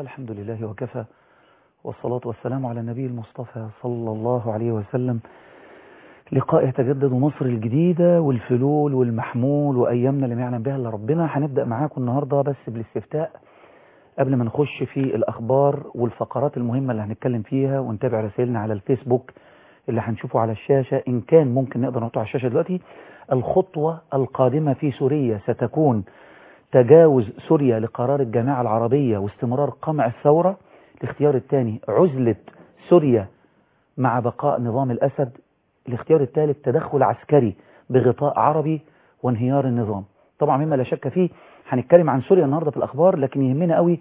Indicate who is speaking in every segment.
Speaker 1: الحمد لله وكفى والصلاة والسلام على النبي المصطفى صلى الله عليه وسلم لقاء يتجدد مصر الجديدة والفلول والمحمول وأيامنا اللي ما يعلم بها إلا ربنا هنبدأ معاكم النهاردة بس بالاستفتاء قبل ما نخش في الأخبار والفقرات المهمة اللي هنتكلم فيها ونتابع رسائلنا على الفيسبوك اللي هنشوفه على الشاشة إن كان ممكن نقدر نحطه على الشاشة دلوقتي الخطوة القادمة في سوريا ستكون تجاوز سوريا لقرار الجامعة العربية واستمرار قمع الثورة الاختيار الثاني عزلة سوريا مع بقاء نظام الأسد الاختيار الثالث تدخل عسكري بغطاء عربي وانهيار النظام طبعا مما لا شك فيه هنتكلم عن سوريا النهاردة في الأخبار لكن يهمنا قوي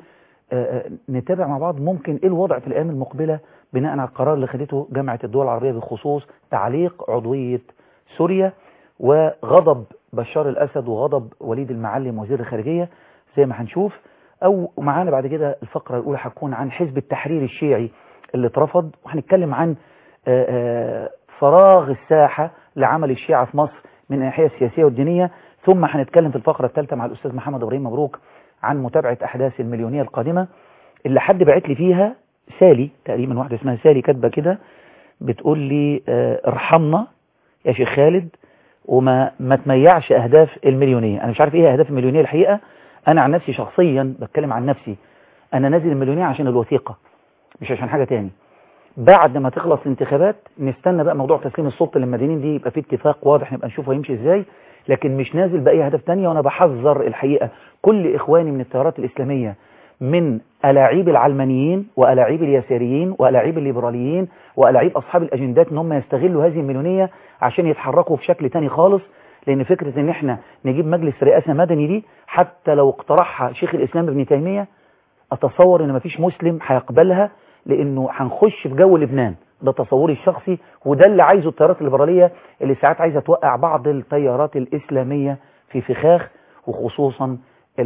Speaker 1: نتابع مع بعض ممكن ايه الوضع في الأيام المقبلة بناء على القرار اللي خدته جامعة الدول العربية بخصوص تعليق عضوية سوريا وغضب بشار الأسد وغضب وليد المعلم وزير الخارجية زي ما هنشوف أو معانا بعد كده الفقرة الأولى هتكون عن حزب التحرير الشيعي اللي اترفض وهنتكلم عن آآ آآ فراغ الساحة لعمل الشيعة في مصر من الناحية السياسية والدينية ثم هنتكلم في الفقرة الثالثة مع الأستاذ محمد إبراهيم مبروك عن متابعة أحداث المليونية القادمة اللي حد بعت لي فيها سالي تقريبا واحدة اسمها سالي كاتبة كده بتقول لي ارحمنا يا شيخ خالد وما ما تميعش أهداف المليونية أنا مش عارف إيه أهداف المليونية الحقيقة أنا عن نفسي شخصيا بتكلم عن نفسي أنا نازل المليونية عشان الوثيقة مش عشان حاجة تاني بعد ما تخلص الانتخابات نستنى بقى موضوع تسليم السلطة للمدينين دي يبقى في اتفاق واضح نبقى نشوفه هيمشي ازاي لكن مش نازل بأي هدف تانية وأنا بحذر الحقيقة كل إخواني من التيارات الإسلامية من ألاعيب العلمانيين وألاعيب اليساريين وألاعيب الليبراليين وألاعيب أصحاب الأجندات إن هم يستغلوا هذه المليونية عشان يتحركوا بشكل تاني خالص لأن فكرة إن إحنا نجيب مجلس رئاسة مدني دي حتى لو اقترحها شيخ الإسلام ابن تيمية أتصور إن مفيش مسلم هيقبلها لأنه هنخش في جو لبنان ده تصوري الشخصي وده اللي عايزه التيارات الليبرالية اللي ساعات عايزة توقع بعض التيارات الإسلامية في فخاخ وخصوصا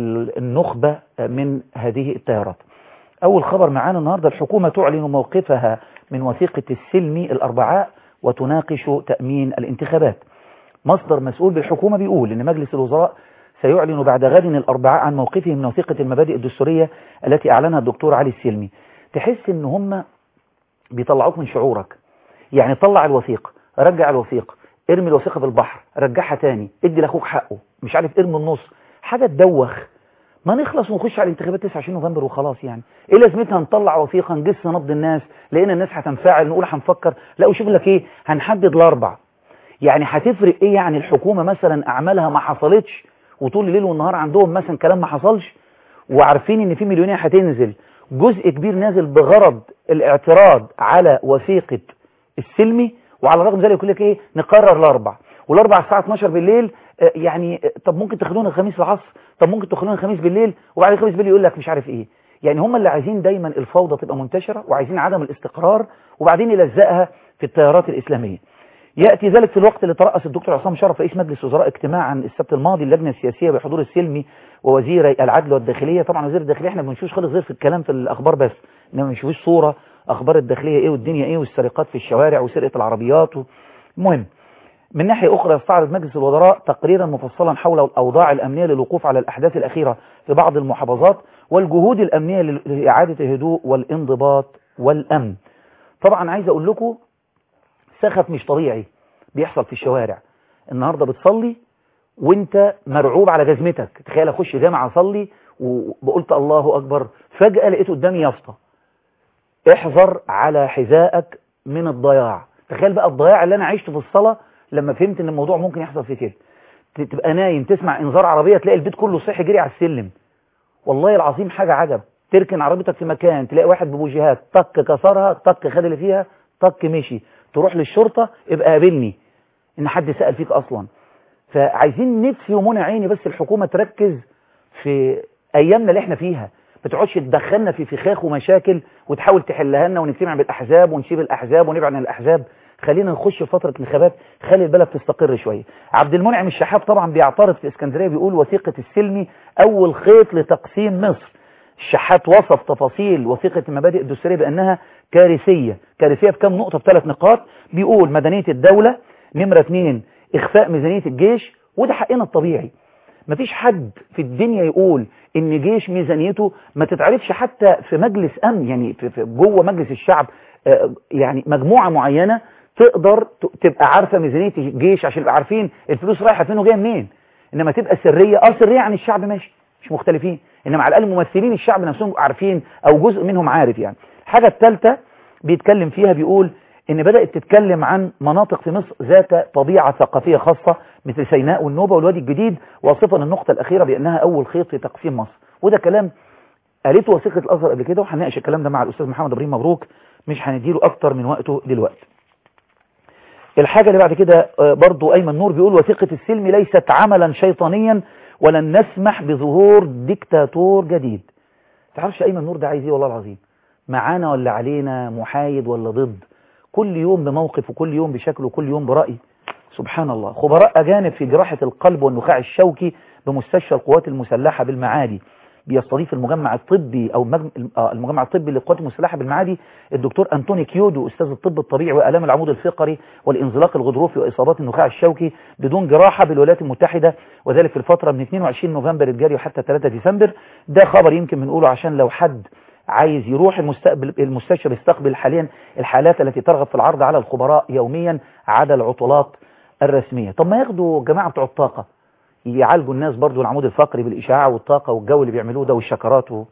Speaker 1: النخبة من هذه التيارات أول خبر معانا النهاردة الحكومة تعلن موقفها من وثيقة السلم الأربعاء وتناقش تأمين الانتخابات مصدر مسؤول بالحكومة بيقول إن مجلس الوزراء سيعلن بعد غد الأربعاء عن موقفه من وثيقة المبادئ الدستورية التي أعلنها الدكتور علي السلمي تحس إن هم بيطلعوك من شعورك يعني طلع الوثيقة رجع الوثيقة ارمي الوثيقة في البحر رجعها تاني ادي لاخوك حقه مش عارف ارمي النص حاجة تدوخ ما نخلص ونخش على الانتخابات 29 نوفمبر وخلاص يعني ايه لازمتها نطلع وثيقه نجس نبض الناس لقينا الناس هتنفعل نقول هنفكر لا وشوف لك ايه هنحدد الاربع يعني هتفرق ايه يعني الحكومه مثلا اعمالها ما حصلتش وطول الليل والنهار عندهم مثلا كلام ما حصلش وعارفين ان في مليونيه هتنزل جزء كبير نازل بغرض الاعتراض على وثيقه السلمي وعلى الرغم من ذلك يقول لك ايه نقرر الاربع والاربع الساعه 12 بالليل يعني طب ممكن تاخدونا الخميس العصر طب ممكن تاخدونا الخميس بالليل وبعد الخميس بالليل يقول لك مش عارف ايه يعني هم اللي عايزين دايما الفوضى تبقى منتشرة وعايزين عدم الاستقرار وبعدين يلزقها في التيارات الإسلامية يأتي ذلك في الوقت اللي ترأس الدكتور عصام شرف رئيس مجلس وزراء اجتماعا السبت الماضي اللجنة السياسية بحضور السلمي ووزير العدل والداخلية طبعا وزير الداخلية احنا ما بنشوفش خالص غير في الكلام في الأخبار بس انما ما بنشوفش صورة أخبار الداخلية ايه والدنيا ايه والسرقات في الشوارع وسرقة العربيات و... المهم من ناحية أخرى يستعرض مجلس الوزراء تقريرا مفصلا حول الأوضاع الأمنية للوقوف على الأحداث الأخيرة في بعض المحافظات والجهود الأمنية لإعادة الهدوء والانضباط والأمن طبعا عايز أقول لكم سخف مش طبيعي بيحصل في الشوارع النهاردة بتصلي وانت مرعوب على جزمتك تخيل اخش جامعة اصلي وقلت الله أكبر فجأة لقيت قدامي يافطة احذر على حذائك من الضياع تخيل بقى الضياع اللي انا عشته في الصلاة لما فهمت ان الموضوع ممكن يحصل في كده تبقى نايم تسمع انذار عربية تلاقي البيت كله صحي جري على السلم والله العظيم حاجة عجب تركن عربيتك في مكان تلاقي واحد ببوجيهات طك كسرها طك خد اللي فيها طك مشي تروح للشرطة ابقى قابلني ان حد سأل فيك اصلا فعايزين نفسي ومنى عيني بس الحكومة تركز في ايامنا اللي احنا فيها ما تقعدش تدخلنا في فخاخ ومشاكل وتحاول تحلها لنا ونجتمع بالاحزاب ونسيب الاحزاب ونبعد عن الاحزاب خلينا نخش في فترة انتخابات خلي البلد تستقر شوية عبد المنعم الشحات طبعا بيعترض في اسكندرية بيقول وثيقة السلمي أول خيط لتقسيم مصر الشحات وصف تفاصيل وثيقة المبادئ الدستورية بأنها كارثية كارثية بكم نقطة بثلاث نقاط بيقول مدنية الدولة نمرة اثنين إخفاء ميزانية الجيش وده حقنا الطبيعي مفيش حد في الدنيا يقول ان جيش ميزانيته ما تتعرفش حتى في مجلس امن يعني في في جوه مجلس الشعب آه، يعني مجموعه معينه تقدر ت- تبقى عارفه ميزانيه الجيش عشان يبقى عارفين الفلوس رايحه فين وجايه منين انما تبقى سريه اه سريه عن الشعب ماشي مش مختلفين انما على الاقل ممثلين الشعب نفسهم عارفين او جزء منهم عارف يعني الحاجه الثالثه بيتكلم فيها بيقول ان بدات تتكلم عن مناطق في مصر ذات طبيعه ثقافيه خاصه مثل سيناء والنوبه والوادي الجديد واصفا النقطه الاخيره بانها اول خيط في تقسيم مصر وده كلام قالته وثيقه الازهر قبل كده وهنناقش الكلام ده مع الاستاذ محمد ابراهيم مبروك مش هنديله اكتر من وقته دلوقتي الحاجة اللي بعد كده آه، برضو أيمن نور بيقول وثيقة السلم ليست عملا شيطانيا ولن نسمح بظهور ديكتاتور جديد تعرفش أيمن نور ده عايز ايه والله العظيم معانا ولا علينا محايد ولا ضد كل يوم بموقف وكل يوم بشكل وكل يوم برأي سبحان الله خبراء أجانب في جراحة القلب والنخاع الشوكي بمستشفى القوات المسلحة بالمعادي بيستضيف المجمع الطبي او مجم... آه، المجمع الطبي للقوات المسلحه بالمعادي الدكتور انطوني كيودو استاذ الطب الطبيعي والام العمود الفقري والانزلاق الغضروفي واصابات النخاع الشوكي بدون جراحه بالولايات المتحده وذلك في الفتره من 22 نوفمبر الجاري حتى 3 ديسمبر ده خبر يمكن بنقوله عشان لو حد عايز يروح المستقبل المستشفى بيستقبل حاليا الحالات التي ترغب في العرض على الخبراء يوميا عدا العطلات الرسميه طب ما ياخدوا جماعه بتوع الطاقه يعالجوا الناس برضو العمود الفقري بالإشعاع والطاقة والجو اللي بيعملوه ده والشكرات و...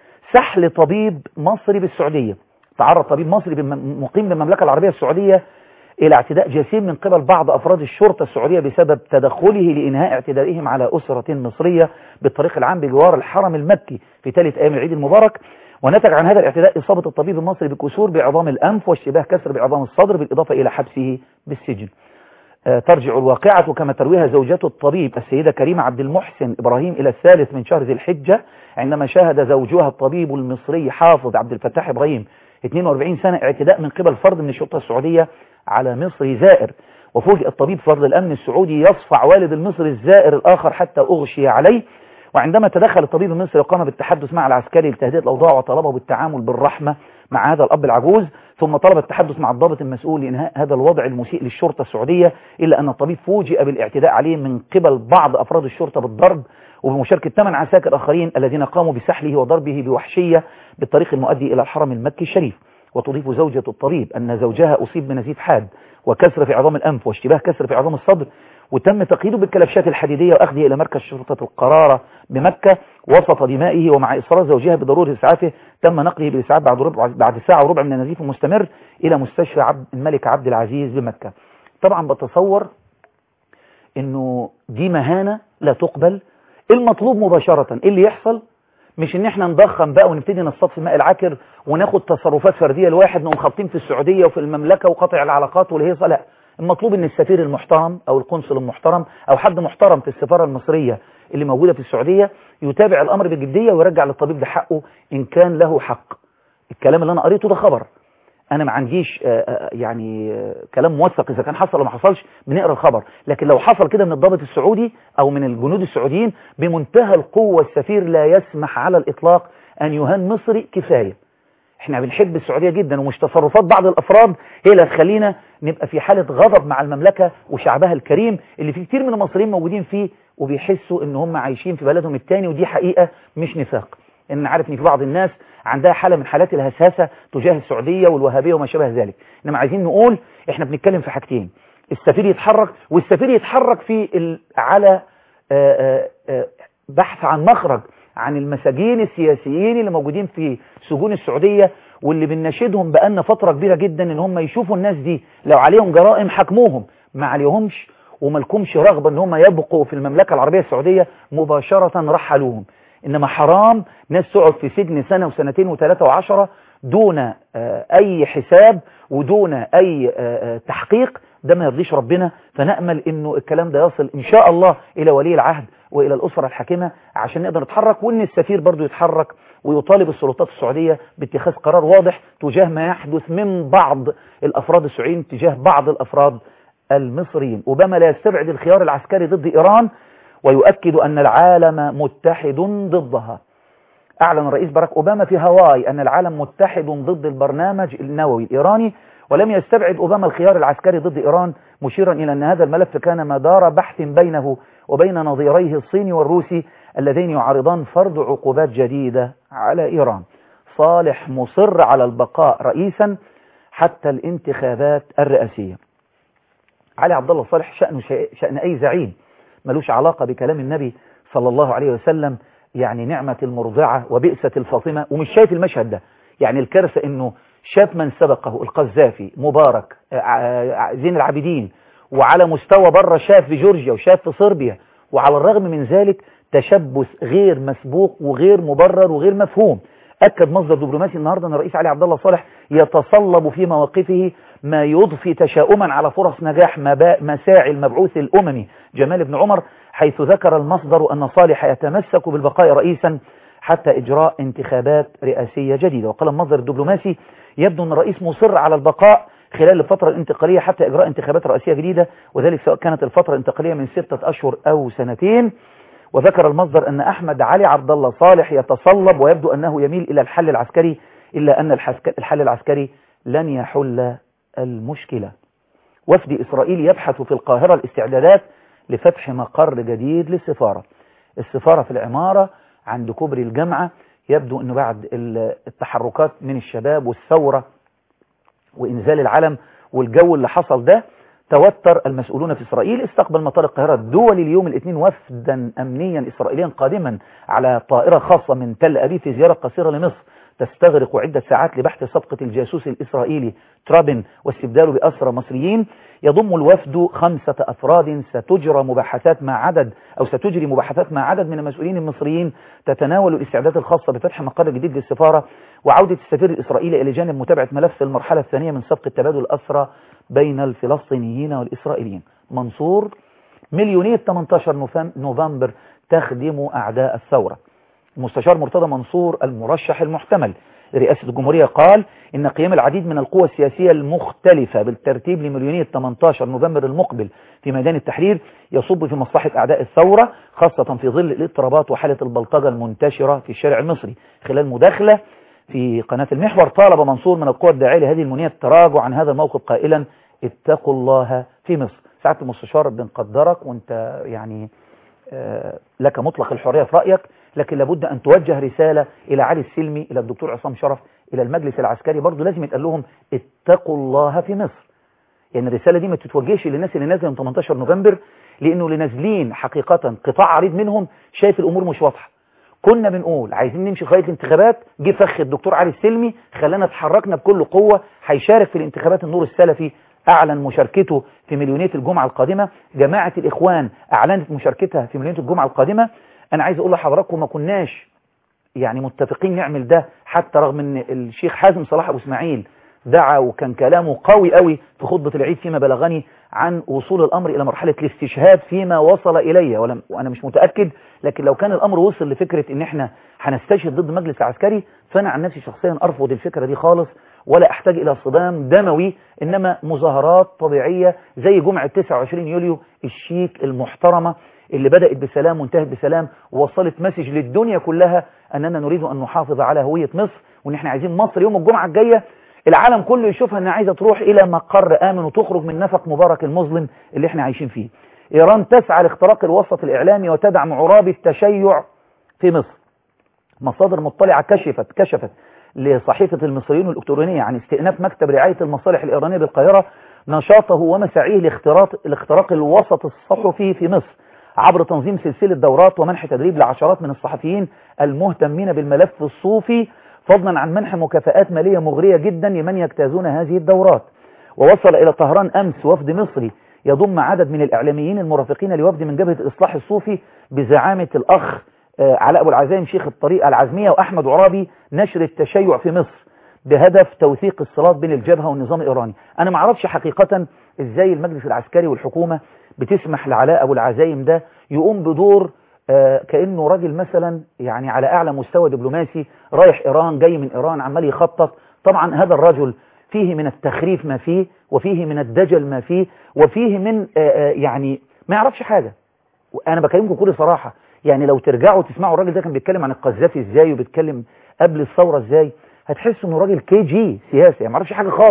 Speaker 1: سحل طبيب مصري بالسعودية تعرض طبيب مصري بم... مقيم بالمملكة العربية السعودية إلى اعتداء جسيم من قبل بعض أفراد الشرطة السعودية بسبب تدخله لإنهاء اعتدائهم على أسرة مصرية بالطريق العام بجوار الحرم المكي في ثالث أيام العيد المبارك ونتج عن هذا الاعتداء إصابة الطبيب المصري بكسور بعظام الأنف واشتباه كسر بعظام الصدر بالإضافة إلى حبسه بالسجن آه، ترجع الواقعة كما ترويها زوجته الطبيب السيدة كريمة عبد المحسن إبراهيم إلى الثالث من شهر ذي الحجة عندما شاهد زوجها الطبيب المصري حافظ عبد الفتاح إبراهيم 42 سنة اعتداء من قبل فرد من الشرطة السعودية على مصري زائر وفوجئ الطبيب فرد الأمن السعودي يصفع والد المصري الزائر الآخر حتى أغشي عليه وعندما تدخل الطبيب المصري وقام بالتحدث مع العسكري لتهدئة الأوضاع وطلبه بالتعامل بالرحمة مع هذا الأب العجوز ثم طلب التحدث مع الضابط المسؤول لإنهاء هذا الوضع المسيء للشرطة السعودية إلا أن الطبيب فوجئ بالاعتداء عليه من قبل بعض أفراد الشرطة بالضرب وبمشاركة ثمان عساكر آخرين الذين قاموا بسحله وضربه بوحشية بالطريق المؤدي إلى الحرم المكي الشريف وتضيف زوجة الطبيب أن زوجها أصيب بنزيف حاد وكسر في عظام الأنف واشتباه كسر في عظام الصدر وتم تقييده بالكلبشات الحديدية وأخذه إلى مركز شرطة القرارة بمكة وسط دمائه ومع إصرار زوجها بضرورة إسعافه تم نقله بالإسعاف بعد ربع بعد ساعة وربع من النزيف المستمر إلى مستشفى عبد الملك عبد العزيز بمكة طبعا بتصور إنه دي مهانة لا تقبل المطلوب مباشرة إيه اللي يحصل مش ان احنا نضخم بقى ونبتدي نصطاد في ماء العكر وناخد تصرفات فرديه لواحد نقوم خابطين في السعوديه وفي المملكه وقطع العلاقات والهيصه لا المطلوب ان السفير المحترم او القنصل المحترم او حد محترم في السفاره المصريه اللي موجوده في السعوديه يتابع الامر بجديه ويرجع للطبيب ده حقه ان كان له حق الكلام اللي انا قريته ده خبر انا ما عنديش آه، آه، يعني آه، كلام موثق اذا كان حصل ولا ما حصلش بنقرا الخبر لكن لو حصل كده من الضابط السعودي او من الجنود السعوديين بمنتهى القوه السفير لا يسمح على الاطلاق ان يهان مصري كفايه احنا بنحب السعوديه جدا ومش تصرفات بعض الافراد هي اللي هتخلينا نبقى في حاله غضب مع المملكه وشعبها الكريم اللي في كتير من المصريين موجودين فيه وبيحسوا ان هم عايشين في بلدهم التاني ودي حقيقه مش نفاق ان عارف ان في بعض الناس عندها حالة من حالات الهساسة تجاه السعودية والوهابية وما شابه ذلك انما عايزين نقول احنا بنتكلم في حاجتين السفير يتحرك والسفير يتحرك في ال... على آآ آآ بحث عن مخرج عن المساجين السياسيين اللي موجودين في سجون السعودية واللي بنناشدهم بقالنا فترة كبيرة جدا ان هم يشوفوا الناس دي لو عليهم جرائم حكموهم ما عليهمش وملكمش رغبة ان هم يبقوا في المملكة العربية السعودية مباشرة رحلوهم إنما حرام ناس تقعد في سجن سنة وسنتين وثلاثة وعشرة دون أي حساب ودون أي تحقيق ده ما يرضيش ربنا فنأمل إنه الكلام ده يصل إن شاء الله إلى ولي العهد وإلى الأسرة الحاكمة عشان نقدر نتحرك وإن السفير برضو يتحرك ويطالب السلطات السعودية باتخاذ قرار واضح تجاه ما يحدث من بعض الأفراد السعوديين تجاه بعض الأفراد المصريين وبما لا يستبعد الخيار العسكري ضد إيران ويؤكد أن العالم متحد ضدها أعلن الرئيس باراك أوباما في هاواي أن العالم متحد ضد البرنامج النووي الإيراني ولم يستبعد أوباما الخيار العسكري ضد إيران مشيرا إلى أن هذا الملف كان مدار بحث بينه وبين نظيريه الصيني والروسي اللذين يعارضان فرض عقوبات جديدة على إيران صالح مصر على البقاء رئيسا حتى الانتخابات الرئاسية علي عبد الله صالح شأنه شأن أي زعيم ملوش علاقة بكلام النبي صلى الله عليه وسلم يعني نعمة المرضعة وبئسة الفاطمة ومش شايف المشهد ده يعني الكارثة انه شاف من سبقه القذافي مبارك زين العابدين وعلى مستوى بره شاف في جورجيا وشاف في صربيا وعلى الرغم من ذلك تشبث غير مسبوق وغير مبرر وغير مفهوم أكد مصدر دبلوماسي النهاردة أن الرئيس علي عبد الله صالح يتصلب في مواقفه ما يضفي تشاؤما على فرص نجاح مساعي المبعوث الأممي جمال بن عمر حيث ذكر المصدر أن صالح يتمسك بالبقاء رئيسا حتى إجراء انتخابات رئاسية جديدة وقال المصدر الدبلوماسي يبدو أن الرئيس مصر على البقاء خلال الفترة الانتقالية حتى إجراء انتخابات رئاسية جديدة وذلك سواء كانت الفترة الانتقالية من ستة أشهر أو سنتين وذكر المصدر أن أحمد علي عبد الله صالح يتصلب ويبدو أنه يميل إلى الحل العسكري إلا أن الحل العسكري لن يحل المشكلة وفد إسرائيل يبحث في القاهرة الاستعدادات لفتح مقر جديد للسفارة السفارة في العمارة عند كوبري الجامعة يبدو أنه بعد التحركات من الشباب والثورة وإنزال العلم والجو اللي حصل ده توتر المسؤولون في إسرائيل استقبل مطار القاهرة الدولي اليوم الاثنين وفدا أمنيا إسرائيليا قادما على طائرة خاصة من تل أبيب في زيارة قصيرة لمصر تستغرق عدة ساعات لبحث صفقة الجاسوس الإسرائيلي ترابن واستبداله بأسرى مصريين يضم الوفد خمسة أفراد ستجرى مباحثات مع عدد أو ستجري مباحثات مع عدد من المسؤولين المصريين تتناول الاستعدادات الخاصة بفتح مقر جديد للسفارة وعودة السفير الإسرائيلي إلى جانب متابعة ملف المرحلة الثانية من صفقة تبادل الأسرى بين الفلسطينيين والإسرائيليين منصور مليونية 18 نوفمبر تخدم أعداء الثورة المستشار مرتضى منصور المرشح المحتمل لرئاسة الجمهورية قال إن قيام العديد من القوى السياسية المختلفة بالترتيب لمليونية 18 نوفمبر المقبل في ميدان التحرير يصب في مصلحة أعداء الثورة خاصة في ظل الاضطرابات وحالة البلطجة المنتشرة في الشارع المصري خلال مداخلة في قناة المحور طالب منصور من القوى الداعية لهذه المنية التراجع عن هذا الموقف قائلا اتقوا الله في مصر ساعة المستشار بنقدرك وانت يعني لك مطلق الحرية في رأيك لكن لابد أن توجه رسالة إلى علي السلمي إلى الدكتور عصام شرف إلى المجلس العسكري برضه لازم يتقال لهم اتقوا الله في مصر يعني الرسالة دي ما تتوجهش للناس اللي نازله من 18 نوفمبر لأنه اللي نازلين حقيقة قطاع عريض منهم شايف الأمور مش واضحة كنا بنقول عايزين نمشي خريطة الانتخابات جه فخ الدكتور علي السلمي خلانا اتحركنا بكل قوة هيشارك في الانتخابات النور السلفي أعلن مشاركته في مليونية الجمعة القادمة جماعة الإخوان أعلنت مشاركتها في مليونية الجمعة القادمة أنا عايز أقول لحضراتكم ما كناش يعني متفقين نعمل ده حتى رغم أن الشيخ حازم صلاح أبو إسماعيل دعا وكان كلامه قوي قوي في خطبة العيد فيما بلغني عن وصول الأمر إلى مرحلة الاستشهاد فيما وصل إلي وأنا مش متأكد لكن لو كان الأمر وصل لفكرة إن إحنا هنستشهد ضد مجلس عسكري فأنا عن نفسي شخصيا أرفض الفكرة دي خالص ولا أحتاج إلى صدام دموي إنما مظاهرات طبيعية زي جمعة 29 يوليو الشيك المحترمة اللي بدأت بسلام وانتهت بسلام ووصلت مسج للدنيا كلها أننا نريد أن نحافظ على هوية مصر وإن إحنا عايزين مصر يوم الجمعة الجاية العالم كله يشوفها أنها عايزة تروح إلى مقر آمن وتخرج من نفق مبارك المظلم اللي إحنا عايشين فيه إيران تسعى لاختراق الوسط الإعلامي وتدعم عراب التشيع في مصر مصادر مطلعة كشفت كشفت لصحيفة المصريين الإلكترونية عن استئناف مكتب رعاية المصالح الإيرانية بالقاهرة نشاطه ومساعيه لاختراق لاختراق الوسط الصحفي في مصر عبر تنظيم سلسلة دورات ومنح تدريب لعشرات من الصحفيين المهتمين بالملف الصوفي فضلا عن منح مكافآت مالية مغرية جدا لمن يجتازون هذه الدورات ووصل إلى طهران أمس وفد مصري يضم عدد من الإعلاميين المرافقين لوفد من جبهة الإصلاح الصوفي بزعامة الأخ علاء أبو العزايم شيخ الطريقة العزمية وأحمد عرابي نشر التشيع في مصر بهدف توثيق الصلات بين الجبهة والنظام الإيراني أنا ما اعرفش حقيقة إزاي المجلس العسكري والحكومة بتسمح لعلاء أبو العزايم ده يقوم بدور آه كأنه راجل مثلا يعني على أعلى مستوى دبلوماسي رايح إيران جاي من إيران عمال يخطط طبعا هذا الرجل فيه من التخريف ما فيه وفيه من الدجل ما فيه وفيه من آه آه يعني ما يعرفش حاجة أنا بكلمكم بكل صراحة يعني لو ترجعوا تسمعوا الراجل ده كان بيتكلم عن القذافي ازاي وبيتكلم قبل الثورة ازاي هتحسوا انه راجل كي جي سياسي يعني ما يعرفش حاجة خالص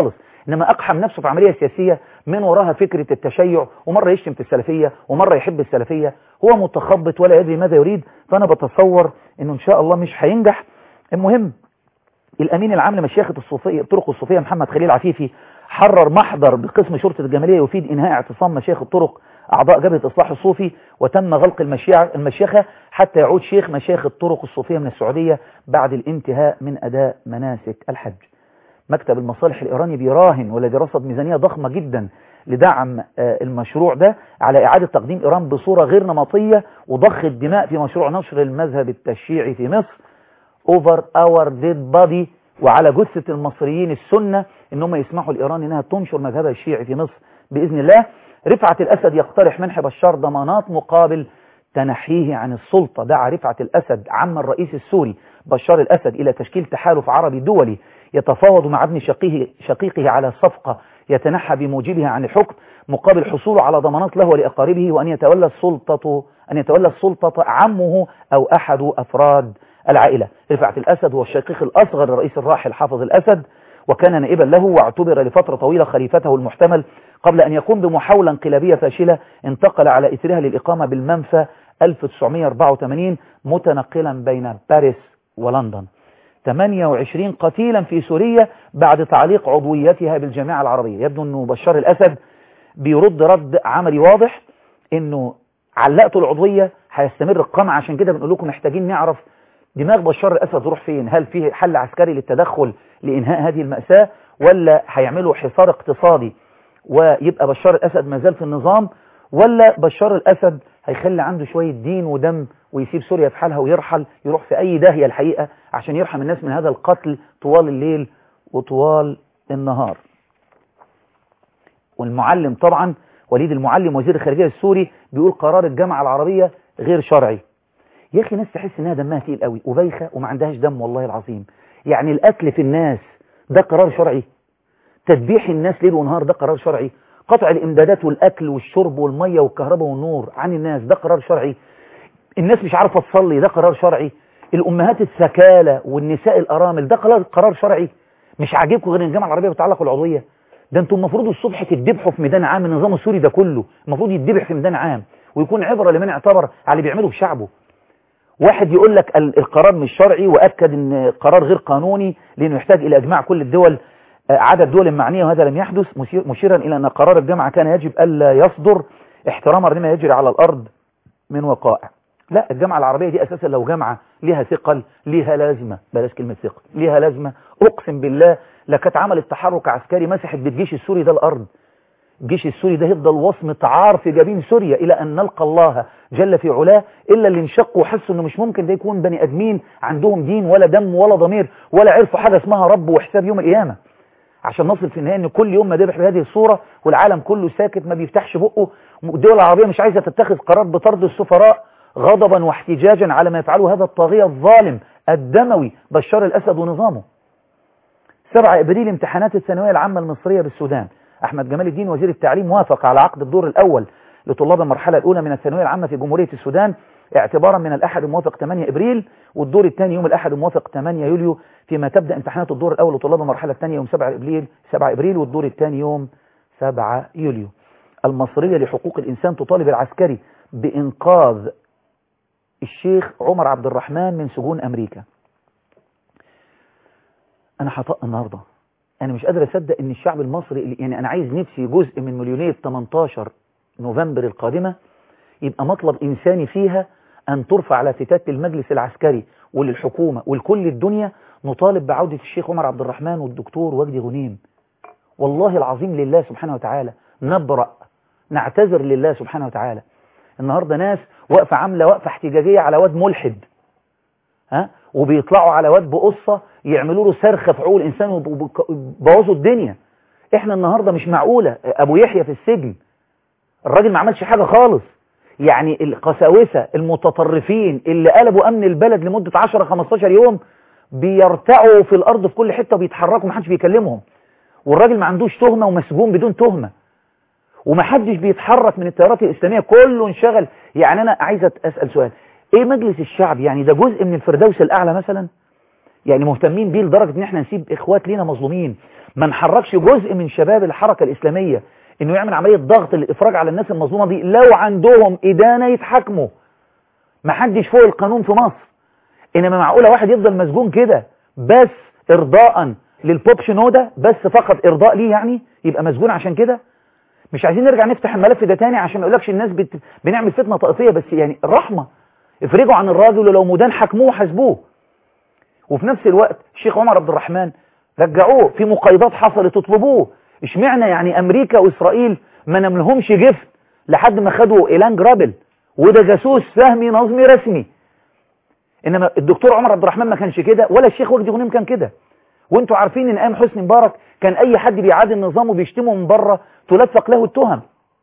Speaker 1: إنما أقحم نفسه في عملية سياسية من وراها فكرة التشيع ومرة يشتم في السلفية ومرة يحب السلفية هو متخبط ولا يدري ماذا يريد فأنا بتصور أنه إن شاء الله مش هينجح المهم الأمين العام لمشيخة الصوفية الطرق الصوفية محمد خليل عفيفي حرر محضر بقسم شرطة الجمالية يفيد إنهاء اعتصام مشايخ الطرق أعضاء جبهة إصلاح الصوفي وتم غلق المشيخة حتى يعود شيخ مشايخ الطرق الصوفية من السعودية بعد الانتهاء من أداء مناسك الحج مكتب المصالح الإيراني بيراهن والذي رصد ميزانية ضخمة جدا لدعم المشروع ده على إعادة تقديم إيران بصورة غير نمطية وضخ الدماء في مشروع نشر المذهب التشيعي في مصر over our dead body وعلى جثة المصريين السنة ان هم يسمحوا لإيران انها تنشر مذهبها الشيعي في مصر بإذن الله رفعت الأسد يقترح منح بشار ضمانات مقابل تنحيه عن السلطة دعا رفعت الأسد عم الرئيس السوري بشار الأسد إلى تشكيل تحالف عربي دولي يتفاوض مع ابن شقيقه, شقيقه على صفقة يتنحى بموجبها عن الحكم مقابل حصوله على ضمانات له ولأقاربه وأن يتولى السلطة أن يتولى السلطة عمه أو أحد أفراد العائلة رفعت الأسد هو الشقيق الأصغر لرئيس الراحل حافظ الأسد وكان نائبا له واعتبر لفترة طويلة خليفته المحتمل قبل أن يقوم بمحاولة انقلابية فاشلة انتقل على إثرها للإقامة بالمنفى 1984 متنقلا بين باريس ولندن 28 قتيلا في سوريا بعد تعليق عضويتها بالجامعة العربية يبدو أنه بشار الأسد بيرد رد عملي واضح أنه علقته العضوية هيستمر القمع عشان كده بنقول لكم محتاجين نعرف دماغ بشار الأسد تروح فين هل فيه حل عسكري للتدخل لإنهاء هذه المأساة ولا هيعملوا حصار اقتصادي ويبقى بشار الأسد ما زال في النظام ولا بشار الأسد هيخلي عنده شوية دين ودم ويسيب سوريا في حالها ويرحل يروح في أي داهية الحقيقة عشان يرحم الناس من هذا القتل طوال الليل وطوال النهار والمعلم طبعا وليد المعلم وزير الخارجية السوري بيقول قرار الجامعة العربية غير شرعي يا أخي ناس تحس إنها دمها تقيل قوي وبايخة وما عندهاش دم والله العظيم يعني القتل في الناس ده قرار شرعي تذبيح الناس ليل ونهار ده قرار شرعي قطع الإمدادات والأكل والشرب والمية والكهرباء والنور عن الناس ده قرار شرعي الناس مش عارفة تصلي ده قرار شرعي الأمهات السكالة والنساء الأرامل ده قرار, قرار شرعي مش عاجبكم غير الجامعة العربية بتعلق العضوية ده انتم المفروض الصبح تدبحوا في ميدان عام النظام السوري ده كله المفروض يدبح في ميدان عام ويكون عبرة لمن اعتبر على اللي بيعمله في شعبه واحد يقول لك القرار مش شرعي وأكد ان قرار غير قانوني لأنه يحتاج إلى إجماع كل الدول عدد دول معنية وهذا لم يحدث مشيرا إلى أن قرار الجامعة كان يجب ألا يصدر احتراما لما يجري على الأرض من وقائع لا الجامعة العربية دي أساسا لو جامعة ليها ثقل ليها لازمة بلاش كلمة ثقل ليها لازمة أقسم بالله لكانت عملت تحرك عسكري مسحت بالجيش السوري ده الأرض الجيش السوري ده يفضل وصمة عار في جبين سوريا إلى أن نلقى الله جل في علاه إلا اللي انشقوا وحسوا أنه مش ممكن ده يكون بني أدمين عندهم دين ولا دم ولا ضمير ولا عرفوا حاجة اسمها رب وحساب يوم القيامة عشان نصل في النهاية ان كل يوم ما ذبح بهذه الصورة والعالم كله ساكت ما بيفتحش بقه الدول العربية مش عايزة تتخذ قرار بطرد السفراء غضبا واحتجاجا على ما يفعله هذا الطاغية الظالم الدموي بشار الأسد ونظامه 7 ابريل امتحانات الثانوية العامة المصرية بالسودان أحمد جمال الدين وزير التعليم وافق على عقد الدور الأول لطلاب المرحلة الأولى من الثانوية العامة في جمهورية السودان اعتبارا من الأحد الموافق 8 إبريل والدور الثاني يوم الأحد الموافق 8 يوليو فيما تبدأ امتحانات الدور الأول لطلاب المرحلة الثانية يوم 7 إبريل 7 إبريل والدور الثاني يوم 7 يوليو المصرية لحقوق الإنسان تطالب العسكري بإنقاذ الشيخ عمر عبد الرحمن من سجون أمريكا أنا حطأ النهاردة أنا مش قادر أصدق إن الشعب المصري يعني أنا عايز نفسي جزء من مليونية 18 نوفمبر القادمة يبقى مطلب إنساني فيها أن ترفع لافتات للمجلس العسكري وللحكومة ولكل الدنيا نطالب بعودة الشيخ عمر عبد الرحمن والدكتور وجدي غنيم والله العظيم لله سبحانه وتعالى نبرأ نعتذر لله سبحانه وتعالى النهاردة ناس واقفة عاملة وقفة احتجاجية على واد ملحد ها وبيطلعوا على واد بقصة يعملوا له صرخة في عقول الإنسان وبوظوا الدنيا احنا النهاردة مش معقولة أبو يحيى في السجن الراجل ما عملش حاجة خالص يعني القساوسة المتطرفين اللي قلبوا أمن البلد لمدة 10-15 يوم بيرتعوا في الأرض في كل حتة وبيتحركوا محدش بيكلمهم والراجل ما عندوش تهمة ومسجون بدون تهمة ومحدش بيتحرك من التيارات الإسلامية كله انشغل يعني أنا عايز أسأل سؤال إيه مجلس الشعب يعني ده جزء من الفردوس الأعلى مثلا يعني مهتمين بيه لدرجة إن إحنا نسيب إخوات لينا مظلومين ما نحركش جزء من شباب الحركة الإسلامية انه يعمل عملية ضغط للإفراج على الناس المظلومة دي لو عندهم إدانة يتحكموا ما حدش فوق القانون في مصر إنما معقولة واحد يفضل مسجون كده بس إرضاء للبوب شنودة بس فقط إرضاء ليه يعني يبقى مسجون عشان كده مش عايزين نرجع نفتح الملف ده تاني عشان ما يقولكش الناس بت... بنعمل فتنة طائفية بس يعني الرحمة افرجوا عن الراجل ولو مدان حكموه وحاسبوه وفي نفس الوقت الشيخ عمر عبد الرحمن رجعوه في مقايضات حصلت اطلبوه اشمعنى يعني امريكا واسرائيل ما نملهمش جفن لحد ما خدوا ايلان جرابل وده جاسوس فهمي نظمي رسمي انما الدكتور عمر عبد الرحمن ما كانش كده ولا الشيخ وجدي غنيم كان كده وانتوا عارفين ان ايام حسني مبارك كان اي حد بيعادي النظام وبيشتمه من بره تلفق له التهم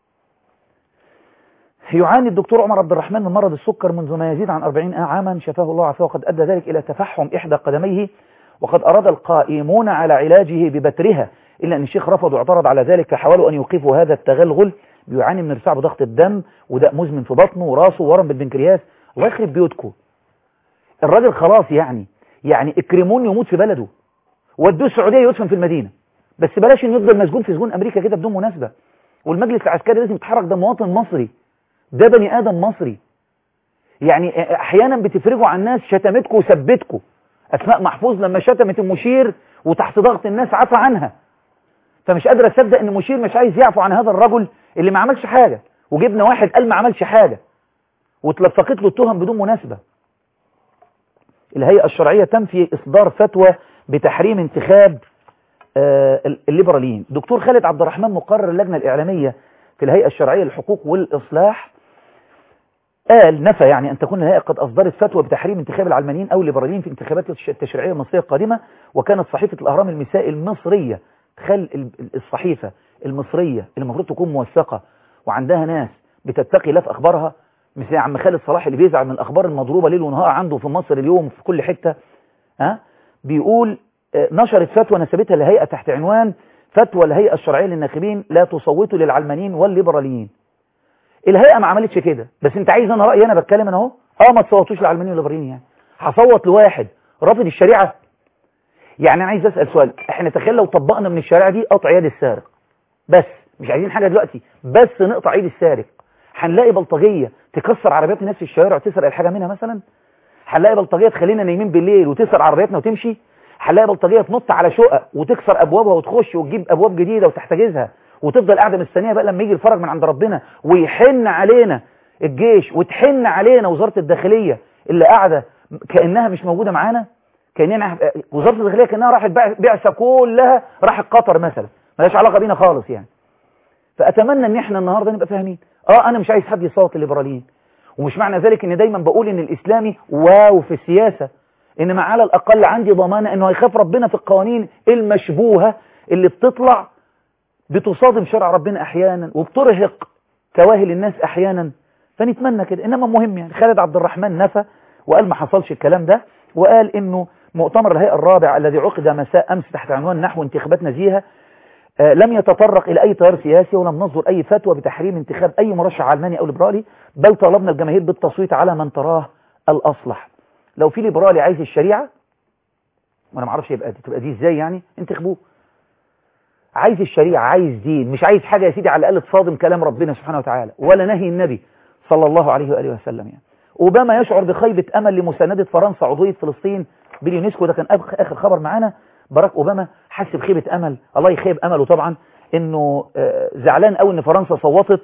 Speaker 1: يعاني الدكتور عمر عبد الرحمن من مرض السكر منذ ما يزيد عن 40 عاما شفاه الله عافاه وقد أدى ذلك إلى تفحم إحدى قدميه وقد أراد القائمون على علاجه ببترها إلا أن الشيخ رفض واعترض على ذلك فحاولوا أن يوقفوا هذا التغلغل بيعاني من ارتفاع بضغط الدم وداء مزمن في بطنه وراسه ورم بالبنكرياس الله يخرب بيوتكم الراجل خلاص يعني يعني اكرمون يموت في بلده ودوه السعودية يدفن في المدينة بس بلاش انه يفضل مسجون في سجون امريكا كده بدون مناسبة والمجلس العسكري لازم يتحرك ده مواطن مصري ده بني ادم مصري يعني احيانا بتفرجوا عن ناس شتمتكم وثبتكم اسماء محفوظ لما شتمت المشير وتحت ضغط الناس عفى عنها فمش قادر اصدق ان المشير مش عايز يعفو عن هذا الرجل اللي ما عملش حاجة وجبنا واحد قال ما عملش حاجة واتلفقت له التهم بدون مناسبة الهيئة الشرعية تنفي إصدار فتوى بتحريم انتخاب الليبراليين دكتور خالد عبد الرحمن مقرر اللجنة الإعلامية في الهيئة الشرعية للحقوق والإصلاح قال نفى يعني أن تكون الهيئة قد أصدرت فتوى بتحريم انتخاب العلمانيين أو الليبراليين في انتخابات التشريعية المصرية القادمة وكانت صحيفة الأهرام المسائي المصرية تخل الصحيفة المصرية اللي المفروض تكون موثقة وعندها ناس بتتقي لا في أخبارها مثل عم خالد صلاح اللي بيزعل من الأخبار المضروبة ليل ونهار عنده في مصر اليوم في كل حتة ها بيقول نشرت فتوى نسبتها لهيئة تحت عنوان فتوى الهيئة الشرعية للناخبين لا تصوتوا للعلمانيين والليبراليين الهيئة ما عملتش كده بس انت عايز انا رأيي انا بتكلم انا اهو اه ما تصوتوش للعلمانيين والليبراليين يعني هصوت لواحد رافض الشريعة يعني انا عايز اسأل سؤال احنا تخيل لو طبقنا من الشريعة دي قطع يد السارق بس مش عايزين حاجة دلوقتي بس نقطع ايد السارق هنلاقي بلطجية تكسر عربيات الناس في الشوارع وتسرق الحاجة منها مثلا هنلاقي بلطجية تخلينا نايمين بالليل وتسرق عربياتنا وتمشي هنلاقي بلطجية تنط على شقق وتكسر ابوابها وتخش وتجيب ابواب جديدة وتحتجزها وتفضل قاعدة مستنية بقى لما يجي الفرج من عند ربنا ويحن علينا الجيش وتحن علينا وزارة الداخلية اللي قاعدة كأنها مش موجودة معانا كأننا وزارة الداخلية كأنها راحت بعثة كلها راحت قطر مثلا ملهاش علاقة بينا خالص يعني فأتمنى ان احنا النهاردة نبقى فاهمين اه انا مش عايز حد يصوت الليبراليين ومش معنى ذلك ان دايما بقول ان الاسلامي واو في السياسة انما على الاقل عندي ضمانة انه هيخاف ربنا في القوانين المشبوهة اللي بتطلع بتصادم شرع ربنا احيانا وبترهق كواهل الناس احيانا فنتمنى كده انما مهم يعني خالد عبد الرحمن نفى وقال ما حصلش الكلام ده وقال انه مؤتمر الهيئة الرابع الذي عقد مساء امس تحت عنوان نحو انتخابات نزيهة آه لم يتطرق الى اي تيار سياسي ولم نصدر اي فتوى بتحريم انتخاب اي مرشح علماني او ليبرالي بل طلبنا الجماهير بالتصويت على من تراه الاصلح لو في ليبرالي عايز الشريعة وانا ما اعرفش يبقى دي تبقى دي ازاي يعني انتخبوه عايز الشريعة عايز دين مش عايز حاجة يا سيدي على الأقل تصادم كلام ربنا سبحانه وتعالى ولا نهي النبي صلى الله عليه وآله وسلم يعني أوباما يشعر بخيبة أمل لمساندة فرنسا عضوية فلسطين باليونسكو ده كان آخر خبر معانا باراك أوباما حس بخيبة أمل الله يخيب أمله طبعا إنه زعلان قوي إن فرنسا صوتت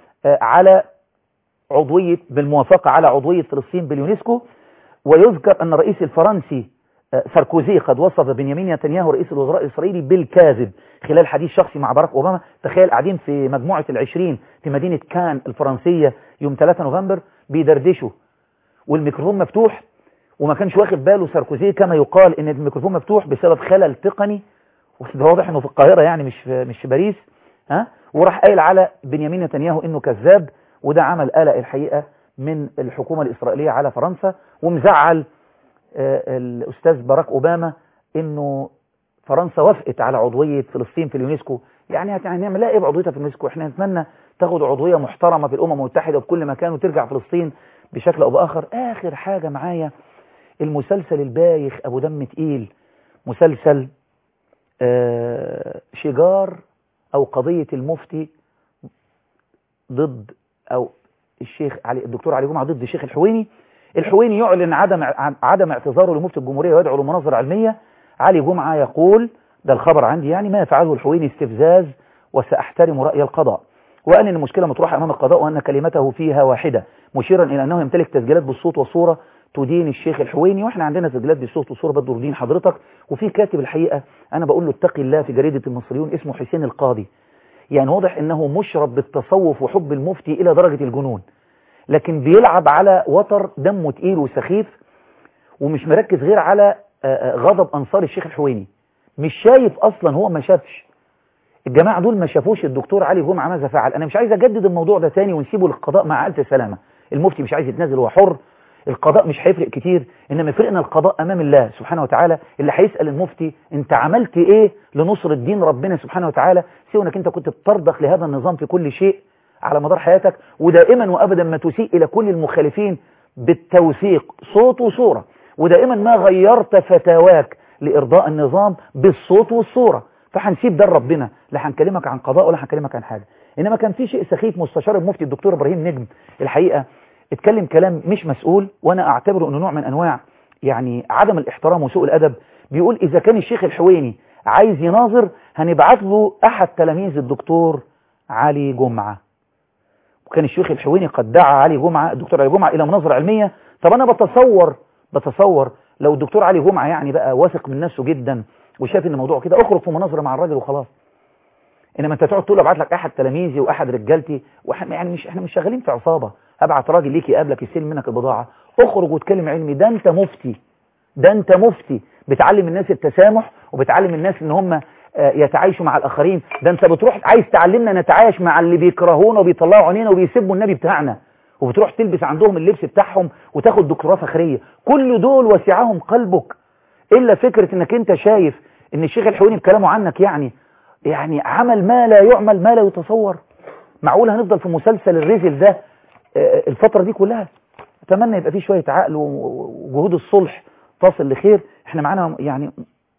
Speaker 1: على عضوية بالموافقة على عضوية فلسطين باليونسكو ويذكر أن الرئيس الفرنسي ساركوزي قد وصف بنيامين نتنياهو رئيس الوزراء الإسرائيلي بالكاذب خلال حديث شخصي مع باراك أوباما تخيل قاعدين في مجموعة العشرين في مدينة كان الفرنسية يوم 3 نوفمبر بيدردشوا والميكروفون مفتوح وما كانش واخد باله ساركوزي كما يقال ان الميكروفون مفتوح بسبب خلل تقني وده واضح انه في القاهرة يعني مش في مش في باريس ها وراح قايل على بنيامين نتنياهو انه كذاب وده عمل قلق الحقيقة من الحكومة الإسرائيلية على فرنسا ومزعل الأستاذ باراك أوباما إنه فرنسا وافقت على عضوية فلسطين في اليونسكو يعني هنعمل لها إيه بعضويتها في اليونسكو إحنا نتمنى تاخد عضوية محترمة في الأمم المتحدة وبكل مكان وترجع فلسطين بشكل أو بآخر آخر حاجة معايا المسلسل البايخ أبو دم تقيل مسلسل آه، شجار او قضية المفتي ضد او الشيخ علي الدكتور علي جمعة ضد الشيخ الحويني الحويني يعلن عدم عن- عدم اعتذاره لمفتي الجمهورية ويدعو لمناظرة علمية علي جمعة يقول ده الخبر عندي يعني ما يفعله الحويني استفزاز وسأحترم رأي القضاء وقال ان المشكلة مطروحة امام القضاء وان كلمته فيها واحدة مشيرا الى انه يمتلك تسجيلات بالصوت والصورة تدين الشيخ الحويني واحنا عندنا تسجيلات بالصوت والصورة بدو تدين حضرتك وفي كاتب الحقيقة انا بقول له اتقي الله في جريدة المصريون اسمه حسين القاضي يعني واضح انه مشرب بالتصوف وحب المفتي الى درجة الجنون لكن بيلعب على وتر دمه تقيل وسخيف ومش مركز غير على آه، آه، غضب انصار الشيخ الحويني مش شايف اصلا هو ما شافش الجماعة دول ما شافوش الدكتور علي جمعة ماذا فعل انا مش عايز اجدد الموضوع ده تاني ونسيبه للقضاء مع ألف سلامة المفتي مش عايز يتنازل هو حر القضاء مش هيفرق كتير انما يفرقنا القضاء امام الله سبحانه وتعالى اللي هيسأل المفتي انت عملت ايه لنصر الدين ربنا سبحانه وتعالى سوى انك انت كنت بترضخ لهذا النظام في كل شيء على مدار حياتك ودائما وابدا ما تسيء الى كل المخالفين بالتوثيق صوت وصورة ودائما ما غيرت فتاواك لإرضاء النظام بالصوت والصورة فهنسيب ده لربنا لا هنكلمك عن قضاء ولا هنكلمك عن حاجة إنما كان في شيء سخيف مستشار المفتي الدكتور إبراهيم نجم الحقيقة اتكلم كلام مش مسؤول وأنا أعتبره أنه نوع من أنواع يعني عدم الاحترام وسوء الأدب بيقول إذا كان الشيخ الحويني عايز يناظر هنبعت له أحد تلاميذ الدكتور علي جمعة وكان الشيخ الحويني قد دعا علي جمعة الدكتور علي جمعة إلى مناظرة علمية طب أنا بتصور بتصور لو الدكتور علي جمعة يعني بقى واثق من نفسه جدا وشاف ان الموضوع كده اخرج في مناظرة مع الراجل وخلاص انما انت تقعد تقول ابعت لك احد تلاميذي واحد رجالتي واحنا يعني مش احنا مش شغالين في عصابة هبعت راجل ليك يقابلك يستلم منك البضاعة اخرج واتكلم علمي ده انت مفتي ده انت مفتي بتعلم الناس التسامح وبتعلم الناس ان هم آه، يتعايشوا مع الاخرين ده انت بتروح عايز تعلمنا نتعايش مع اللي بيكرهونا وبيطلعوا عينينا وبيسبوا النبي بتاعنا وبتروح تلبس عندهم اللبس بتاعهم وتاخد دكتوراه فخريه كل دول وسعهم قلبك الا فكره انك انت شايف ان الشيخ الحويني بكلامه عنك يعني يعني عمل ما لا يعمل ما لا يتصور معقول هنفضل في مسلسل الرزل ده آه، الفتره دي كلها اتمنى يبقى فيه شويه عقل و- وجهود الصلح تصل لخير احنا معانا يعني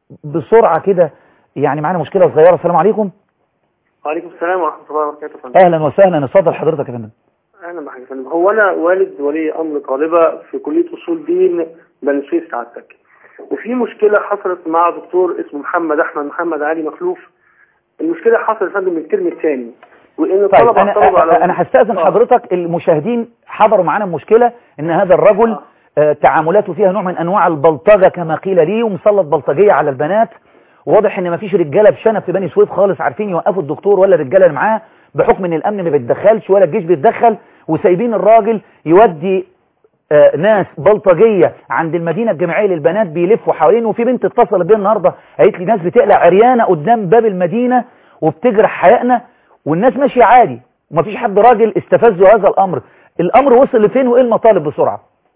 Speaker 1: بسرعه كده يعني معانا مشكله صغيره السلام عليكم
Speaker 2: وعليكم السلام ورحمة الله وبركاته فندم.
Speaker 1: اهلا وسهلا اتفضل حضرتك يا فندم
Speaker 2: أهلا بحاجة يا فندم هو أنا والد ولي أمر طالبة في كلية أصول دين بني سويف سعادتك وفي مشكلة حصلت مع دكتور اسمه محمد أحمد محمد علي مخلوف المشكلة حصلت يا فندم من الترم الثاني وإن
Speaker 1: طيب
Speaker 2: الطلبة اعترضوا
Speaker 1: انا
Speaker 2: على
Speaker 1: انا هستاذن
Speaker 2: آه.
Speaker 1: حضرتك المشاهدين حضروا معانا المشكله ان هذا الرجل آه، تعاملاته فيها نوع من انواع البلطجه كما قيل لي ومسلط بلطجيه على البنات واضح ان مفيش رجاله بشنب في بني سويف خالص عارفين يوقفوا الدكتور ولا الرجاله اللي معاه بحكم ان الامن ما بيتدخلش ولا الجيش بيتدخل وسايبين الراجل يودي آه، ناس بلطجيه عند المدينه الجامعيه للبنات بيلفوا حوالين وفي بنت اتصلت بيا النهارده قالت لي ناس بتقلع عريانه قدام باب المدينه وبتجرح حياتنا والناس ماشيه عادي ومفيش حد راجل استفزوا هذا الامر الامر وصل لفين وايه المطالب بسرعه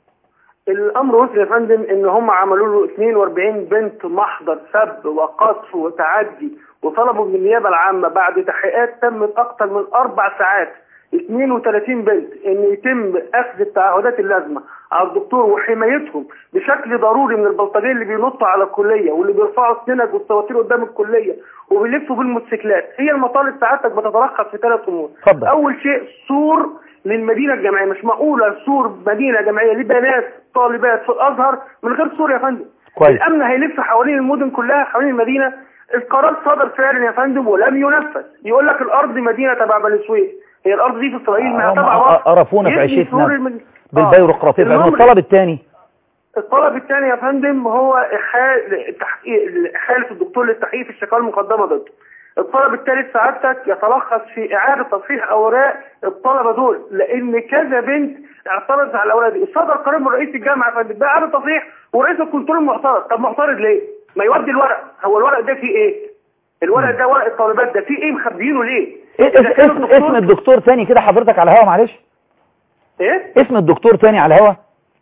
Speaker 2: الأمر وصل يا فندم إن هم عملوا له 42 بنت محضر سب وقذف وتعدي وطلبوا من النيابة العامة بعد تحقيقات تمت أكثر من أربع ساعات 32 بنت إن يتم أخذ التعهدات اللازمة على الدكتور وحمايتهم بشكل ضروري من البلطجية اللي بينطوا على الكلية واللي بيرفعوا السنج والسواتير قدام الكلية وبيلفوا بالموتوسيكلات هي المطالب ساعتك بتتلخص في ثلاث أمور
Speaker 1: اتفضل.
Speaker 2: أول شيء سور للمدينة الجامعية مش معقولة سور مدينة جامعية لبنات طالبات في الأزهر من غير سور يا فندم
Speaker 1: كويس.
Speaker 2: الأمن هيلف حوالين المدن كلها حوالين المدينة القرار صدر فعلا يا فندم ولم ينفذ يقول لك الأرض مدينة تبع بني سويف هي الأرض دي في إسرائيل ما هي
Speaker 1: هم
Speaker 2: تبع مصر
Speaker 1: قرفونا في
Speaker 2: يبني
Speaker 1: عيشتنا
Speaker 2: سور المد-
Speaker 1: بالبيروقراطيه
Speaker 2: آه.
Speaker 1: فاهم
Speaker 2: المهم-
Speaker 1: الطلب الثاني
Speaker 2: الطلب الثاني يا فندم هو إحالة التحقيق إحالة الدكتور للتحقيق في الشكاوى المقدمة ضده. الطلب الثالث سعادتك يتلخص في إعادة تصحيح أوراق الطلبة دول لأن كذا بنت اعترضت على الأوراق دي، صدر قرار من رئيس الجامعة يا فندم بإعادة تصحيح ورئيس الكنترول معترض، طب معترض ليه؟ ما يودي الورق، هو الورق ده فيه إيه؟ الورق ده ورق الطالبات ده فيه إيه مخبيينه ليه؟
Speaker 1: إيه-
Speaker 2: إذا كان
Speaker 1: اسم
Speaker 2: الدكتور-
Speaker 1: اسم الدكتور تاني كده حضرتك على الهوا معلش
Speaker 2: إيه؟
Speaker 1: اسم الدكتور تاني على الهوا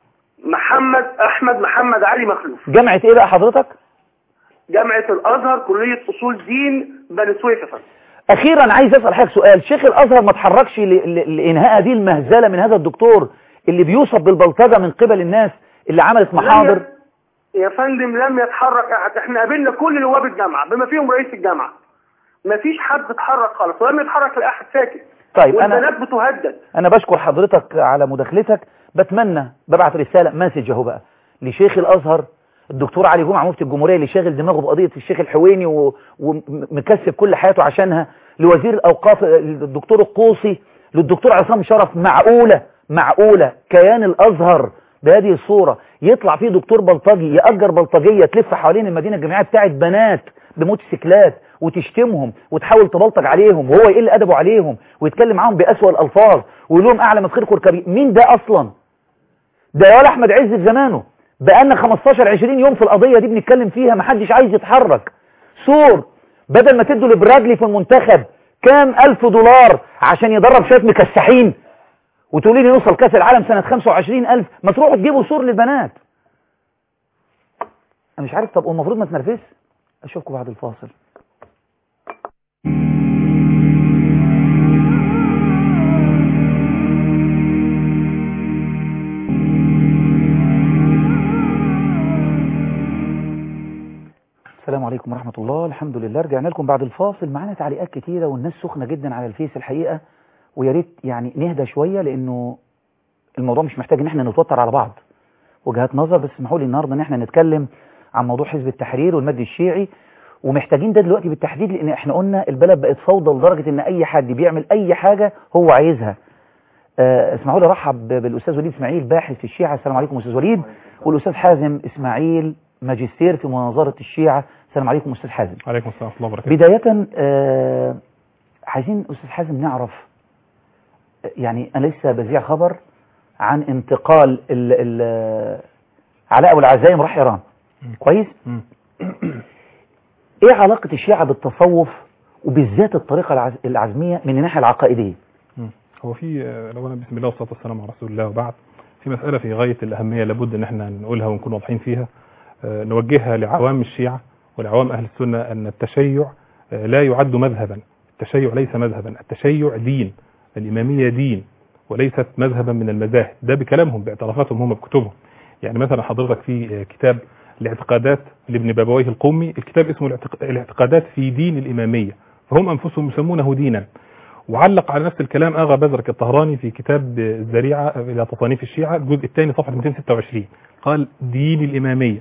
Speaker 2: محمد أحمد محمد علي مخلوف
Speaker 1: جامعه ايه بقى حضرتك
Speaker 2: جامعة الأزهر كلية أصول دين بني سويف يا فندم
Speaker 1: اخيرا عايز اسال حضرتك سؤال شيخ الازهر ما اتحركش ل- ل- لانهاء هذه المهزله من هذا الدكتور اللي بيوصف بالبلطجه من قبل الناس اللي عملت محاضر
Speaker 2: يا فندم لم يتحرك احد احنا قابلنا كل نواب الجامعه بما فيهم رئيس الجامعه مفيش حد اتحرك خالص ولم يتحرك لاحد ساكت
Speaker 1: طيب انا
Speaker 2: والبنات بتهدد
Speaker 1: انا بشكر حضرتك على مداخلتك بتمنى ببعت رسالة مسج اهو بقى لشيخ الازهر الدكتور علي جمعة مفتي الجمهورية اللي شاغل دماغه بقضية الشيخ الحويني و- ومكسب كل حياته عشانها لوزير الاوقاف الدكتور القوصي للدكتور عصام شرف معقولة معقولة كيان الازهر بهذه الصورة يطلع فيه دكتور بلطجي يأجر بلطجية تلف حوالين المدينة الجامعية بتاعت بنات بموتوسيكلات وتشتمهم وتحاول تبلطج عليهم وهو يقل أدبه عليهم ويتكلم معاهم بأسوأ الألفاظ ويقول لهم أعلى من خيركم الكبير مين ده أصلا ده ولا أحمد عز في زمانه بقالنا 15 20 يوم في القضية دي بنتكلم فيها محدش عايز يتحرك سور بدل ما تدوا لبراجلي في المنتخب كام ألف دولار عشان يدرب شوية مكسحين وتقولي لي نوصل كاس العالم سنة 25 ألف ما تروحوا تجيبوا سور للبنات أنا مش عارف طب المفروض ما تنرفزش أشوفكم بعد الفاصل السلام عليكم ورحمة الله الحمد لله رجعنا لكم بعد الفاصل معانا تعليقات كتيرة والناس سخنة جدا على الفيس الحقيقة ويا ريت يعني نهدى شوية لأنه الموضوع مش محتاج ان احنا نتوتر على بعض وجهات نظر بس اسمحوا لي النهارده ان احنا نتكلم عن موضوع حزب التحرير والمد الشيعي ومحتاجين ده دلوقتي بالتحديد لان احنا قلنا البلد بقت فوضى لدرجة ان اي حد بيعمل اي حاجة هو عايزها آه، اسمحوا لي ارحب بالاستاذ وليد اسماعيل باحث في الشيعة السلام عليكم استاذ وليد والاستاذ حازم اسماعيل ماجستير في مناظرة الشيعة السلام عليكم استاذ حازم
Speaker 3: عليكم السلام ورحمة الله وبركاته
Speaker 1: بداية آه، عايزين استاذ حازم نعرف آه، يعني انا لسه بذيع خبر عن انتقال ال ال علاء ابو العزايم راح ايران كويس
Speaker 3: مم.
Speaker 1: ايه علاقة الشيعة بالتصوف وبالذات الطريقة العز- العزمية من الناحية العقائدية
Speaker 3: مم. هو في آه، لو انا بسم الله والصلاه والسلام على رسول الله وبعد في مساله في غايه الاهميه لابد ان احنا نقولها ونكون واضحين فيها آه، نوجهها لعوام الشيعه ولعوام اهل السنه ان التشيع آه، لا يعد مذهبا التشيع ليس مذهبا التشيع دين الاماميه دين وليست مذهبا من المذاهب ده بكلامهم باعترافاتهم هم بكتبهم يعني مثلا حضرتك في آه، كتاب الاعتقادات لابن بابويه القومي الكتاب اسمه الاعتق- الاعتقادات في دين الاماميه فهم انفسهم يسمونه دينا وعلق على نفس الكلام اغا بزرك الطهراني في كتاب الذريعه الى تصانيف الشيعه الجزء الثاني صفحه 226 قال دين الاماميه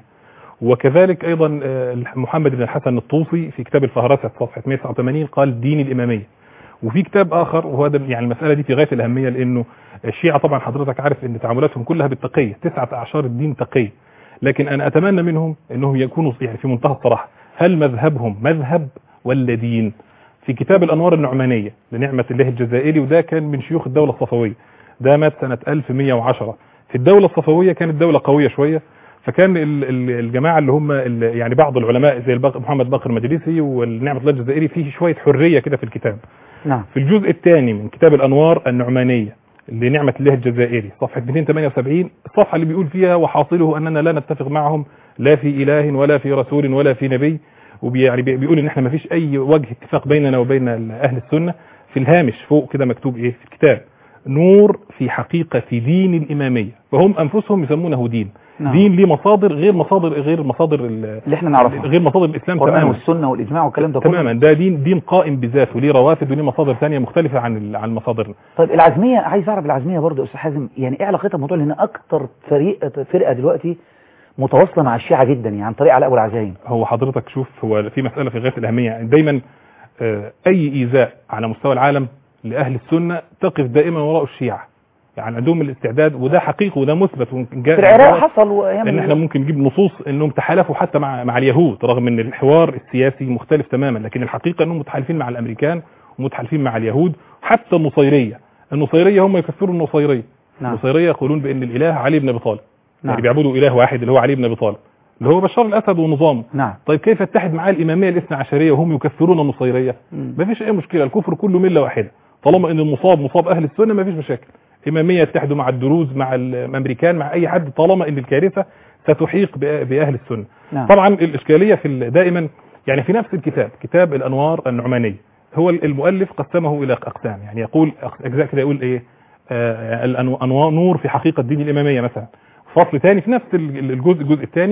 Speaker 3: وكذلك ايضا آه، محمد بن الحسن الطوسي في كتاب الفهرسه صفحه 189 قال دين الاماميه وفي كتاب اخر وهو ده يعني المساله دي في غايه الاهميه لانه الشيعه طبعا حضرتك عارف ان تعاملاتهم كلها بالتقيه تسعه اعشار الدين تقيه لكن انا اتمنى منهم انهم يكونوا يعني في منتهى الصراحه هل مذهبهم مذهب ولا دين في كتاب الانوار النعمانيه لنعمه الله الجزائري وده كان من شيوخ الدوله الصفويه ده مات سنه 1110 في الدوله الصفويه كانت دوله قويه شويه فكان ال- ال- الجماعه اللي هم ال- يعني بعض العلماء زي الباق- محمد باقر المجلسي والنعمه الله الجزائري فيه شويه حريه كده في الكتاب
Speaker 1: نعم
Speaker 3: في الجزء الثاني من كتاب الانوار النعمانيه لنعمه الله الجزائري صفحه 278 الصفحه اللي بيقول فيها وحاصله اننا لا نتفق معهم لا في اله ولا في رسول ولا في نبي وبيعني بيقول ان احنا ما فيش اي وجه اتفاق بيننا وبين اهل السنه في الهامش فوق كده مكتوب ايه في الكتاب نور في حقيقه دين الاماميه فهم انفسهم يسمونه دين
Speaker 1: نعم.
Speaker 3: دين ليه مصادر غير مصادر غير مصادر ال-
Speaker 1: اللي احنا نعرفها
Speaker 3: غير مصادر الاسلام
Speaker 1: القرآن
Speaker 3: تماما
Speaker 1: والسنة والإجماع والكلام ده كله
Speaker 3: تماما ده دين دين قائم بذاته ليه روافد وليه مصادر ثانيه مختلفه عن ال- عن مصادرنا
Speaker 1: طيب العزمية عايز أعرف العزمية برضه يا أستاذ حازم يعني إيه علاقتها بموضوع لأن أكتر فريق فرقة دلوقتي متواصلة مع الشيعة جدا يعني عن طريق علاء أبو العزايم
Speaker 3: هو حضرتك شوف هو في مساله في غايه الاهميه يعني دايما آه، اي ايذاء على مستوى العالم لاهل السنه تقف دائما وراء الشيعه يعني عندهم الاستعداد وده حقيقي وده مثبت وإن جاء
Speaker 1: في العراق حصل وأيام
Speaker 3: ان احنا ممكن نجيب نصوص انهم تحالفوا حتى مع مع اليهود رغم ان الحوار السياسي مختلف تماما لكن الحقيقه انهم متحالفين مع الامريكان ومتحالفين مع اليهود حتى النصيريه النصيريه هم يكفروا النصيريه
Speaker 1: نعم
Speaker 3: النصيريه يقولون بان الاله علي بن ابي طالب
Speaker 1: نعم
Speaker 3: يعني بيعبدوا اله واحد اللي هو علي بن ابي طالب اللي هو بشار الاسد ونظامه
Speaker 1: نعم
Speaker 3: طيب كيف يتحد معاه الاماميه الاثنى عشريه وهم يكفرون النصيريه
Speaker 1: مم.
Speaker 3: ما فيش اي مشكله الكفر كله مله واحده طالما ان المصاب مصاب اهل السنه ما فيش مشاكل اماميه يتحدوا مع الدروز مع الامريكان مع اي حد طالما ان الكارثه ستحيق بأ- باهل السنه
Speaker 1: نعم
Speaker 3: طبعا الاشكاليه في ال- دائما يعني في نفس الكتاب كتاب الانوار النعمانيه هو المؤلف قسمه الى اقسام يعني يقول أق- اجزاء كده يقول ايه آه الانوار نور في حقيقه دين الاماميه مثلا فصل ثاني في نفس ال- الجزء الجزء الثاني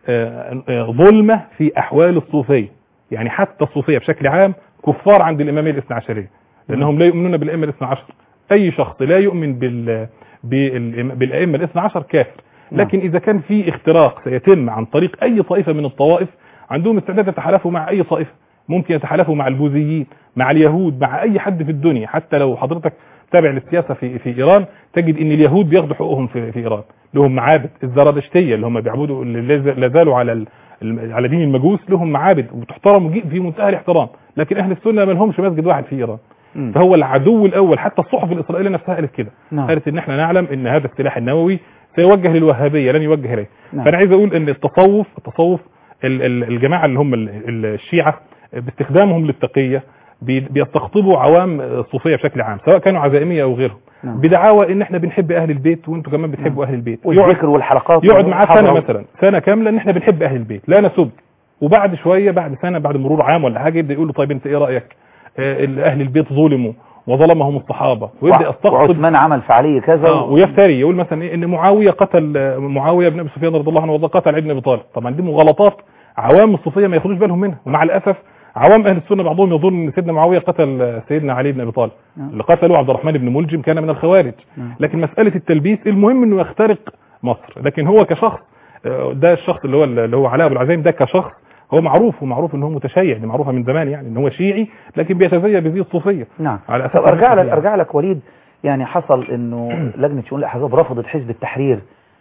Speaker 3: آه، آه، ظلمة في أحوال الصوفية يعني حتى الصوفية بشكل عام كفار عند الإمامية الاثنى عشرية لأنهم لا يؤمنون بالأئمة الاثنى عشر أي شخص لا يؤمن بال بالإم- بالأئمة الاثنى عشر كافر
Speaker 1: نعم.
Speaker 3: لكن إذا كان في اختراق سيتم عن طريق أي طائفة من الطوائف عندهم استعداد يتحالفوا مع أي طائفة ممكن يتحالفوا مع البوذيين مع اليهود مع أي حد في الدنيا حتى لو حضرتك تابع للسياسة في في إيران تجد إن اليهود بياخدوا حقوقهم في في إيران لهم معابد الزرادشتية اللي هم بيعبدوا اللي لا- لا زالوا على ال- الم- على دين المجوس لهم معابد وتحترم جي- في منتهى الاحترام لكن أهل السنة ما لهمش مسجد واحد في إيران
Speaker 1: مم.
Speaker 3: فهو العدو الأول حتى الصحف الإسرائيلية نفسها قالت كده
Speaker 1: نعم.
Speaker 3: قالت إن احنا نعلم إن هذا السلاح النووي سيوجه للوهابية لن يوجه إليه
Speaker 1: نعم.
Speaker 3: فأنا عايز أقول إن التصوف التصوف ال- ال- الجماعة اللي هم ال- ال- الشيعة باستخدامهم للتقية بي- بيستقطبوا عوام الصوفية بشكل عام سواء كانوا عزائمية أو غيرهم
Speaker 1: نعم.
Speaker 3: بدعاوى إن احنا بنحب أهل البيت وأنتوا كمان بتحبوا أهل البيت يقعد
Speaker 1: والذكر والحلقات
Speaker 3: يقعد معاه سنه
Speaker 1: والحضرة.
Speaker 3: مثلا سنه كامله ان احنا بنحب اهل البيت لا نسب وبعد شويه بعد سنه بعد مرور عام ولا حاجه يبدا يقول له طيب انت ايه رايك آه ال- اهل البيت ظلموا وظلمهم الصحابه ويبدا
Speaker 1: وع-
Speaker 3: يستقطب
Speaker 1: وعثمان عمل فعالية كذا
Speaker 3: آه ويفتري يقول مثلا ايه ان معاويه قتل آه، معاويه بن ابي سفيان رضي الله عنه وارضاه قتل علي بن ابي طالب طبعا دي مغالطات عوام الصوفيه ما ياخدوش بالهم منها ومع الاسف عوام اهل السنه بعضهم يظن ان سيدنا معاويه قتل آه، سيدنا علي بن ابي طالب
Speaker 1: نعم.
Speaker 3: اللي قتله عبد الرحمن بن ملجم كان من الخوارج
Speaker 1: نعم.
Speaker 3: لكن مساله التلبيس المهم انه يخترق مصر لكن هو كشخص آه، ده الشخص اللي هو اللي هو علاء ابو العزايم ده كشخص هو معروف ومعروف ان هو متشيع دي معروفه من زمان يعني ان هو شيعي لكن بيتزيى بزي الصوفيه
Speaker 1: نعم
Speaker 3: على اساس
Speaker 1: طب ارجع لك
Speaker 3: الصوفية.
Speaker 1: ارجع لك وليد يعني حصل انه لجنه شؤون الاحزاب رفضت حزب التحرير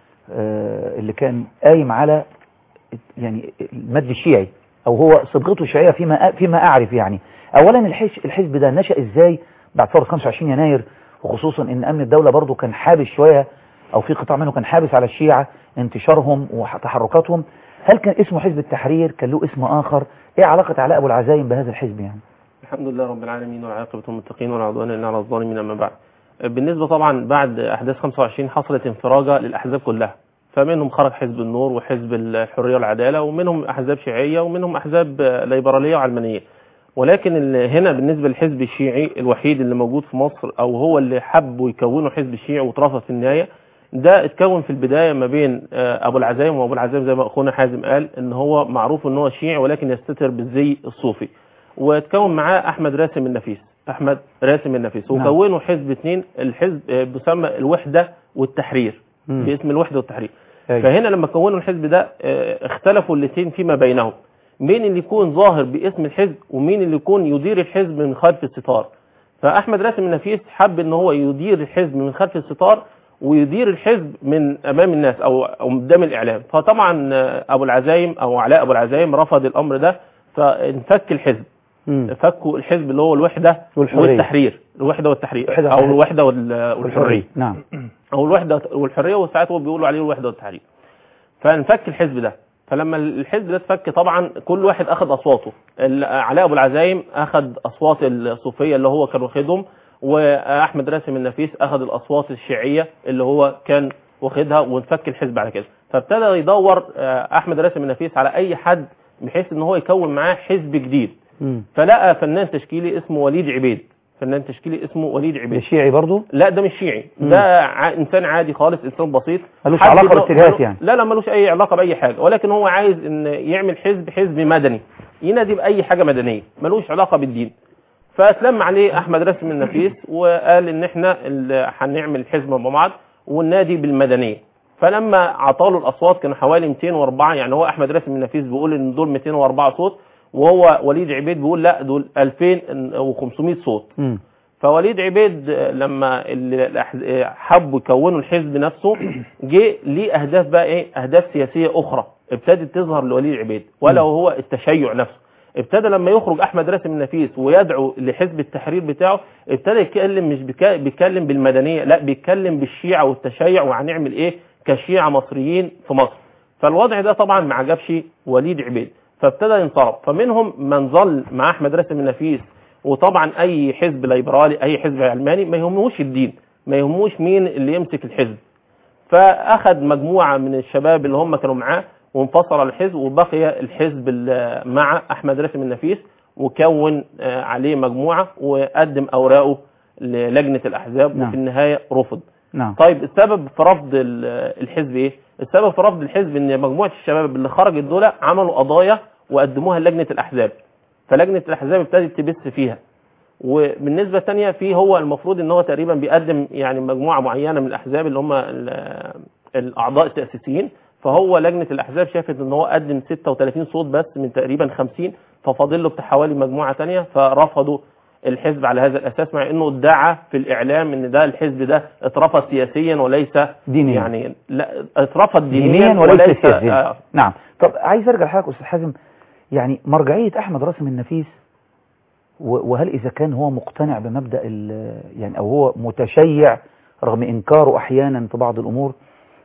Speaker 1: آه، اللي كان قايم على يعني المد الشيعي او هو صبغته شيعيه فيما فيما اعرف يعني اولا الحش- الحزب ده نشا ازاي بعد ثوره 25 يناير وخصوصا ان امن الدوله برضو كان حابس شويه او في قطاع منه كان حابس على الشيعه انتشارهم وتحركاتهم هل كان اسمه حزب التحرير كان له اسم اخر ايه علاقه علاء ابو العزايم بهذا الحزب يعني
Speaker 4: الحمد لله رب العالمين والعاقبة للمتقين ولا عدوان إلا على الظالمين أما بعد بالنسبة طبعا بعد أحداث 25 حصلت انفراجة للأحزاب كلها فمنهم خرج حزب النور وحزب الحرية والعدالة ومنهم أحزاب شيعية ومنهم أحزاب ليبرالية وعلمانية ولكن ال- هنا بالنسبة للحزب الشيعي الوحيد اللي موجود في مصر أو هو اللي حبوا يكونوا حزب الشيعي واترفض في النهاية ده اتكون في البداية ما بين آه، أبو العزايم وأبو العزايم زي ما أخونا حازم قال إن هو معروف إن هو شيعي ولكن يستتر بالزي الصوفي وتكون معاه احمد راسم النفيس احمد راسم النفيس
Speaker 1: نعم.
Speaker 4: وكونوا حزب اثنين الحزب آه، بيسمى الوحده والتحرير
Speaker 1: مم.
Speaker 4: باسم الوحده والتحرير
Speaker 1: أيوة.
Speaker 4: فهنا لما كونوا الحزب ده آه، اختلفوا الاثنين فيما بينهم مين اللي يكون ظاهر باسم الحزب ومين اللي يكون يدير الحزب من خلف الستار فاحمد راسم النفيس حب ان هو يدير الحزب من خلف الستار ويدير الحزب من امام الناس او او قدام الاعلام فطبعا آه، ابو العزايم او علاء ابو العزايم رفض الامر ده فانفك الحزب
Speaker 1: مم.
Speaker 4: فكوا الحزب اللي هو الوحده
Speaker 1: والحرية.
Speaker 4: والتحرير الوحده والتحرير
Speaker 1: الوحدة
Speaker 4: او
Speaker 1: والتحرير.
Speaker 4: الوحده وال- والحريه
Speaker 1: نعم
Speaker 4: او الوحده والحريه وساعات هو بيقولوا عليه الوحده والتحرير فانفك الحزب ده فلما الحزب ده اتفك طبعا كل واحد اخذ اصواته ال- علاء ابو العزايم اخذ اصوات الصوفيه اللي هو كان واخدهم واحمد راسم النفيس اخذ الاصوات الشيعيه اللي هو كان واخدها وانفك الحزب على كده فابتدى يدور آه، احمد راسم النفيس على اي حد بحيث ان هو يكون معاه حزب جديد
Speaker 1: مم.
Speaker 4: فلقى فنان تشكيلي اسمه وليد عبيد فنان تشكيلي اسمه وليد
Speaker 1: ده
Speaker 4: عبيد
Speaker 1: شيعي برضو
Speaker 4: لا ده مش شيعي
Speaker 1: مم.
Speaker 4: ده ع... انسان عادي خالص انسان بسيط
Speaker 1: ملوش
Speaker 4: حد
Speaker 1: علاقة
Speaker 4: له-
Speaker 1: باتجاهات
Speaker 4: ملو-
Speaker 1: يعني.
Speaker 4: لا لا ملوش اي علاقه باي حاجه ولكن هو عايز ان يعمل حزب حزب مدني ينادي باي حاجه مدنيه ملوش علاقه بالدين فاتلم عليه احمد راسم النفيس وقال ان احنا ال- هنعمل حزب مع بعض والنادي بالمدنيه فلما عطاله الاصوات كانوا حوالي 204 يعني هو احمد راسم النفيس بيقول ان دول 204 صوت وهو وليد عبيد بيقول لا دول 2500 صوت
Speaker 1: مم.
Speaker 4: فوليد عبيد آه، لما ال- الأح- آه، حبوا يكونوا الحزب نفسه جه ليه اهداف بقى ايه اهداف سياسيه اخرى ابتدت تظهر لوليد عبيد ولا هو التشيع نفسه ابتدى لما يخرج احمد راسم النفيس ويدعو لحزب التحرير بتاعه ابتدى يتكلم مش بيكا- بيتكلم بالمدنيه لا بيتكلم بالشيعه والتشيع وهنعمل ايه كشيعه مصريين في مصر فالوضع ده طبعا ما عجبش وليد عبيد فابتدى ينصرف فمنهم من ظل مع احمد راسم النفيس وطبعا اي حزب ليبرالي اي حزب علماني ما يهموش الدين ما يهموش مين اللي يمسك الحزب فاخذ مجموعه من الشباب اللي هم كانوا معاه وانفصل عن الحزب وبقي الحزب ال- مع احمد راسم النفيس وكون آه، عليه مجموعه وقدم اوراقه للجنه الاحزاب
Speaker 1: نعم.
Speaker 4: وفي النهايه رفض
Speaker 1: نعم
Speaker 4: طيب السبب في رفض ال- الحزب ايه السبب في رفض الحزب ان مجموعه الشباب اللي خرجت دول عملوا قضايا وقدموها لجنه الاحزاب فلجنه الاحزاب ابتدت تبث فيها وبالنسبه الثانيه في هو المفروض ان هو تقريبا بيقدم يعني مجموعه معينه من الاحزاب اللي هم ال- الاعضاء التاسيسيين فهو لجنه الاحزاب شافت ان هو قدم 36 صوت بس من تقريبا 50 ففاضل له بتاع حوالي مجموعه ثانيه فرفضوا الحزب على هذا الاساس مع انه ادعى في الاعلام ان ده الحزب ده اترفض سياسيا وليس
Speaker 1: دينيا.
Speaker 4: يعني لا اترفض دينيا,
Speaker 1: دينيا وليس
Speaker 4: وليس
Speaker 1: سياسيا
Speaker 4: آه
Speaker 1: نعم طب عايز ارجع لحضرتك استاذ حازم يعني مرجعيه احمد راسم النفيس و- وهل اذا كان هو مقتنع بمبدا ال- يعني او هو متشيع رغم انكاره احيانا في بعض الامور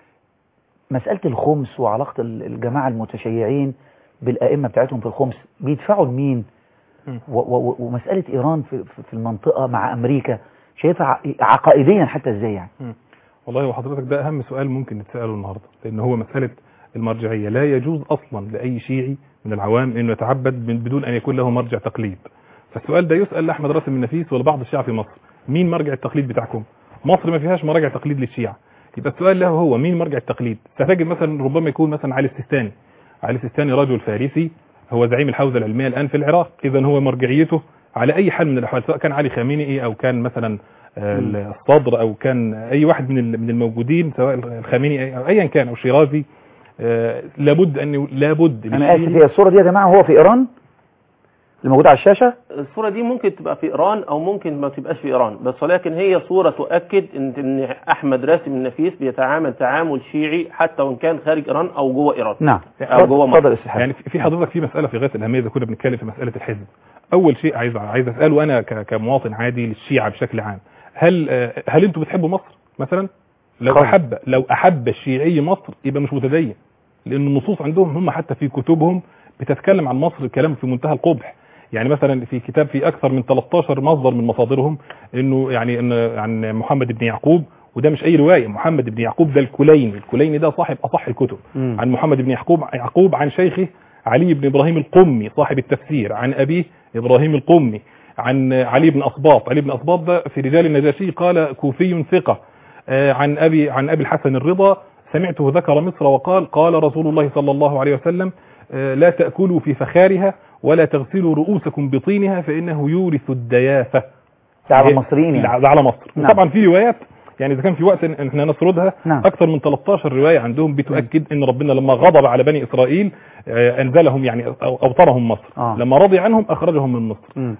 Speaker 1: مساله الخمس وعلاقه ال- الجماعه المتشيعين بالائمه بتاعتهم في الخمس بيدفعوا لمين
Speaker 3: مم.
Speaker 1: و- و- ومساله ايران في في- في المنطقه مع امريكا شايفها ع- عقائديا حتى ازاي يعني
Speaker 3: والله وحضرتك ده اهم سؤال ممكن نتساله النهارده لان هو مساله المرجعيه لا يجوز اصلا لاي شيعي من العوام انه يتعبد من- بدون ان يكون له مرجع تقليد فالسؤال ده يسال لاحمد راسم النفيس ولبعض الشيعة في مصر مين مرجع التقليد بتاعكم مصر ما فيهاش مراجع تقليد للشيعة يبقى السؤال له هو مين مرجع التقليد ستجد مثلا ربما يكون مثلا علي السيستاني علي السيستاني رجل فارسي هو زعيم الحوزه العلميه الان في العراق اذا هو مرجعيته على اي حال من الاحوال سواء كان علي خامنئي او كان مثلا آه، الصدر او كان اي واحد من ال- من الموجودين سواء الخامنئي او ايا كان او شيرازي آه، لابد ان لابد
Speaker 1: انا اسف
Speaker 3: للشيعي-
Speaker 1: هي الصوره دي يا جماعه هو في ايران اللي موجوده على الشاشه
Speaker 4: الصورة دي ممكن تبقى في إيران أو ممكن ما تبقاش في إيران بس ولكن هي صورة تؤكد إن إن أحمد راسم النفيس بيتعامل تعامل شيعي حتى وإن كان خارج إيران أو جوه إيران
Speaker 1: نعم
Speaker 4: أو جوه مصر.
Speaker 1: اتفضل يا استاذ حازم.
Speaker 3: يعني في في حضرتك في مساله في غايه الاهميه اذا كنا بنتكلم في مساله الحزب اول شيء عايز عايز اساله انا ك- كمواطن عادي للشيعه بشكل عام هل آه، هل انتم بتحبوا مصر مثلا لو
Speaker 1: خالص.
Speaker 3: احب لو احب الشيعي مصر يبقى مش متدين لان النصوص عندهم هم حتى في كتبهم بتتكلم عن مصر كلام في منتهى القبح يعني مثلا في كتاب في اكثر من 13 مصدر من مصادرهم انه يعني إن عن محمد بن يعقوب وده مش اي روايه محمد بن يعقوب ده الكليني الكليني ده صاحب اصح الكتب
Speaker 1: مم.
Speaker 3: عن محمد بن يعقوب يعقوب عن شيخه علي بن ابراهيم القمي صاحب التفسير عن ابيه ابراهيم القمي عن علي بن اسباط علي بن اسباط ده في رجال النجاشي قال كوفي ثقه آه، عن ابي عن ابي الحسن الرضا سمعته ذكر مصر وقال قال رسول الله صلى الله عليه وسلم آه، لا تاكلوا في فخارها ولا تغسلوا رؤوسكم بطينها فانه يورث الديافه
Speaker 1: ده على
Speaker 3: هي-
Speaker 1: المصريين يعني
Speaker 3: ده على مصر
Speaker 1: نعم.
Speaker 3: وطبعا في روايات يعني اذا كان في وقت ان احنا نسردها
Speaker 1: نعم.
Speaker 3: اكثر من 13 روايه عندهم بتؤكد ان ربنا لما غضب على بني اسرائيل آه، انزلهم يعني أو- اوطرهم مصر
Speaker 1: آه.
Speaker 3: لما رضي عنهم اخرجهم من مصر
Speaker 1: مم.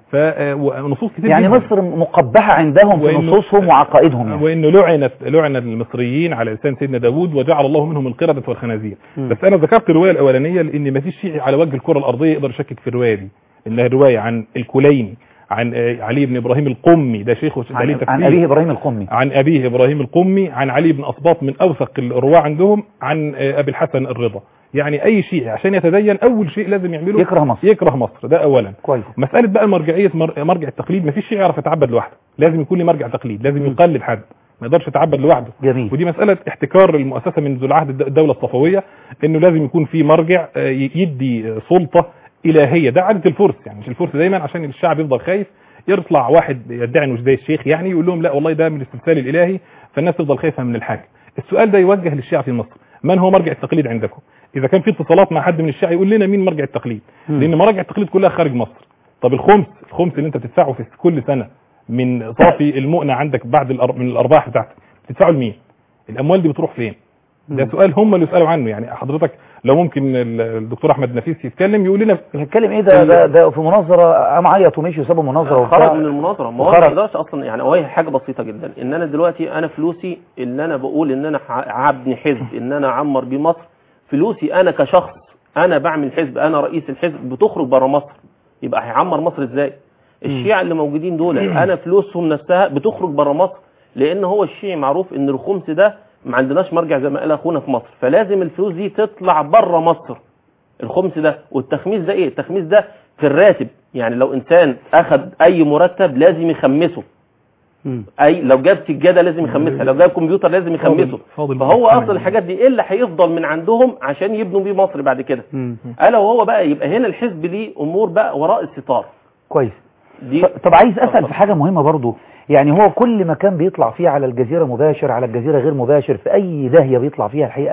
Speaker 3: فنصوص كتير
Speaker 1: يعني
Speaker 3: جداً.
Speaker 1: مصر مقبحة عندهم في
Speaker 3: وإنه-
Speaker 1: نصوصهم وعقائدهم يعني
Speaker 3: وانه لعنت لعن المصريين على لسان سيدنا داوود وجعل الله منهم القردة والخنازير
Speaker 1: مم.
Speaker 3: بس انا ذكرت الروايه الاولانيه لان ما فيش شيعي على وجه الكره الارضيه يقدر يشكك في الروايه دي انها روايه عن الكليني عن آه، علي بن ابراهيم القمي ده شيخه ده ليه
Speaker 1: عن,
Speaker 3: تفسير.
Speaker 1: عن أبيه إبراهيم القمي
Speaker 3: عن أبيه إبراهيم القمي عن علي بن أصباط من أوثق الرواة عندهم عن آه، أبي الحسن الرضا يعني أي شيء عشان يتدين أول شيء لازم يعمله
Speaker 1: يكره مصر
Speaker 3: يكره مصر ده أولا
Speaker 1: كويس
Speaker 3: مسألة بقى مرجعية مر- مرجع التقليد ما فيش شيء يعرف يتعبد لوحده لازم يكون له مرجع تقليد لازم
Speaker 1: مم.
Speaker 3: يقلد حد ما يقدرش يتعبد لوحده
Speaker 1: جميل
Speaker 3: ودي مسألة احتكار المؤسسة من ذو العهد الد- الدولة الصفوية انه لازم يكون في مرجع آه، ي- يدي آه، سلطة إلهية ده عادة الفرس يعني مش الفرس دايما عشان الشعب يفضل خايف يطلع واحد يدعي انه زي الشيخ يعني يقول لهم لا والله ده من الاستمثال الالهي فالناس تفضل خايفه من الحاكم السؤال ده يوجه للشيعة في مصر من هو مرجع التقليد عندكم اذا كان في اتصالات مع حد من الشيعة يقول لنا مين مرجع التقليد
Speaker 1: مم.
Speaker 3: لان مراجع التقليد كلها خارج مصر طب الخمس الخمس اللي انت بتدفعه في كل سنه من صافي المؤنه عندك بعد الأر... من الارباح بتاعتك بتدفعه لمين الاموال دي بتروح فين ده
Speaker 1: مم.
Speaker 3: سؤال هم اللي يسالوا عنه يعني حضرتك لو ممكن ال- الدكتور احمد نفيس يتكلم يقول لنا
Speaker 1: بيتكلم ايه ده ده, ده في مناظرة قام عيط ومشي وساب المناظرة
Speaker 4: خرج
Speaker 1: وبتاع
Speaker 4: من المناظره ما هو
Speaker 1: وخرج.
Speaker 4: ما يقدرش اصلا يعني هو هي حاجه بسيطه جدا ان انا دلوقتي انا فلوسي اللي انا بقول ان انا ح- هبني حزب ان انا اعمر بيه مصر فلوسي انا كشخص انا بعمل حزب انا رئيس الحزب بتخرج بره مصر يبقى هيعمر مصر ازاي الشيعة اللي موجودين دول انا فلوسهم نفسها بتخرج بره مصر لان هو الشيعي معروف ان الخمس ده ما عندناش مرجع زي ما قال اخونا في مصر فلازم الفلوس دي تطلع بره مصر الخمس ده والتخميس ده ايه التخميس ده في الراتب يعني لو انسان اخذ اي مرتب لازم يخمسه
Speaker 1: مم.
Speaker 4: اي لو جاب سجاده لازم يخمسها لو جاب كمبيوتر لازم يخمسه
Speaker 3: فاضل
Speaker 4: فهو
Speaker 3: فاضل
Speaker 4: اصلا الحاجات دي ايه اللي هيفضل من عندهم عشان يبنوا بيه مصر بعد كده
Speaker 1: مم.
Speaker 4: الا وهو بقى يبقى هنا الحزب ليه امور بقى وراء الستار
Speaker 1: كويس
Speaker 4: دي
Speaker 1: ط- طب عايز اسال في حاجه مهمه برضو يعني هو كل مكان بيطلع فيه على الجزيره مباشر على الجزيره غير مباشر في اي داهيه بيطلع فيها الحقيقه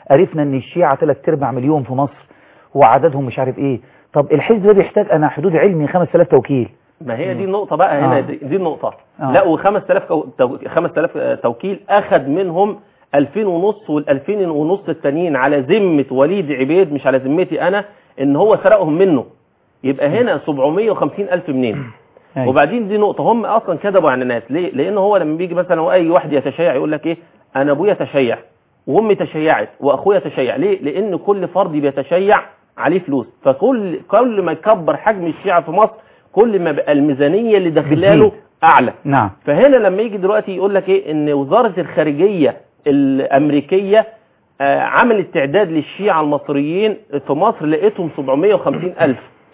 Speaker 1: عرفنا ان الشيعة ثلاث ارباع مليون في مصر وعددهم مش عارف ايه طب الحزب ده بيحتاج انا حدود علمي 5000 توكيل
Speaker 4: ما هي دي النقطة بقى هنا
Speaker 1: آه.
Speaker 4: دي, دي النقطة
Speaker 1: آه.
Speaker 4: لا و5000 كو... تو... 5000 توكيل أخذ منهم 2000 ونص وال2000 ونص التانيين على ذمة وليد عبيد مش على ذمتي أنا إن هو سرقهم منه يبقى هنا 750 ألف منين
Speaker 1: أيوة.
Speaker 4: وبعدين دي نقطة هم أصلا كذبوا عن الناس ليه؟ لأن هو لما بيجي مثلا وأي واحد يتشيع يقول لك إيه أنا أبويا تشيع وأمي تشيعت وأخويا تشيع ليه؟ لأن كل فرد بيتشيع عليه فلوس فكل كل ما يكبر حجم الشيعة في مصر كل ما بقى الميزانية اللي داخلاله
Speaker 1: بتزيد.
Speaker 4: أعلى
Speaker 1: نعم
Speaker 4: فهنا لما يجي دلوقتي يقول لك ايه ان وزارة الخارجية الامريكية آه، عملت تعداد للشيعة المصريين في مصر لقيتهم 750 الف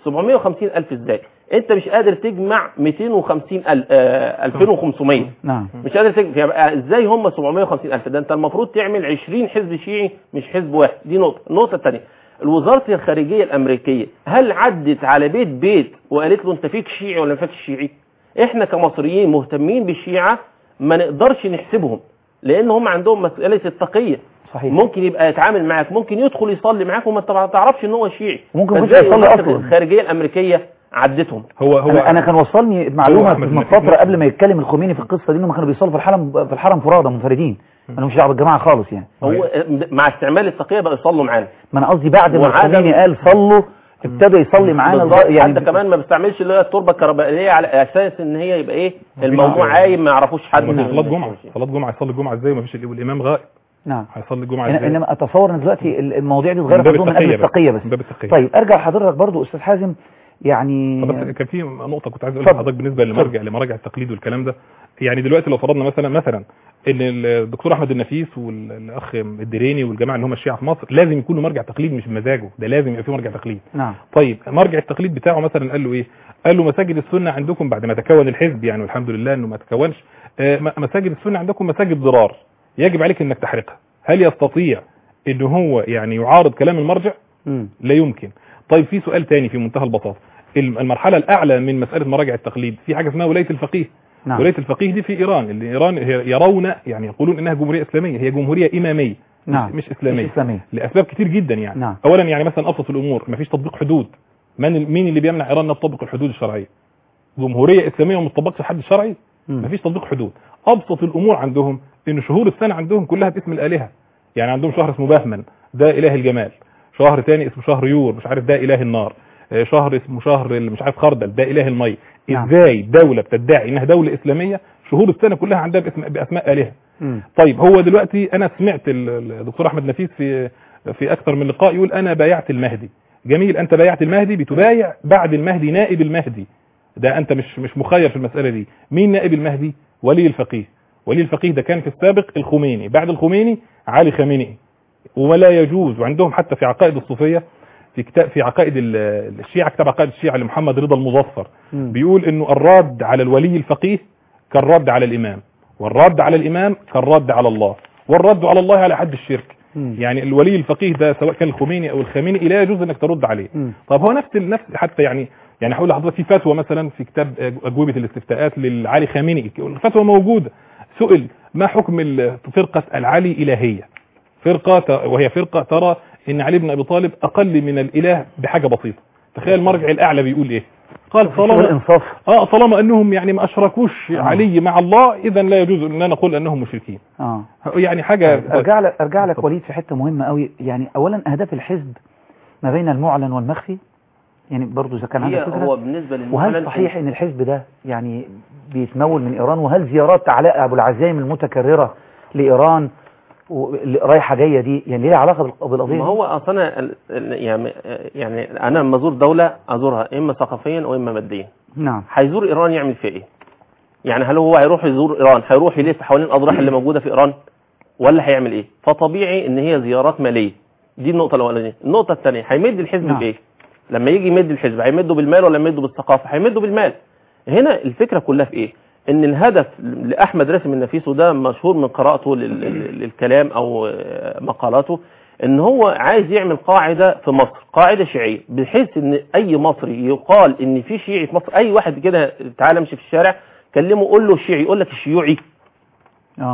Speaker 4: 750 الف ازاي انت مش قادر تجمع 250 الف آه 2500
Speaker 1: نعم
Speaker 4: مش قادر تجمع يبقى ازاي هم 750 الف ده انت المفروض تعمل 20 حزب شيعي مش حزب واحد دي نقطة النقطة الثانية الوزارة الخارجية الامريكية هل عدت على بيت بيت وقالت له انت فيك شيعي ولا ما فيكش شيعي احنا كمصريين مهتمين بالشيعة ما نقدرش نحسبهم لان هم عندهم مسألة التقية
Speaker 1: صحيح
Speaker 4: ممكن يبقى يتعامل معاك ممكن يدخل يصلي معاك وما انت ما تعرفش ان هو شيعي
Speaker 1: وممكن يخش
Speaker 4: فازاي
Speaker 1: يصلي
Speaker 4: وزارة
Speaker 1: أصلاً.
Speaker 4: الخارجية الامريكية عدتهم
Speaker 3: هو هو
Speaker 1: انا انا كان وصلني معلومه
Speaker 3: أحمد
Speaker 1: من
Speaker 3: النفيس
Speaker 1: فتره
Speaker 3: نفسه.
Speaker 1: قبل ما يتكلم الخميني في القصه دي انهم كانوا بيصلوا في الحرم في الحرم فرادى منفردين انا مش دعوه بالجماعه خالص يعني
Speaker 4: هو مع استعمال التقية بقى يصلوا معانا
Speaker 1: ما انا قصدي بعد ما
Speaker 4: وعدم-
Speaker 1: الخميني قال صلوا ابتدى يصلي معانا
Speaker 4: بالظبط
Speaker 1: لغاية-
Speaker 4: حتى كمان ما بيستعملش اللي هي التربه الكهربائيه على اساس ان هي يبقى ايه الموضوع عايم ما يعرفوش حد
Speaker 3: ما
Speaker 4: من
Speaker 3: فيش صلاة جمعة
Speaker 4: المسلمين.
Speaker 3: صلاة جمعة يصلي الجمعة ازاي وما فيش الامام غائب
Speaker 1: نعم
Speaker 3: هيصلي الجمعة
Speaker 1: إن-
Speaker 3: ازاي
Speaker 1: انما اتصور ان دلوقتي ال- المواضيع دي اتغيرت
Speaker 3: من باب
Speaker 1: عندهم من قبل
Speaker 3: التقية
Speaker 1: التقيه
Speaker 3: بس.
Speaker 1: بس
Speaker 3: من باب التقية.
Speaker 1: طيب ارجع لحضرتك برضو استاذ حازم يعني
Speaker 3: طب بس كان في نقطة كنت عايز اقولها
Speaker 1: اتفضل.
Speaker 3: لحضرتك بالنسبة لمرجع لمراجع التقليد والكلام ده يعني دلوقتي لو فرضنا مثلا مثلا ان الدكتور احمد النفيس والاخ الدريني والجماعة اللي هم الشيعة في مصر لازم يكونوا مرجع تقليد مش بمزاجه ده لازم يبقى فيه مرجع تقليد
Speaker 1: نعم
Speaker 3: طيب مرجع التقليد بتاعه مثلا قال له ايه قال له مساجد السنة عندكم بعد ما تكون الحزب يعني والحمد لله انه ما تكونش آه، م- مساجد السنة عندكم مساجد ضرار يجب عليك انك تحرقها هل يستطيع ان هو يعني يعارض كلام المرجع
Speaker 1: مم.
Speaker 3: لا يمكن طيب في سؤال تاني في منتهى البساطة الم- المرحلة الأعلى من مسألة مراجع التقليد في حاجة اسمها ولاية الفقيه
Speaker 1: نعم
Speaker 3: ولاية الفقيه دي في إيران اللي إيران هي- يرون يعني يقولون إنها جمهورية إسلامية هي جمهورية إمامية مش-
Speaker 1: نعم
Speaker 3: مش إسلامية
Speaker 1: مش إسلامية
Speaker 3: لأسباب كتير جدا يعني
Speaker 1: نعم.
Speaker 3: أولا يعني مثلا أبسط الأمور مفيش تطبيق حدود من ال- مين اللي بيمنع إيران انها تطبق الحدود الشرعية جمهورية إسلامية وما تطبقش الحد الشرعي
Speaker 1: مم.
Speaker 3: مفيش تطبيق حدود ابسط الامور عندهم ان شهور السنه عندهم كلها باسم الالهه يعني عندهم شهر اسمه بهمن ده اله الجمال شهر تاني اسمه شهر يور مش عارف ده اله النار آه، شهر اسمه شهر اللي مش عارف خردل ده اله المي
Speaker 1: نعم.
Speaker 3: ازاي دوله بتدعي انها دوله اسلاميه شهور السنه كلها عندها باسم باسماء الهه
Speaker 1: مم.
Speaker 3: طيب هو دلوقتي انا سمعت ال- الدكتور احمد نفيس في في اكثر من لقاء يقول انا بايعت المهدي جميل انت بايعت المهدي بتبايع بعد المهدي نائب المهدي ده انت مش مش مخير في المساله دي مين نائب المهدي ولي الفقيه ولي الفقيه ده كان في السابق الخميني بعد الخميني علي خامنئي ولا يجوز وعندهم حتى في عقائد الصوفيه في كتاب في عقائد ال- الشيعه كتاب عقائد الشيعه لمحمد رضا المظفر
Speaker 1: مم.
Speaker 3: بيقول انه الرد على الولي الفقيه كالرد على الامام والرد على الامام كالرد على الله والرد على الله على حد الشرك
Speaker 1: مم.
Speaker 3: يعني الولي الفقيه ده سواء كان الخميني او الخامنئي لا يجوز انك ترد عليه
Speaker 1: مم.
Speaker 3: طب هو نفس نفس حتى يعني يعني هقول لحضرتك في فتوى مثلا في كتاب اجوبه الاستفتاءات للعلي خامنئي الفتوى موجوده سئل ما حكم ال- فرقه العلي الهيه فرقه ت- وهي فرقه ترى ان علي بن ابي طالب اقل من الاله بحاجه بسيطه تخيل المرجع الاعلى بيقول ايه قال
Speaker 1: شغل
Speaker 3: طالما
Speaker 1: انصاف
Speaker 3: اه طالما انهم يعني ما اشركوش
Speaker 1: آه.
Speaker 3: علي مع الله اذا لا يجوز ان نقول انهم مشركين
Speaker 1: اه
Speaker 3: يعني حاجه
Speaker 1: ارجع لك ارجع لك
Speaker 3: اتفضل.
Speaker 1: وليد في حته مهمه قوي يعني اولا اهداف الحزب ما بين المعلن والمخفي يعني برضو اذا كان
Speaker 4: هي
Speaker 1: عندك فكره
Speaker 4: هو بالنسبه
Speaker 1: وهل
Speaker 4: للمعلن
Speaker 1: صحيح ان الحزب ده يعني بيتمول من ايران وهل زيارات علاء ابو العزايم المتكرره لايران و- اللي رايحه جايه دي يعني ليها علاقه بالق- بالقضيه
Speaker 4: ما
Speaker 1: دي؟
Speaker 4: هو اصلا ال- ال- يعني يعني انا لما ازور دوله ازورها اما ثقافيا واما ماديا
Speaker 1: نعم
Speaker 4: هيزور ايران يعمل فيها ايه يعني هل هو هيروح يزور ايران هيروح يلف حوالين الاضراح اللي موجوده في ايران ولا هيعمل ايه فطبيعي ان هي زيارات ماليه دي النقطه الاولانيه النقطه الثانيه هيمد الحزب
Speaker 1: نعم.
Speaker 4: بايه لما يجي يمد الحزب هيمده بالمال ولا يمده بالثقافه هيمده بالمال هنا الفكره كلها في ايه ان الهدف لاحمد راسم النفيس وده مشهور من قراءته لل- لل- للكلام او آه، مقالاته ان هو عايز يعمل قاعده في مصر قاعده شيعيه بحيث ان اي مصري يقال ان في شيعي في مصر اي واحد كده تعالى امشي في الشارع كلمه قول له شيعي يقول لك الشيوعي
Speaker 1: اه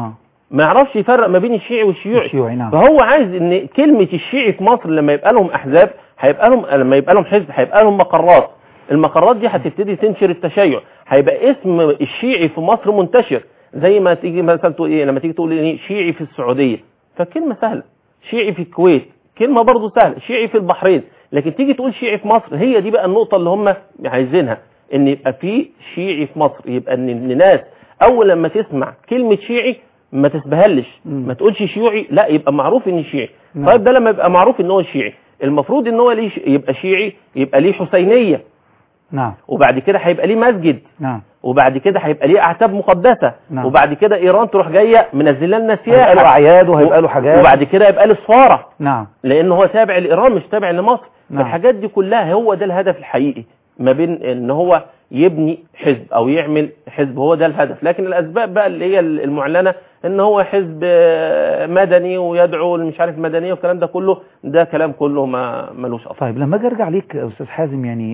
Speaker 4: ما يعرفش يفرق ما بين الشيعي والشيوعي
Speaker 1: الشيوعي نعم
Speaker 4: فهو عايز ان كلمة الشيعي في مصر لما يبقى لهم احزاب هيبقى لهم لما يبقى لهم حزب هيبقى لهم مقرات المقرات دي هتبتدي تنشر التشيع هيبقى اسم الشيعي في مصر منتشر زي ما تيجي مثلا تقول ايه لما تيجي تقول ايه شيعي في السعودية فكلمة سهلة شيعي في الكويت كلمة برضو سهلة شيعي في البحرين لكن تيجي تقول شيعي في مصر هي دي بقى النقطة اللي هم عايزينها ان يبقى في شيعي في مصر يبقى ان الناس اول لما تسمع كلمة شيعي ما تسبهلش
Speaker 1: مم.
Speaker 4: ما تقولش شيوعي لا يبقى معروف ان شيعي
Speaker 1: نعم.
Speaker 4: طيب ده لما يبقى معروف ان هو شيعي المفروض ان هو ليه ش- يبقى شيعي يبقى ليه حسينية
Speaker 1: نعم
Speaker 4: وبعد كده هيبقى ليه مسجد
Speaker 1: نعم
Speaker 4: وبعد كده هيبقى ليه اعتاب مقدسة
Speaker 1: نعم.
Speaker 4: وبعد كده ايران تروح جايه منزله لنا
Speaker 1: هيبقى له
Speaker 4: سياحه
Speaker 1: اعياد وهيبقى له حاجات
Speaker 4: وبعد كده يبقى له صفاره
Speaker 1: نعم
Speaker 4: لان هو تابع لايران مش تابع لمصر
Speaker 1: نعم.
Speaker 4: الحاجات دي كلها هو ده الهدف الحقيقي ما بين ان هو يبني حزب او يعمل حزب هو ده الهدف لكن الاسباب بقى اللي هي المعلنه ان هو حزب آه، مدني ويدعو مش عارف مدنيه والكلام ده كله ده كلام كله ما ملوش اصل
Speaker 1: طيب لما اجي ارجع ليك يا استاذ حازم يعني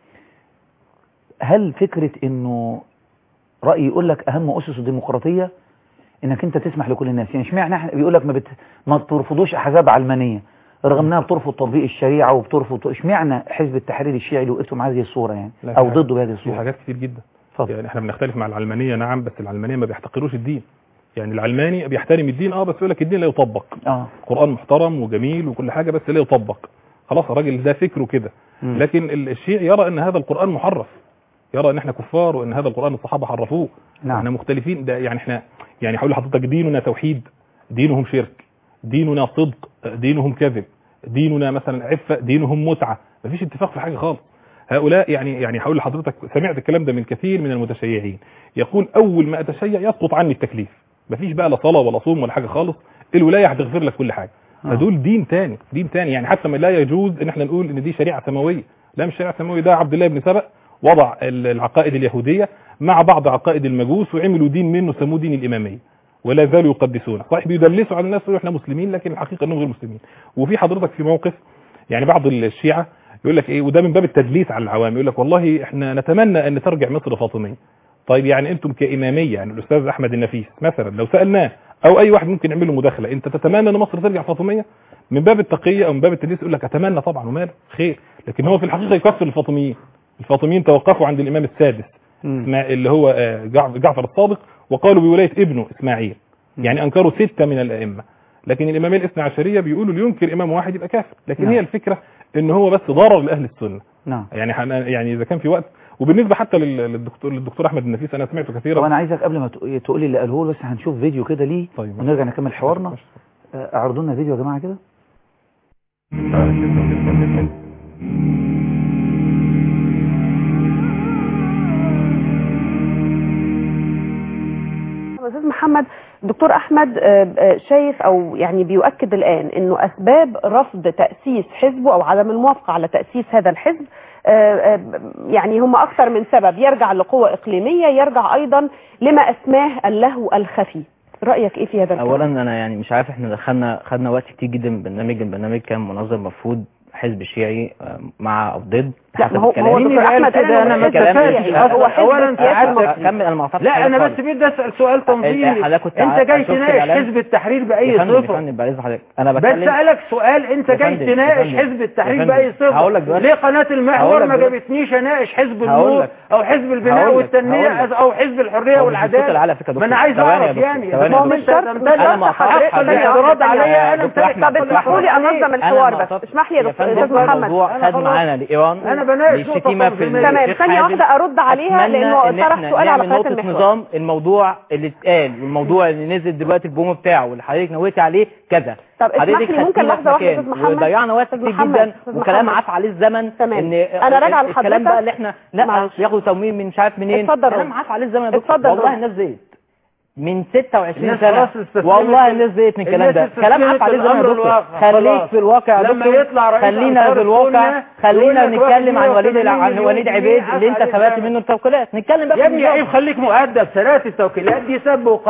Speaker 1: هل فكرة انه رأي يقول لك اهم اسس الديمقراطية انك انت تسمح لكل الناس يعني اشمعنى احنا بيقول لك ما, بت... ما ترفضوش احزاب علمانية رغم انها بترفض تطبيق الشريعة وبترفض اشمعنى حزب التحرير الشيعي اللي وقفتوا مع هذه الصورة يعني
Speaker 3: لا،
Speaker 1: او
Speaker 3: في
Speaker 1: ضده بهذه
Speaker 3: في
Speaker 1: الصورة
Speaker 3: حاجات كتير جدا
Speaker 1: اتفضل
Speaker 3: يعني احنا بنختلف مع العلمانيه نعم بس العلمانيه ما بيحتقروش الدين يعني العلماني بيحترم الدين اه بس يقول لك الدين لا يطبق
Speaker 1: اه
Speaker 3: القران محترم وجميل وكل حاجه بس لا يطبق خلاص الراجل ده فكره كده
Speaker 1: مم.
Speaker 3: لكن ال- الشيعي يرى ان هذا القران محرف يرى ان احنا كفار وان هذا القران الصحابه حرفوه
Speaker 1: نعم.
Speaker 3: احنا مختلفين ده يعني احنا يعني هقول لحضرتك ديننا توحيد دينهم شرك ديننا صدق دينهم كذب ديننا مثلا عفه دينهم متعه مفيش اتفاق في حاجه خالص هؤلاء يعني يعني هقول لحضرتك سمعت الكلام ده من كثير من المتشيعين يقول اول ما اتشيع يسقط عني التكليف مفيش بقى لا صلاه ولا صوم ولا حاجه خالص الولايه هتغفر لك كل حاجه
Speaker 1: آه.
Speaker 3: فدول دين تاني دين تاني يعني حتى ما لا يجوز ان احنا نقول ان دي شريعه سماويه لا مش شريعه سماويه ده عبد الله بن سبأ وضع ال- العقائد اليهوديه مع بعض عقائد المجوس وعملوا دين منه سموه دين الاماميه ولا زالوا يقدسونه صحيح بيدلسوا على الناس يقولوا احنا مسلمين لكن الحقيقه انهم غير مسلمين وفي حضرتك في موقف يعني بعض الشيعه يقول لك ايه وده من باب التدليس على العوام يقول لك والله احنا نتمنى ان ترجع مصر فاطميه طيب يعني انتم كاماميه يعني الاستاذ احمد النفيس مثلا لو سالناه او اي واحد ممكن يعمل له مداخله انت تتمنى ان مصر ترجع فاطميه من باب التقيه او من باب التدليس يقول لك اتمنى طبعا وماله خير لكن هو في الحقيقه يكفر الفاطميين الفاطميين توقفوا عند الامام السادس
Speaker 1: مم.
Speaker 3: اسماع- اللي هو آه، جعف- جعفر الصادق وقالوا بولايه ابنه اسماعيل يعني انكروا سته من الائمه لكن الاماميه الاثنى عشريه بيقولوا اللي ينكر امام واحد يبقى كافر لكن
Speaker 1: نعم.
Speaker 3: هي الفكره ان هو بس ضرر لاهل السنه
Speaker 1: نعم
Speaker 3: يعني حن- يعني اذا كان في وقت وبالنسبه حتى لل- للدكتور للدكتور احمد النفيس انا سمعته
Speaker 1: طب
Speaker 3: كثيرا
Speaker 1: انا عايزك قبل ما تق- تقولي اللي قاله له بس هنشوف فيديو كده ليه
Speaker 3: طيب
Speaker 1: ونرجع نكمل حوارنا
Speaker 3: ماشي.
Speaker 1: آه، اعرضوا لنا فيديو يا جماعة كده
Speaker 5: استاذ محمد دكتور احمد آه، آه، شايف او يعني بيؤكد الان انه اسباب رفض تاسيس حزبه او عدم الموافقه على تاسيس هذا الحزب آه، آه، يعني هم اكثر من سبب يرجع لقوه اقليميه يرجع ايضا لما اسماه اللهو الخفي رايك ايه في هذا الكلام؟
Speaker 6: اولا انا يعني مش عارف احنا دخلنا خدنا وقت كتير جدا من برنامج البرنامج كان منظم المفروض حزب شيعي آه، مع او ضد
Speaker 5: لا
Speaker 6: حسب
Speaker 5: ما هو
Speaker 6: الكلام
Speaker 5: هو
Speaker 7: مين
Speaker 5: دكتور
Speaker 7: اللي قال
Speaker 5: احمد
Speaker 7: كده؟ أنا ما
Speaker 6: الكلام
Speaker 5: اتفقتش.
Speaker 6: مش-
Speaker 5: هو حزب
Speaker 7: أولاً
Speaker 5: سياسي
Speaker 7: ساعات-
Speaker 5: مصري.
Speaker 6: كمل انا ما قطعتش
Speaker 7: لا
Speaker 6: حاجة
Speaker 7: انا
Speaker 6: خالص.
Speaker 7: بس بدي اسال سؤال تنظيمي
Speaker 6: حضرتك كنت
Speaker 7: انت
Speaker 6: عا-
Speaker 7: جاي
Speaker 6: شفت
Speaker 7: تناقش
Speaker 6: الإعلان؟
Speaker 7: حزب التحرير
Speaker 6: يا
Speaker 7: باي
Speaker 6: فندم يا
Speaker 7: صفه
Speaker 6: فندم بعد إذن حضرتك انا بتكلم
Speaker 7: بسألك سؤال انت
Speaker 6: يا
Speaker 7: جاي
Speaker 6: فندم، يا
Speaker 7: تناقش
Speaker 6: فندم.
Speaker 7: حزب
Speaker 6: يا
Speaker 7: التحرير
Speaker 6: فندم.
Speaker 7: باي صفه
Speaker 6: هقول لك دلوقتي.
Speaker 7: ليه قناه المحور
Speaker 6: هقول لك
Speaker 7: ما
Speaker 6: دلوقتي.
Speaker 7: جابتنيش اناقش حزب
Speaker 6: هقول
Speaker 7: النور
Speaker 6: لك.
Speaker 7: او حزب البناء
Speaker 6: هقول لك.
Speaker 7: والتنميه
Speaker 6: هقول لك.
Speaker 7: او حزب الحريه
Speaker 6: هو مش الصوت
Speaker 7: والعداله
Speaker 6: العالي على فكرة يا
Speaker 7: ما انا
Speaker 6: دكتور.
Speaker 7: عايز
Speaker 6: ثواني يا
Speaker 7: اعرف
Speaker 6: دكتور.
Speaker 7: يعني
Speaker 6: ثواني
Speaker 7: ما
Speaker 6: يا
Speaker 7: هو
Speaker 6: دكتور.
Speaker 7: مش شرط
Speaker 5: مش
Speaker 7: مش
Speaker 6: أنا ما
Speaker 7: شرط
Speaker 6: قطعتش
Speaker 7: حضرتك
Speaker 6: حضرتك.
Speaker 7: الاعتراض عليا انا
Speaker 6: دكتور
Speaker 7: مسألك
Speaker 6: أحمد.
Speaker 5: طب اسمحوا لي انظم
Speaker 6: أنا
Speaker 5: الحوار
Speaker 6: ما
Speaker 5: بس
Speaker 6: قطعتش.
Speaker 5: اسمح لي يا
Speaker 6: يا
Speaker 5: دكتور
Speaker 6: فندم
Speaker 5: استاذ محمد
Speaker 6: الموضوع
Speaker 7: أنا
Speaker 6: خد
Speaker 7: خلاص.
Speaker 6: معانا لايران
Speaker 7: أنا بناقش نقطة
Speaker 6: للشتيمة في
Speaker 7: تنظيمية.
Speaker 5: تمام
Speaker 6: الشيخ
Speaker 5: ثانيه
Speaker 6: حازم.
Speaker 5: واحده ارد عليها
Speaker 6: أتمنى
Speaker 5: لانه
Speaker 6: إن
Speaker 5: طرح
Speaker 6: إحنا
Speaker 5: سؤال على
Speaker 6: نعمل
Speaker 5: قناه
Speaker 6: نقطة
Speaker 5: المحور
Speaker 6: نظام الموضوع اللي اتقال والموضوع اللي نزل دلوقتي البوم بتاعه واللي حضرتك نويتي عليه كذا
Speaker 5: طب اسمح
Speaker 6: حضرتك
Speaker 5: لي ممكن
Speaker 6: خدتينا
Speaker 5: لحظه
Speaker 6: في
Speaker 5: واحده يا
Speaker 6: مكان
Speaker 5: استاذ محمد
Speaker 6: وضيعنا وقت
Speaker 5: أستاذ
Speaker 6: كتير
Speaker 5: محمد،
Speaker 6: جدا
Speaker 5: أستاذ
Speaker 6: وكلام
Speaker 5: محمد.
Speaker 6: عاف عليه الزمن
Speaker 5: تمام.
Speaker 6: ان
Speaker 5: أنا راجعة
Speaker 6: الكلام
Speaker 5: لحضرتك.
Speaker 6: بقى اللي احنا لا
Speaker 5: معلش.
Speaker 6: ياخدوا تمويل من مش عارف منين
Speaker 5: اتفضل
Speaker 6: كلام
Speaker 5: رد.
Speaker 6: عاف عليه الزمن يا دكتور
Speaker 5: اتفضل
Speaker 6: والله
Speaker 5: رد.
Speaker 6: الناس زهقت من 26
Speaker 7: الناس
Speaker 6: سنة
Speaker 7: خلاص استسلمت
Speaker 6: والله الناس زهقت من الكلام
Speaker 7: الناس
Speaker 6: ده
Speaker 7: استسلمت
Speaker 6: كلام عاف عليه الزمن يا
Speaker 7: للأمر
Speaker 6: دكتور
Speaker 7: الواقع.
Speaker 6: خليك
Speaker 7: خلاص.
Speaker 6: في الواقع يا
Speaker 7: لما
Speaker 6: دكتور
Speaker 7: يطلع رئيس
Speaker 6: خلينا
Speaker 7: أنصار
Speaker 6: في الواقع
Speaker 7: السنة
Speaker 6: خلينا
Speaker 7: يقول لك
Speaker 6: نتكلم عن وليد
Speaker 7: 180
Speaker 6: عن وليد
Speaker 7: مليون
Speaker 6: عبيد
Speaker 7: جنيه
Speaker 6: اللي انت
Speaker 7: عاف عليه
Speaker 6: سبقت
Speaker 7: الزمن.
Speaker 6: منه التوكيلات نتكلم بقى
Speaker 7: يا
Speaker 6: في
Speaker 7: ابني عيب
Speaker 6: النظام.
Speaker 7: خليك مؤدب ثلاث التوكيلات دي سب وقذف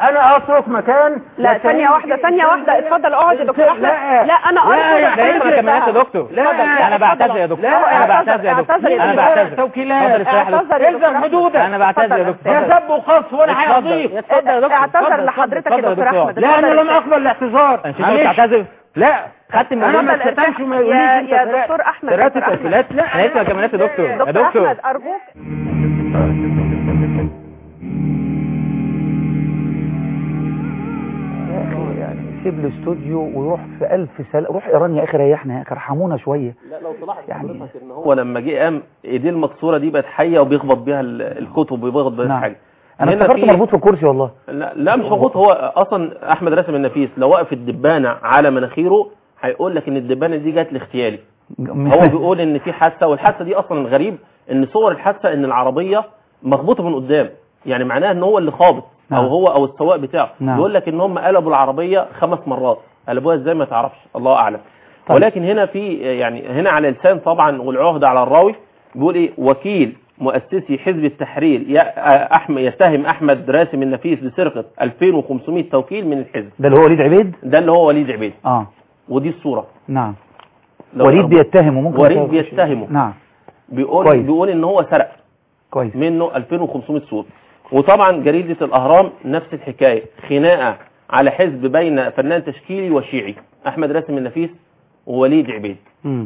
Speaker 7: انا اترك مكان
Speaker 5: لا ثانية واحدة ثانية واحدة اتفضل اقعد يا دكتور احمد
Speaker 7: لا.
Speaker 5: لا انا
Speaker 7: لا،
Speaker 5: ارفض
Speaker 7: لا،
Speaker 5: الحضرتك
Speaker 6: اسمع كمان يا
Speaker 5: انتهى.
Speaker 6: دكتور
Speaker 7: لا،
Speaker 5: اتفضل.
Speaker 6: انا بعتذر يا دكتور
Speaker 5: لا،
Speaker 6: انا بعتذر يا دكتور
Speaker 5: اعتذر يا
Speaker 6: انا
Speaker 5: دكتور.
Speaker 6: بعتذر
Speaker 7: توكيلات
Speaker 6: اتفضل استريح يا دكتور
Speaker 5: اعتذر يا
Speaker 7: الزم
Speaker 5: دكتور أحمد.
Speaker 7: حدودك.
Speaker 6: انا بعتذر يا دكتور
Speaker 7: ده سب وقصف وانا
Speaker 6: اتفضل.
Speaker 7: هيقضيك
Speaker 6: اتفضل يا دكتور
Speaker 5: اعتذر
Speaker 6: اتفضل،
Speaker 5: لحضرتك يا
Speaker 6: اتفضل
Speaker 5: دكتور احمد
Speaker 7: لا انا
Speaker 5: اتفضل
Speaker 7: لم اقبل الاعتذار
Speaker 6: انت
Speaker 7: معلش.
Speaker 6: بتعتذر
Speaker 7: لا
Speaker 6: خدت من
Speaker 7: انا ما
Speaker 5: اتفضل
Speaker 7: استنش وما
Speaker 5: ارتاح.
Speaker 7: يقوليش
Speaker 5: يا
Speaker 7: انت
Speaker 5: يا
Speaker 7: ثلاث-
Speaker 5: دكتور احمد
Speaker 7: ثلاثة
Speaker 5: دكتور أحمد.
Speaker 7: توكيلات لا
Speaker 6: انا اسمع كمان يا دكتور يا
Speaker 5: دكتور
Speaker 6: دكتور
Speaker 5: احمد ارجوك
Speaker 1: يا اخي يعني سيب له استوديو ويروح في ألف سل... روح ايران يا اخي ريحنا يا اخي ارحمونا شويه
Speaker 4: لا لو تلاحظ
Speaker 1: يعني-
Speaker 4: حضرتك ان هو لما جه قام ايديه المكسوره دي بقت حيه وبيخبط بيها ال- الكتب وبيخبط بيها
Speaker 1: نعم.
Speaker 4: الحاجه
Speaker 1: انا
Speaker 4: هنا
Speaker 1: افتكرت
Speaker 4: في-
Speaker 1: مربوط في الكرسي والله
Speaker 4: لا, لا مش مظبوط هو اصلا احمد راسم النفيس لو وقف الدبانه على مناخيره هيقول لك ان الدبانه دي جت لاغتيالي هو بيقول ان في حادثه والحادثه دي اصلا الغريب ان صور الحادثه ان العربيه مخبوطه من قدام يعني معناها ان هو اللي خابط او
Speaker 1: نعم.
Speaker 4: هو او السواق بتاعه
Speaker 1: نعم.
Speaker 4: بيقول لك ان هم قلبوا العربيه خمس مرات قلبوها ازاي ما تعرفش الله اعلم
Speaker 1: طيب.
Speaker 4: ولكن هنا في يعني هنا على لسان طبعا والعهد على الراوي بيقول ايه وكيل مؤسسي حزب التحرير يا- احمد يتهم احمد راسم النفيس بسرقه 2500 توكيل من الحزب
Speaker 1: ده اللي هو وليد عبيد
Speaker 4: ده اللي هو وليد عبيد
Speaker 1: اه
Speaker 4: ودي الصوره
Speaker 1: نعم
Speaker 4: لو
Speaker 1: وليد
Speaker 4: أربعة.
Speaker 1: بيتهمه ممكن
Speaker 4: وليد
Speaker 1: يتهمه.
Speaker 4: بيتهمه.
Speaker 1: نعم
Speaker 4: بيقول
Speaker 1: كويس.
Speaker 4: بيقول ان هو سرق
Speaker 1: كويس
Speaker 4: منه 2500 صوت وطبعا جريدة الأهرام نفس الحكاية خناقة على حزب بين فنان تشكيلي وشيعي أحمد راسم النفيس ووليد عبيد
Speaker 1: مم.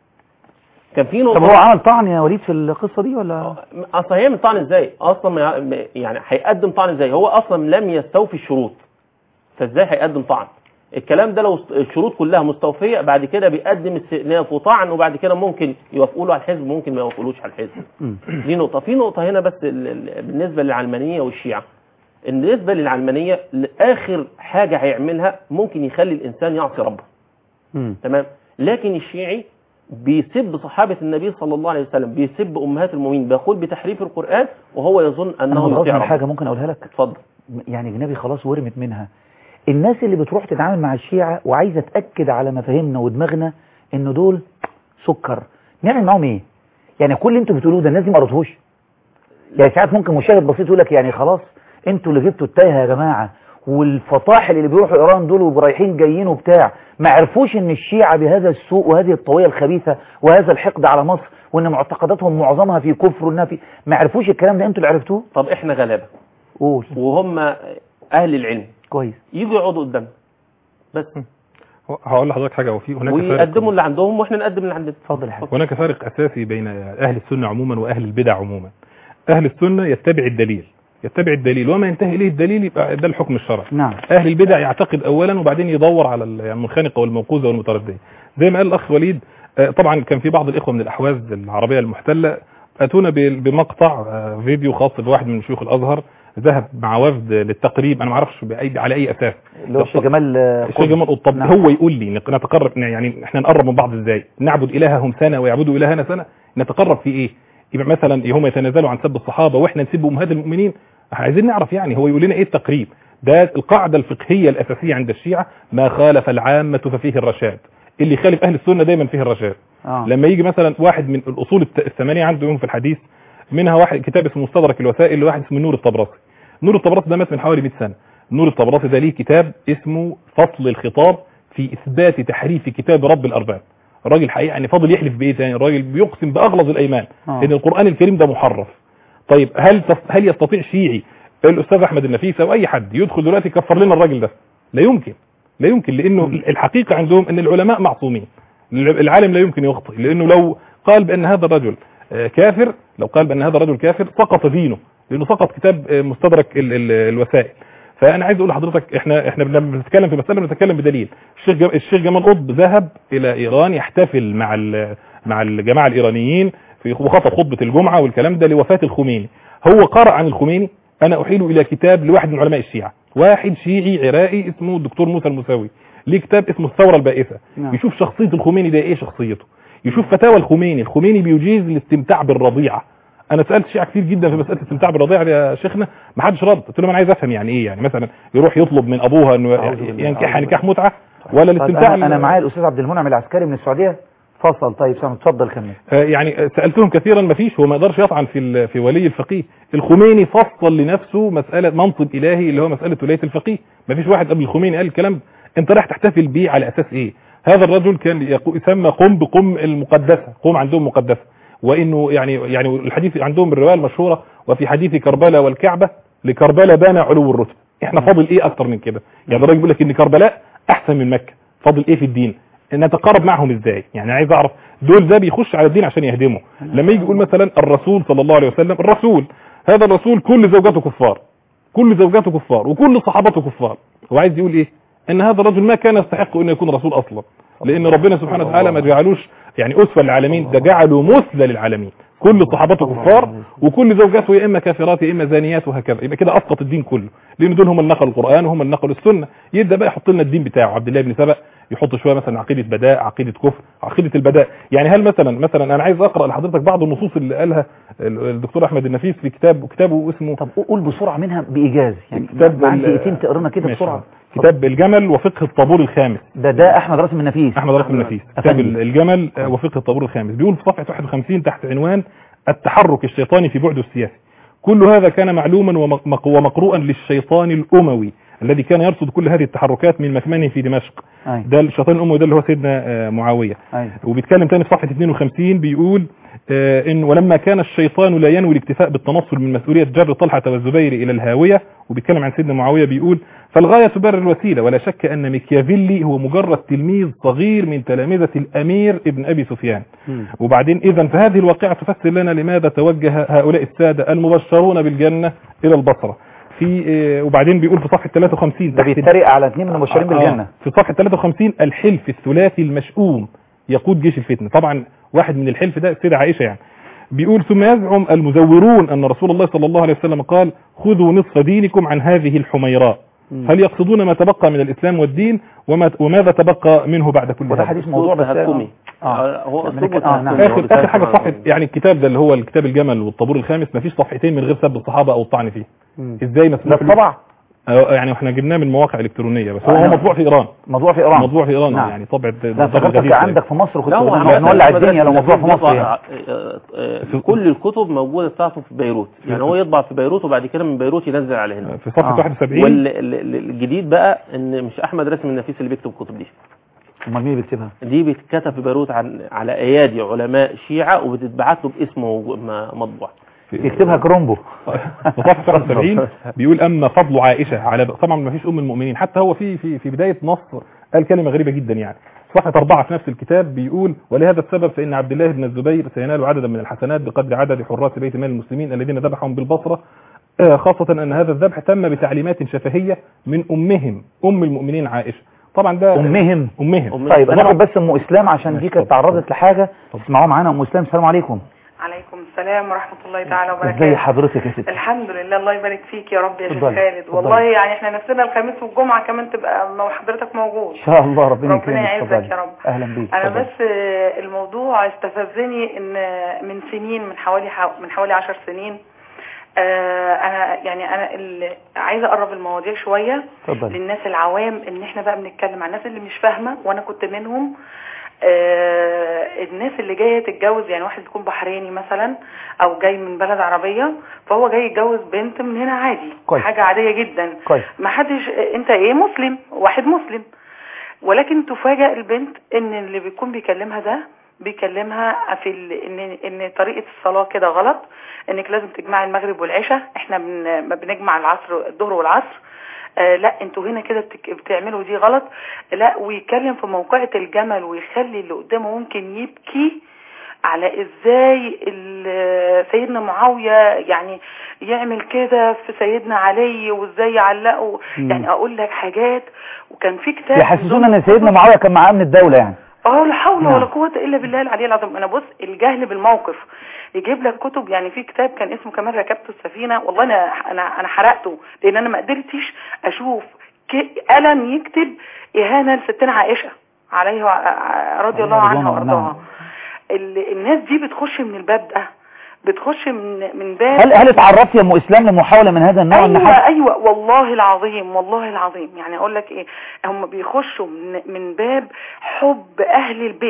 Speaker 4: كان في
Speaker 1: طب
Speaker 4: نقطة
Speaker 1: هو عمل طعن يا وليد في القصه دي ولا
Speaker 4: أصلا هيعمل طعن إزاي أصلا ما- ما- يعني هيقدم طعن إزاي هو أصلا لم يستوفي الشروط فإزاي هيقدم طعن الكلام ده لو است- الشروط كلها مستوفية بعد كده بيقدم استئناف وطعن وبعد كده ممكن يوافقوا له على الحزب ممكن ما يوافقولوش على الحزب
Speaker 1: مم.
Speaker 4: دي نقطة في نقطة هنا بس ال- ال- بالنسبة للعلمانية والشيعة بالنسبة للعلمانية آخر حاجة هيعملها ممكن يخلي الإنسان يعصي ربه
Speaker 1: مم.
Speaker 4: تمام لكن الشيعي بيسب صحابة النبي صلى الله عليه وسلم بيسب أمهات المؤمنين بيقول بتحريف القرآن وهو يظن
Speaker 1: انا
Speaker 4: أنه
Speaker 1: متغاظ
Speaker 4: يطيع
Speaker 1: من
Speaker 4: ربه
Speaker 1: حاجه ممكن اقولها لك
Speaker 4: اتفضل
Speaker 1: يعني جنابي خلاص ورمت منها الناس اللي بتروح تتعامل مع الشيعة وعايزة تأكد على مفاهيمنا ودماغنا ان دول سكر نعمل معاهم ايه يعني كل اللي انتوا بتقولوه ده الناس دي ما قرتهوش يعني ساعات ممكن مشاهد بسيط يقول لك يعني خلاص انتوا اللي جبتوا التايه يا جماعة والفطاحل اللي بيروحوا ايران دول ورايحين جايين وبتاع ما عرفوش ان الشيعة بهذا السوء وهذه الطوية الخبيثة وهذا الحقد على مصر وان معتقداتهم معظمها في كفر وانها في ما عرفوش الكلام ده انتوا اللي عرفتوه
Speaker 4: طب إحنا غلابة
Speaker 1: قول
Speaker 4: وهم أهل العلم
Speaker 1: كويس
Speaker 4: يجوا يقعدوا قدامنا بس
Speaker 3: هقول لحضرتك حاجه وفي هناك فارق
Speaker 4: ويقدموا اللي عندهم واحنا نقدم اللي عندنا
Speaker 1: اتفضل يا حبيبي
Speaker 3: هناك فارق اساسي بين اهل السنه عموما واهل البدع عموما اهل السنه يتبع الدليل يتبع الدليل وما ينتهي اليه الدليل يبقى ده الحكم الشرعي
Speaker 1: نعم
Speaker 3: اهل البدع يعتقد اولا وبعدين يدور على ال- يعني المنخنقه والموقوذه والمترديه زي ما قال الاخ وليد آه، طبعا كان في بعض الاخوه من الاحواز العربيه المحتله اتونا ب- بمقطع آه، فيديو خاص بواحد من شيوخ الازهر ذهب مع وفد للتقريب انا ما اعرفش بأي على اي اساس
Speaker 1: اللي هو الشيخ جمال آه،
Speaker 3: الشيخ جمال قطب طب
Speaker 1: نعم.
Speaker 3: هو يقول لي نق- نتقرب يعني احنا نقرب من بعض ازاي نعبد الههم سنه ويعبدوا الهنا سنه نتقرب في ايه يبقى مثلا هم يتنازلوا عن سب الصحابه واحنا نسب امهات المؤمنين عايزين نعرف يعني هو يقول لنا ايه التقريب ده القاعده الفقهيه الاساسيه عند الشيعه ما خالف العامه ففيه الرشاد اللي يخالف اهل السنه دايما فيه الرشاد
Speaker 1: آه.
Speaker 3: لما يجي مثلا واحد من الاصول الت- الثمانيه عندهم في الحديث منها واحد كتاب اسمه مستدرك الوسائل لواحد اسمه نور الطبرسي نور الطبرسي ده مات من حوالي 100 سنه نور الطبرسي ده ليه كتاب اسمه فصل الخطاب في اثبات تحريف كتاب رب الارباب الراجل حقيقه يعني فاضل يحلف بايه تاني الراجل بيقسم باغلظ الايمان
Speaker 1: آه.
Speaker 3: ان القران الكريم ده محرف طيب هل تس- هل يستطيع شيعي الاستاذ احمد النفيس او اي حد يدخل دلوقتي يكفر لنا الراجل ده لا يمكن لا يمكن لانه الحقيقه عندهم ان العلماء معصومين العالم لا يمكن يخطئ لانه لو قال بان هذا الرجل آه، كافر لو قال بان هذا الرجل كافر سقط دينه لانه سقط كتاب آه، مستدرك ال- ال- الوسائل فانا عايز اقول لحضرتك احنا احنا لما بنتكلم في مساله بنتكلم بدليل الشيخ جم- الشيخ جمال قطب ذهب الى ايران يحتفل مع ال- مع الجماعه الايرانيين في وخطب خطبه الجمعه والكلام ده لوفاه الخميني هو قرأ عن الخميني انا احيل الى كتاب لواحد من علماء الشيعة واحد شيعي عراقي اسمه الدكتور موسى المساوي ليه كتاب اسمه الثورة البائسة
Speaker 1: نعم.
Speaker 3: يشوف شخصية الخميني ده ايه شخصيته يشوف فتاوى الخميني الخميني بيجيز الاستمتاع بالرضيعة انا سالت شيعة كتير جدا في مساله الاستمتاع بالرضيعه دي يا شيخنا ما حدش رد قلت لهم انا عايز افهم يعني ايه يعني مثلا يروح يطلب من ابوها انه
Speaker 1: أعوذ بالله،
Speaker 3: ينكحها
Speaker 1: أعوذ
Speaker 3: نكاح
Speaker 1: بالله.
Speaker 3: متعه ولا
Speaker 1: طيب
Speaker 3: الاستمتاع
Speaker 1: انا, أنا
Speaker 3: ال-
Speaker 1: معايا الاستاذ عبد المنعم العسكري من السعوديه فصل طيب سامع اتفضل كمل
Speaker 3: آه، يعني آه، سالتهم كثيرا ما فيش هو ما يقدرش يطعن في ال- في ولي الفقيه الخميني فصل لنفسه مساله منصب الهي اللي هو مساله ولايه الفقيه ما فيش واحد قبل الخميني قال الكلام ده. انت رايح تحتفل بيه على اساس ايه هذا الرجل كان يقو- يسمى قم بقم المقدسه قم عندهم مقدسه وانه يعني يعني الحديث عندهم الروايه المشهوره وفي حديث كربلاء والكعبه لكربلاء بان علو الرتب احنا فاضل ايه اكتر من كده يعني الراجل بيقول لك ان كربلاء احسن من مكه فاضل ايه في الدين نتقارب معهم ازاي يعني عايز اعرف دول ده بيخش على الدين عشان يهدمه لما يجي يقول مثلا الرسول صلى الله عليه وسلم الرسول هذا الرسول كل زوجاته كفار كل زوجاته كفار وكل صحابته كفار هو عايز يقول ايه ان هذا الرجل ما كان يستحق انه يكون رسول اصلا لان ربنا سبحانه وتعالى ما جعلوش يعني اسوه للعالمين ده جعله مثلى للعالمين كل صحابته كفار وكل زوجاته يا اما كافرات يا اما زانيات وهكذا يبقى كده اسقط الدين كله لان دول هم اللي نقلوا القران وهم اللي نقلوا السنه يبدا بقى يحط لنا الدين بتاعه عبد الله بن سبأ يحط شويه مثلا عقيده بداء عقيده كفر عقيده البداء يعني هل مثلا مثلا انا عايز اقرا لحضرتك بعض النصوص اللي قالها ال- الدكتور احمد النفيس في كتاب كتابه اسمه
Speaker 1: طب قول بسرعه منها بايجاز يعني
Speaker 3: كتاب
Speaker 1: معاك
Speaker 3: ال-
Speaker 1: دقيقتين تقرا لنا كده
Speaker 3: ماشي.
Speaker 1: بسرعه
Speaker 3: كتاب الجمل وفقه الطابور الخامس
Speaker 1: ده ده احمد راسم النفيس
Speaker 3: احمد راسم النفيس كتاب
Speaker 1: أفندم.
Speaker 3: الجمل آه، وفقه الطابور الخامس بيقول في صفحه 51 تحت عنوان التحرك الشيطاني في بعده السياسي كل هذا كان معلوما ومق- ومقروءا للشيطان الاموي الذي كان يرصد كل هذه التحركات من مكمنه في دمشق
Speaker 1: أيوة.
Speaker 3: ده الشيطان الاموي ده اللي هو سيدنا آه، معاويه
Speaker 1: أيوة.
Speaker 3: وبيتكلم تاني في صفحه 52 بيقول آه، ان ولما كان الشيطان لا ينوي الاكتفاء بالتنصل من مسؤوليه جر طلحه والزبير الى الهاويه وبيتكلم عن سيدنا معاويه بيقول فالغايه تبرر الوسيله ولا شك ان ميكيافيلي هو مجرد تلميذ صغير من تلامذه الامير ابن ابي سفيان وبعدين اذا فهذه الواقعه تفسر لنا لماذا توجه هؤلاء الساده المبشرون بالجنه الى البصره في آه، وبعدين بيقول في صفحه 53
Speaker 1: ده
Speaker 3: تحت
Speaker 1: بيتريق على اثنين من المبشرين
Speaker 3: آه،
Speaker 1: بالجنه
Speaker 3: في صفحه 53 الحلف الثلاثي المشؤوم يقود جيش الفتنه طبعا واحد من الحلف ده السيده عائشه يعني بيقول ثم يزعم المزورون ان رسول الله صلى الله عليه وسلم قال خذوا نصف دينكم عن هذه الحميراء هل يقصدون ما تبقى من الاسلام والدين وما وماذا تبقى منه بعد كل
Speaker 1: وده
Speaker 3: هذا
Speaker 1: حديث موضوع بس
Speaker 4: تهكمي
Speaker 1: آه.
Speaker 4: هو
Speaker 1: يعني
Speaker 4: اسلوبه
Speaker 1: كان- آه، نعم.
Speaker 4: تهكمي. هو
Speaker 3: اخر اخر حاجه
Speaker 4: بيتهكم
Speaker 3: صفحه يعني الكتاب ده اللي هو الكتاب الجمل والطابور الخامس ما فيش صفحتين من غير سب الصحابه او الطعن فيه ازاي
Speaker 1: ده
Speaker 3: مسموح له-
Speaker 1: الطبع
Speaker 3: آه، يعني احنا جبناه من مواقع الكترونيه بس هو
Speaker 1: آه،
Speaker 3: هو
Speaker 1: نعم.
Speaker 3: مطبوع في ايران
Speaker 1: موضوع في ايران
Speaker 3: مطبوع في ايران
Speaker 1: نعم.
Speaker 3: يعني طبع
Speaker 1: ده افتكرتك عندك في مصر كنت
Speaker 4: لا هو
Speaker 1: بقول
Speaker 4: عمل-
Speaker 1: نولع
Speaker 4: عمل
Speaker 1: الدنيا لو
Speaker 4: درس
Speaker 1: موضوع في
Speaker 4: يطبع-
Speaker 1: مصر يعني.
Speaker 4: آه، آه، آه، كل الكتب موجوده بتاعته في بيروت يعني هو يطبع في بيروت وبعد كده من بيروت ينزل على هنا
Speaker 3: في صفحه
Speaker 1: آه.
Speaker 3: 71
Speaker 4: والجديد بقى ان مش احمد راسم النفيس اللي بيكتب الكتب دي
Speaker 1: امال مين اللي بيكتبها
Speaker 4: دي بتتكتب في بيروت عن على ايادي علماء شيعه وبتتبعت له باسمه م- مطبوع
Speaker 1: يكتبها كرومبو
Speaker 3: في صفحه 71 بيقول اما فضل عائشه على طبعا ما فيش ام المؤمنين حتى هو في في في بدايه نص قال كلمه غريبه جدا يعني صفحه أربعة في نفس الكتاب بيقول ولهذا السبب فإن عبد الله بن الزبير سينال عددا من الحسنات بقدر عدد حراس بيت مال المسلمين الذين ذبحهم بالبصرة آه، خاصة أن هذا الذبح تم بتعليمات شفهية من أمهم أم المؤمنين عائشة طبعا ده
Speaker 1: امهم
Speaker 3: أمهم
Speaker 4: أمهم.
Speaker 1: طيب انا
Speaker 3: طبعاً.
Speaker 1: بس ام اسلام عشان دي كانت تعرضت لحاجه اسمعوا معانا ام اسلام السلام عليكم
Speaker 8: عليكم السلام ورحمة الله تعالى
Speaker 1: ازي
Speaker 8: وبركاته
Speaker 1: حضرتك يا ست
Speaker 8: الحمد لله الله يبارك فيك يا رب يا شيخ
Speaker 1: اتفضلي،
Speaker 8: خالد
Speaker 1: اتفضلي.
Speaker 8: والله يعني احنا نفسنا الخميس والجمعة كمان تبقى مو حضرتك موجود
Speaker 1: ان شاء الله ربنا
Speaker 8: ربنا
Speaker 1: يكرمك
Speaker 8: يعزك
Speaker 1: اتفضلي.
Speaker 8: يا رب.
Speaker 1: اهلا بيك
Speaker 8: انا
Speaker 1: اتفضلي.
Speaker 8: بس آه، الموضوع استفزني ان من سنين من حوالي حو- من حوالي عشر سنين آه، انا يعني انا ال- عايزه اقرب المواضيع شويه
Speaker 1: اتفضلي
Speaker 8: للناس العوام ان احنا بقى بنتكلم عن الناس اللي مش فاهمه وانا كنت منهم آه الناس اللي جايه تتجوز يعني واحد يكون بحريني مثلا او جاي من بلد عربيه فهو جاي يتجوز بنت من هنا عادي
Speaker 1: كويس.
Speaker 8: حاجه عاديه جدا
Speaker 1: كويس
Speaker 8: ما حدش انت ايه مسلم واحد مسلم ولكن تفاجأ البنت ان اللي بيكون بيكلمها ده بيكلمها في ال... ان ان طريقه الصلاه كده غلط انك لازم تجمعي المغرب والعشاء احنا بن... ما بنجمع العصر الظهر والعصر آه لا انتوا هنا كده بتك... بتعملوا دي غلط لا ويتكلم في موقعة الجمل ويخلي اللي قدامه ممكن يبكي على ازاي ال- سيدنا معاوية يعني يعمل كده في سيدنا علي وازاي يعلقه
Speaker 1: مم.
Speaker 8: يعني اقول لك حاجات وكان في كتاب
Speaker 1: يحسسونا ان سيدنا معاويه كان معاه من الدوله يعني
Speaker 8: اه لا حول
Speaker 1: نعم.
Speaker 8: ولا قوة الا بالله العلي العظيم انا بص الجهل بالموقف يجيب لك كتب يعني في كتاب كان اسمه كمان ركبت السفينة والله انا انا انا حرقته لان انا ما قدرتش اشوف ك- قلم يكتب اهانة لستنا عائشة عليه وع- رضي الله عنها
Speaker 1: نعم.
Speaker 8: وارضاها ال- الناس دي بتخش من الباب ده بتخش من من باب
Speaker 1: هل هل اتعرضت يا ام اسلام لمحاوله من هذا النوع ان
Speaker 8: ايوه
Speaker 1: حد
Speaker 8: ايوه والله العظيم والله العظيم يعني اقول لك ايه هم بيخشوا من, من باب حب اهل البيت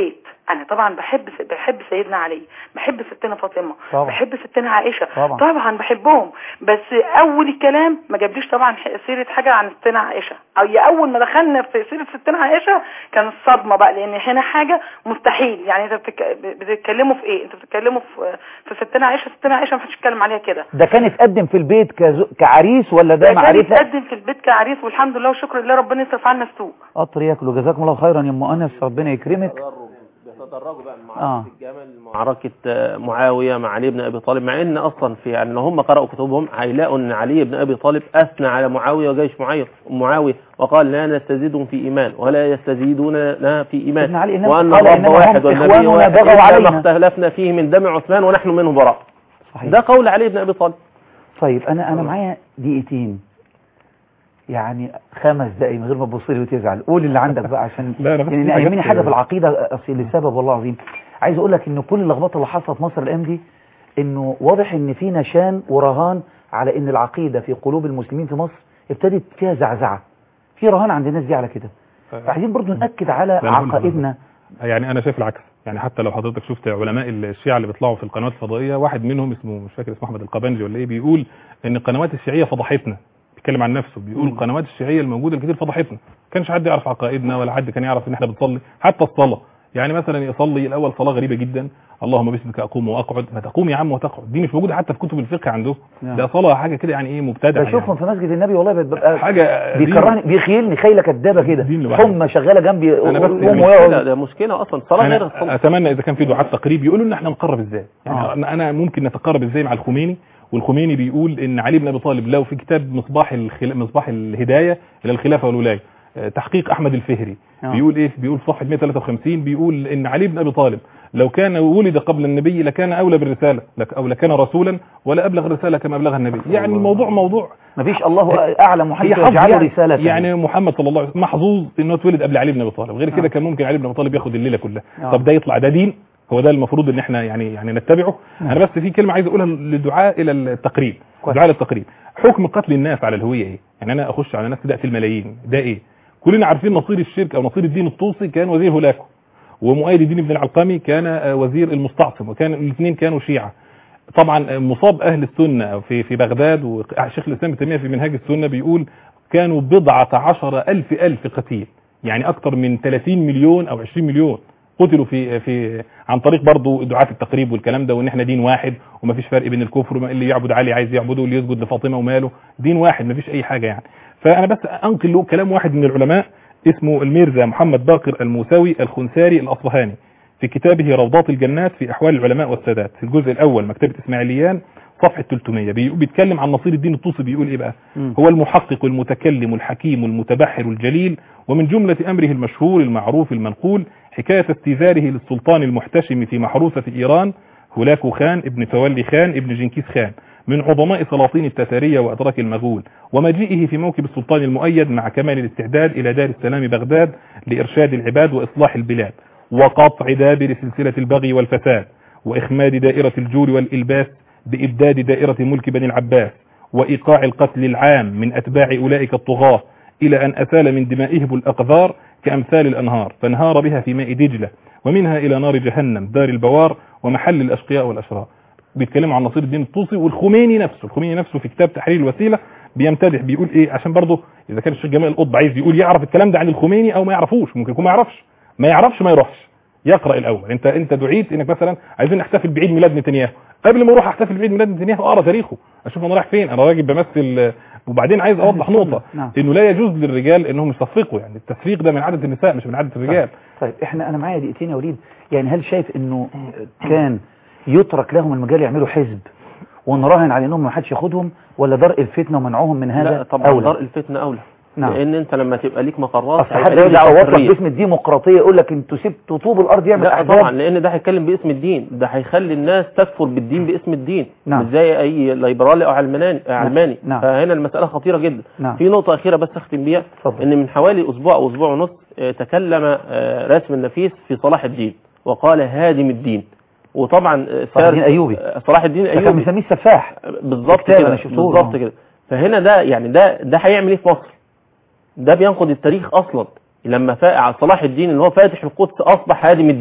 Speaker 8: انا طبعا بحب بحب سيدنا علي بحب ستنا فاطمه
Speaker 1: طبعا.
Speaker 8: بحب ستنا عائشه
Speaker 1: طبعا.
Speaker 8: طبعا بحبهم بس اول الكلام ما جابليش طبعا ح- سيره حاجه عن ستنا عائشه او يا اول ما دخلنا في سيره ستنا عائشه كان الصدمه بقى لان هنا حاجه مستحيل يعني انت بتك... بتتكلموا في ايه انتوا بتتكلموا في في ستنا عائشه ستنا عائشه ما حدش يتكلم عليها كده
Speaker 1: ده كان اتقدم في البيت كزو... كعريس ولا ده
Speaker 8: ده كان
Speaker 1: معرفة
Speaker 8: يتقدم في البيت كعريس والحمد لله وشكر لله ربنا يصرف عنا السوء
Speaker 1: قطر ياكلوا جزاكم الله خيرا يا ام انس ربنا يكرمك
Speaker 4: بيتدرجوا بقى من
Speaker 1: آه.
Speaker 4: معركة الجمل معركة آه، معاوية مع علي بن أبي طالب مع إن أصلا في يعني لو هم قرأوا كتبهم هيلاقوا إن علي بن أبي طالب أثنى على معاوية وجيش معاوية معاوية وقال لا نستزيدهم في إيمان ولا يستزيدوننا في إيمان
Speaker 1: سيدنا علي إنما
Speaker 4: وأن
Speaker 1: قال
Speaker 4: الرب
Speaker 1: إنما هم
Speaker 4: واحد والنبي
Speaker 1: إخواننا
Speaker 4: واحد
Speaker 1: بغوا
Speaker 4: إلا ما
Speaker 1: علينا.
Speaker 4: اختلفنا فيه من دم عثمان ونحن منه براء
Speaker 1: صحيح
Speaker 4: ده قول علي بن أبي طالب
Speaker 1: طيب انا انا معايا دقيقتين يعني خمس دقايق من غير ما تبص لي وتزعل قول اللي عندك بقى عشان
Speaker 3: لا، أنا بس
Speaker 1: يعني
Speaker 3: في حاجات-
Speaker 1: يهمني حاجه في العقيده أصل لسبب والله العظيم عايز اقول لك ان كل اللخبطه اللي حصلت في مصر الايام دي انه واضح ان في نشان ورهان على ان العقيده في قلوب المسلمين في مصر ابتدت فيها زعزعه في رهان عند الناس دي على كده فعايزين برضو ناكد على
Speaker 3: لا، أنا هقول
Speaker 1: عقائدنا
Speaker 3: يعني انا شايف العكس يعني حتى لو حضرتك شفت علماء الشيعة اللي بيطلعوا في القنوات الفضائية واحد منهم اسمه مش فاكر اسمه احمد القبنجي ولا ايه بيقول ان القنوات الشيعية فضحتنا بيتكلم عن نفسه بيقول
Speaker 1: مم.
Speaker 3: القنوات الشيعية الموجودة الكتير فضحتنا ما كانش حد يعرف عقائدنا ولا حد كان يعرف ان احنا بنصلي حتى الصلاة يعني مثلا يصلي الاول صلاة غريبة جدا اللهم باسمك اقوم واقعد ما تقوم يا عم وتقعد دي مش موجودة حتى في كتب الفقه عنده
Speaker 1: نعم.
Speaker 3: ده صلاة حاجة كده يعني ايه مبتدعة
Speaker 1: بشوفهم في مسجد النبي والله ببقى
Speaker 3: حاجة
Speaker 1: بيكرهني بيخيلني خيله كدابه كده
Speaker 3: دين لوحده.
Speaker 1: حمى شغاله جنبي
Speaker 3: أنا بس
Speaker 1: قوم
Speaker 3: يعني
Speaker 1: ويقعد.
Speaker 4: لا ده مشكلة أصلا صلاة غير الصلاة
Speaker 3: انا اتمنى اذا كان في دعاة تقريب يقولوا ان احنا نقرب ازاي يعني
Speaker 1: آه.
Speaker 3: انا انا ممكن نتقرب ازاي مع الخميني والخميني بيقول ان علي بن ابي طالب لو في كتاب مصباح الخلا... مصباح الهدايه الى الخلافه والولايه آه، تحقيق احمد الفهري
Speaker 1: آه.
Speaker 3: بيقول ايه بيقول في صفحه 153 بيقول ان علي بن ابي طالب لو كان ولد قبل النبي لكان اولى بالرساله لك او لكان رسولا ولا ابلغ الرساله كما ابلغها النبي يعني الموضوع موضوع
Speaker 1: مفيش الله اعلم
Speaker 3: هي
Speaker 1: وحيث
Speaker 3: حظ
Speaker 1: يجعله
Speaker 3: يعني,
Speaker 1: رساله
Speaker 3: يعني محمد صلى الله عليه وسلم محظوظ انه اتولد قبل علي بن ابي طالب غير كده
Speaker 1: آه.
Speaker 3: كان ممكن علي بن ابي طالب ياخد الليله كلها
Speaker 1: آه.
Speaker 3: طب ده يطلع ده دين هو ده المفروض ان احنا يعني يعني نتبعه
Speaker 1: نعم.
Speaker 3: انا بس في كلمه عايز اقولها للدعاء الى التقريب
Speaker 1: كويس.
Speaker 3: دعاء للتقريب حكم قتل الناس على الهويه ايه يعني انا اخش على ناس كده في الملايين ده ايه كلنا عارفين نصير الشرك او نصير الدين الطوسي كان وزير هولاكو ومؤيد الدين بن العلقمي كان آه، وزير المستعصم وكان الاثنين كانوا شيعه طبعا مصاب اهل السنه في في بغداد وشيخ الاسلام ابن تيميه في منهاج السنه بيقول كانوا بضعة عشر ألف ألف قتيل يعني أكثر من 30 مليون أو 20 مليون قتلوا في في عن طريق برضه دعاة التقريب والكلام ده وان احنا دين واحد ومفيش فرق بين الكفر وما اللي يعبد علي عايز يعبده واللي يسجد لفاطمه وماله دين واحد مفيش اي حاجه يعني فانا بس انقل له كلام واحد من العلماء اسمه الميرزا محمد باقر الموسوي الخنساري الاصفهاني في كتابه روضات الجنات في احوال العلماء والسادات في الجزء الاول مكتبه اسماعيليان صفحه 300 بي- بيتكلم عن نصير الدين الطوسي بيقول ايه بقى
Speaker 1: مم.
Speaker 3: هو المحقق المتكلم الحكيم المتبحر الجليل ومن جملة أمره المشهور المعروف المنقول حكاية استيذاره للسلطان المحتشم في محروسة إيران هولاكو خان ابن تولي خان ابن جنكيز خان من عظماء سلاطين التتارية وأتراك المغول ومجيئه في موكب السلطان المؤيد مع كمال الاستعداد إلى دار السلام بغداد لإرشاد العباد وإصلاح البلاد وقطع دابر سلسلة البغي والفساد وإخماد دائرة الجور والإلباس بإبداد دائرة ملك بني العباس وإيقاع القتل العام من أتباع أولئك الطغاة إلى أن أسال من دمائهم الأقذار كأمثال الأنهار فانهار بها في ماء دجلة ومنها إلى نار جهنم دار البوار ومحل الأشقياء والأشرار بيتكلموا عن نصير الدين الطوسي والخميني نفسه الخميني نفسه في كتاب تحرير الوسيلة بيمتدح بيقول ايه عشان برضه اذا كان الشيخ جمال القطب عايز يقول يعرف الكلام ده عن الخميني او ما يعرفوش ممكن يكون ما يعرفش ما يعرفش ما يروحش يقرا الاول انت انت دعيت انك مثلا عايزين نحتفل بعيد ميلاد نتنياهو قبل ما اروح احتفل بعيد ميلاد نتنياهو اقرا تاريخه اشوف انا رايح فين انا راجل بمثل وبعدين عايز اوضح نقطه
Speaker 1: نعم.
Speaker 3: انه لا يجوز للرجال انهم يصفقوا يعني التسفيق ده من عاده النساء مش من عاده الرجال
Speaker 1: طيب احنا انا معايا دقيقتين يا وليد يعني هل شايف انه كان يترك لهم المجال يعملوا حزب ونراهن على انهم ما حدش ياخدهم ولا درء الفتنه ومنعهم من هذا
Speaker 4: لا طبعا
Speaker 1: أولى؟
Speaker 4: دار الفتنة أولى
Speaker 1: نعم.
Speaker 4: لان انت لما تبقى ليك مقرات
Speaker 1: اصل
Speaker 4: هيبقى
Speaker 1: حد
Speaker 4: ليك
Speaker 1: يجي
Speaker 4: دعوة
Speaker 1: يصوت لك
Speaker 4: حرية.
Speaker 1: باسم الديمقراطيه يقول لك انتوا سبتوا طوب الارض يعمل
Speaker 4: لا
Speaker 1: احزاب
Speaker 4: طبعا لان ده هيتكلم باسم الدين ده هيخلي الناس تكفر بالدين باسم الدين
Speaker 1: نعم.
Speaker 4: مش زي اي ليبرالي او علماني علماني
Speaker 1: نعم.
Speaker 4: فهنا المساله خطيره جدا
Speaker 1: نعم.
Speaker 4: في نقطه اخيره بس اختم بيها
Speaker 1: اتفضل.
Speaker 4: ان من حوالي اسبوع او اسبوع ونص آه، تكلم آه، راسم النفيس في صلاح الدين وقال هادم الدين وطبعا آه،
Speaker 1: صلاح الدين
Speaker 4: سار-
Speaker 1: أيوبي.
Speaker 4: آه، صلاح الدين
Speaker 1: ده كان
Speaker 4: ايوبي
Speaker 1: مسميه السفاح
Speaker 4: بالظبط
Speaker 1: كتاب
Speaker 4: كده
Speaker 1: أنا شفته
Speaker 4: بالظبط
Speaker 1: آه.
Speaker 4: كده فهنا ده يعني ده ده هيعمل ايه في مصر ده بينقض التاريخ اصلا لما فاق على صلاح الدين اللي هو فاتح القدس اصبح هادم الدين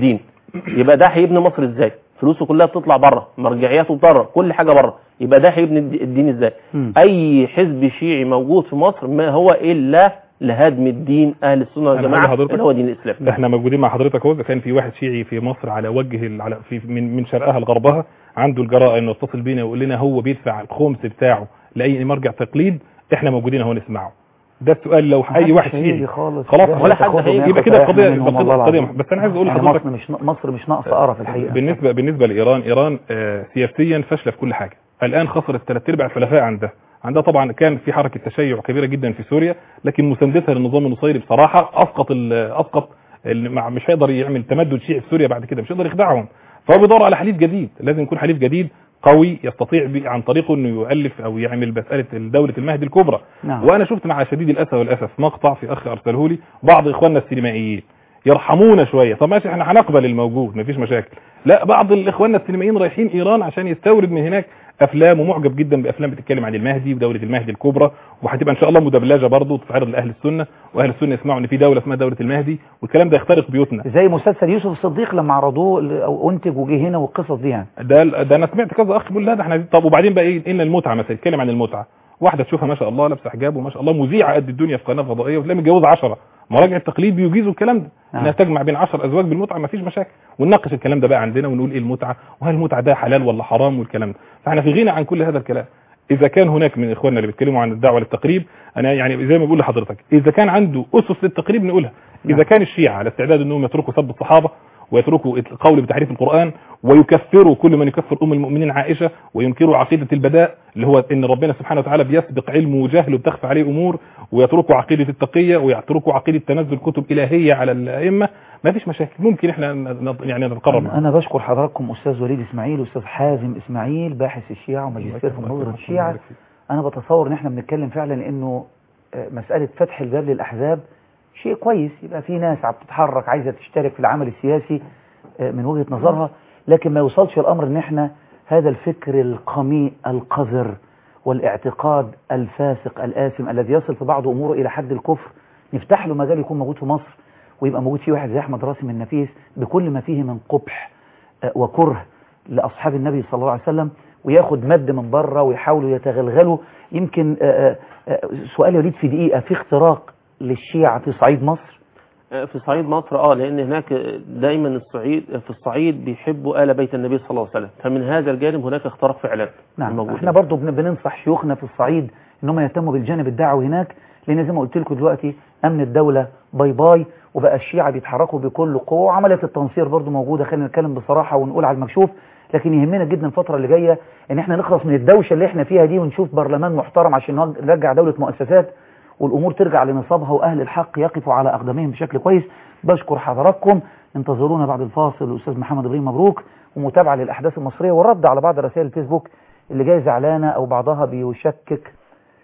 Speaker 4: يبقى ده هيبني مصر ازاي فلوسه كلها بتطلع بره مرجعياته بره كل حاجه بره يبقى ده هيبني الد- الدين ازاي
Speaker 1: مم.
Speaker 4: اي حزب شيعي موجود في مصر ما هو الا لهدم الدين اهل السنه
Speaker 3: أنا هقول
Speaker 4: والجماعه
Speaker 3: لحضرتك-
Speaker 4: اللي هو دين الاسلام
Speaker 3: احنا موجودين مع حضرتك اهو إذا كان في واحد شيعي في مصر على وجه ال- على في من من شرقها لغربها عنده الجراءه انه يتصل بينا ويقول لنا هو بيدفع الخمس بتاعه لاي مرجع تقليد احنا موجودين اهو نسمعه ده السؤال لو اي واحد
Speaker 1: هيجي
Speaker 3: شيعي
Speaker 1: خالص
Speaker 3: خلاص
Speaker 1: ده
Speaker 3: ولا
Speaker 4: حد
Speaker 1: هياخدهم
Speaker 4: هيجي.
Speaker 1: ياخد
Speaker 3: يبقى كده
Speaker 1: ريحنا
Speaker 3: القضيه
Speaker 1: منهم
Speaker 3: يبقى
Speaker 1: والله
Speaker 3: القضيه
Speaker 1: العظيم.
Speaker 3: بس انا عايز اقول
Speaker 1: يعني
Speaker 3: لحضرتك
Speaker 1: مصر مش مصر مش ناقصه قرف الحقيقه
Speaker 3: بالنسبه بالنسبه لايران ايران آه، سياسيا فاشله في كل حاجه الان خسرت ثلاث ارباع الحلفاء عندها عندها طبعا كان في حركه تشيع كبيره جدا في سوريا لكن مساندتها للنظام النصيري بصراحه اسقط ال- اسقط ال- مع- مش هيقدر يعمل تمدد شيعي في سوريا بعد كده مش هيقدر يخدعهم فهو بيدور على حليف جديد لازم يكون حليف جديد قوي يستطيع بي- عن طريقه انه يؤلف او يعمل مساله دوله المهدي الكبرى
Speaker 1: نعم.
Speaker 3: وانا شفت مع شديد الاسى والاسف مقطع في اخ ارسله لي بعض اخواننا السينمائيين يرحمونا شويه طب ماشي احنا هنقبل الموجود مفيش مشاكل لا بعض الاخواننا السينمائيين رايحين ايران عشان يستورد من هناك افلام ومعجب جدا بافلام بتتكلم عن المهدي ودوله المهدي الكبرى وهتبقى ان شاء الله مدبلجه برضه تتعرض لاهل السنه واهل السنه يسمعوا ان في دوله اسمها دوله المهدي والكلام ده يخترق بيوتنا
Speaker 1: زي مسلسل يوسف الصديق لما عرضوه ل- او انتج وجه هنا والقصص دي يعني
Speaker 3: ده ده انا سمعت كذا اخ بيقول لا ده احنا طب وبعدين بقى ايه ان المتعه مثلا يتكلم عن المتعه واحده تشوفها ما شاء الله لابسه حجاب وما شاء الله مذيعه قد الدنيا في قناه فضائيه وتلاقي متجوزه 10 مراجع التقليد بيجيزوا الكلام ده
Speaker 1: نعم.
Speaker 3: انها تجمع بين 10 ازواج بالمتعه ما فيش مشاكل ونناقش الكلام ده بقى عندنا ونقول ايه المتعه وهل المتعه ده حلال ولا حرام والكلام ده فاحنا في غنى عن كل هذا الكلام اذا كان هناك من اخواننا اللي بيتكلموا عن الدعوه للتقريب انا يعني زي ما بقول لحضرتك اذا كان عنده اسس للتقريب نقولها اذا
Speaker 1: نعم.
Speaker 3: كان الشيعه على استعداد انهم يتركوا سب الصحابه ويتركوا القول بتحريف القرآن ويكفروا كل من يكفر أم المؤمنين عائشة وينكروا عقيدة البداء اللي هو إن ربنا سبحانه وتعالى بيسبق علمه وجهله وبتخفى عليه أمور ويتركوا عقيدة التقية ويتركوا عقيدة تنزل كتب إلهية على الأئمة ما فيش مشاكل ممكن إحنا ن- ن- يعني نتقرب
Speaker 1: أنا أنا بشكر حضراتكم أستاذ وليد إسماعيل وأستاذ حازم إسماعيل باحث الشيعة وماجستير في مناظرة الشيعة أنا بتصور إن إحنا بنتكلم فعلا إنه آه، مسألة فتح الباب للأحزاب شيء كويس يبقى في ناس عم تتحرك عايزة تشترك في العمل السياسي آه، من وجهة نظرها لكن ما يوصلش الأمر إن إحنا هذا الفكر القميء القذر والاعتقاد الفاسق الآثم الذي يصل في بعض أموره إلى حد الكفر نفتح له مجال يكون موجود في مصر ويبقى موجود فيه واحد زي أحمد راسم النفيس بكل ما فيه من قبح آه، وكره لأصحاب النبي صلى الله عليه وسلم وياخد مد من بره ويحاولوا يتغلغلوا يمكن آه، آه، آه، سؤال يريد في دقيقة في اختراق للشيعة في صعيد مصر
Speaker 4: في صعيد مصر اه لان هناك دايما الصعيد في الصعيد بيحبوا ال بيت النبي صلى الله عليه وسلم فمن هذا الجانب هناك اختراق فعلا
Speaker 1: نعم
Speaker 4: موجود.
Speaker 1: احنا برضو بن- بننصح شيوخنا في الصعيد ان هم يهتموا بالجانب الدعوي هناك لان زي ما قلت لكم دلوقتي امن الدولة باي باي وبقى الشيعة بيتحركوا بكل قوة وعملية التنصير برضو موجودة خلينا نتكلم بصراحة ونقول على المكشوف لكن يهمنا جدا الفترة اللي جاية ان احنا نخلص من الدوشة اللي احنا فيها دي ونشوف برلمان محترم عشان نرج- نرجع دولة مؤسسات والامور ترجع لنصابها واهل الحق يقفوا على اقدامهم بشكل كويس بشكر حضراتكم انتظرونا بعد الفاصل الاستاذ محمد ابراهيم مبروك ومتابعه للاحداث المصريه والرد على بعض رسائل الفيسبوك اللي جايه زعلانه او بعضها بيشكك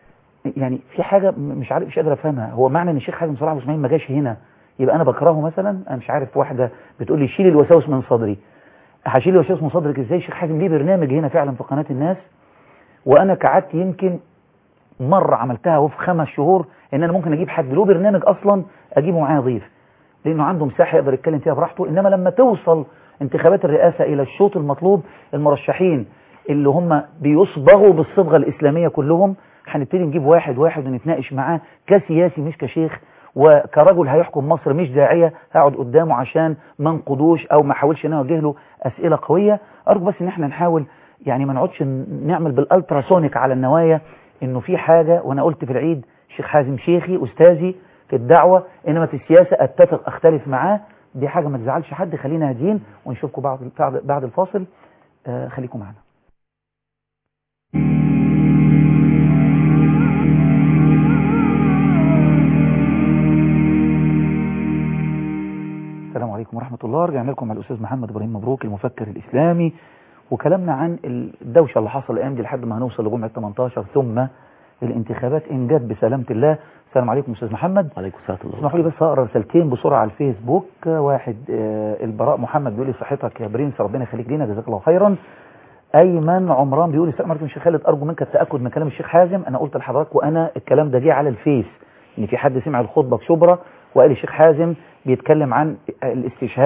Speaker 1: يعني في حاجه م- مش عارف مش قادر افهمها هو معنى ان الشيخ حازم صلاح ابو اسماعيل ما جاش هنا يبقى انا بكرهه مثلا انا مش عارف واحده بتقول لي شيل الوساوس من صدري هشيل الوساوس من صدرك ازاي الشيخ حازم ليه برنامج هنا فعلا في قناه الناس وانا كعدت يمكن مرة عملتها وفي خمس شهور ان انا ممكن اجيب حد له برنامج اصلا اجيبه معايا ضيف لانه عنده مساحة يقدر يتكلم فيها براحته انما لما توصل انتخابات الرئاسة الى الشوط المطلوب المرشحين اللي هم بيصبغوا بالصبغة الاسلامية كلهم هنبتدي نجيب واحد واحد ونتناقش معاه كسياسي مش كشيخ وكرجل هيحكم مصر مش داعية هقعد قدامه عشان ما انقضوش او ما احاولش ان انا اوجه له اسئلة قوية ارجو بس ان احنا نحاول يعني ما نقعدش ن- نعمل بالالتراسونيك على النوايا انه في حاجة وانا قلت في العيد شيخ حازم شيخي استاذي في الدعوة انما في السياسة اتفق اختلف معاه دي حاجة ما تزعلش حد خلينا هاديين ونشوفكم بعد بعد- بعد الفاصل آه خليكم معنا السلام عليكم ورحمة الله رجعنا لكم مع الأستاذ محمد إبراهيم مبروك المفكر الإسلامي وكلامنا عن الدوشة اللي حصل الأيام دي لحد ما هنوصل لجمعة 18 ثم الانتخابات إن جت بسلامة الله السلام عليكم أستاذ محمد
Speaker 6: عليكم السلام الله
Speaker 1: اسمحوا لي بس أقرأ رسالتين بسرعة على الفيسبوك واحد آه، البراء محمد بيقول لي صحتك يا برنس ربنا يخليك لينا جزاك الله خيرا أيمن عمران بيقول لي السلام عليكم يا شيخ خالد أرجو منك التأكد من كلام الشيخ حازم أنا قلت لحضرتك وأنا الكلام ده جه على الفيس إن في حد سمع الخطبة في شبرا وقال الشيخ حازم بيتكلم عن الاستشهاد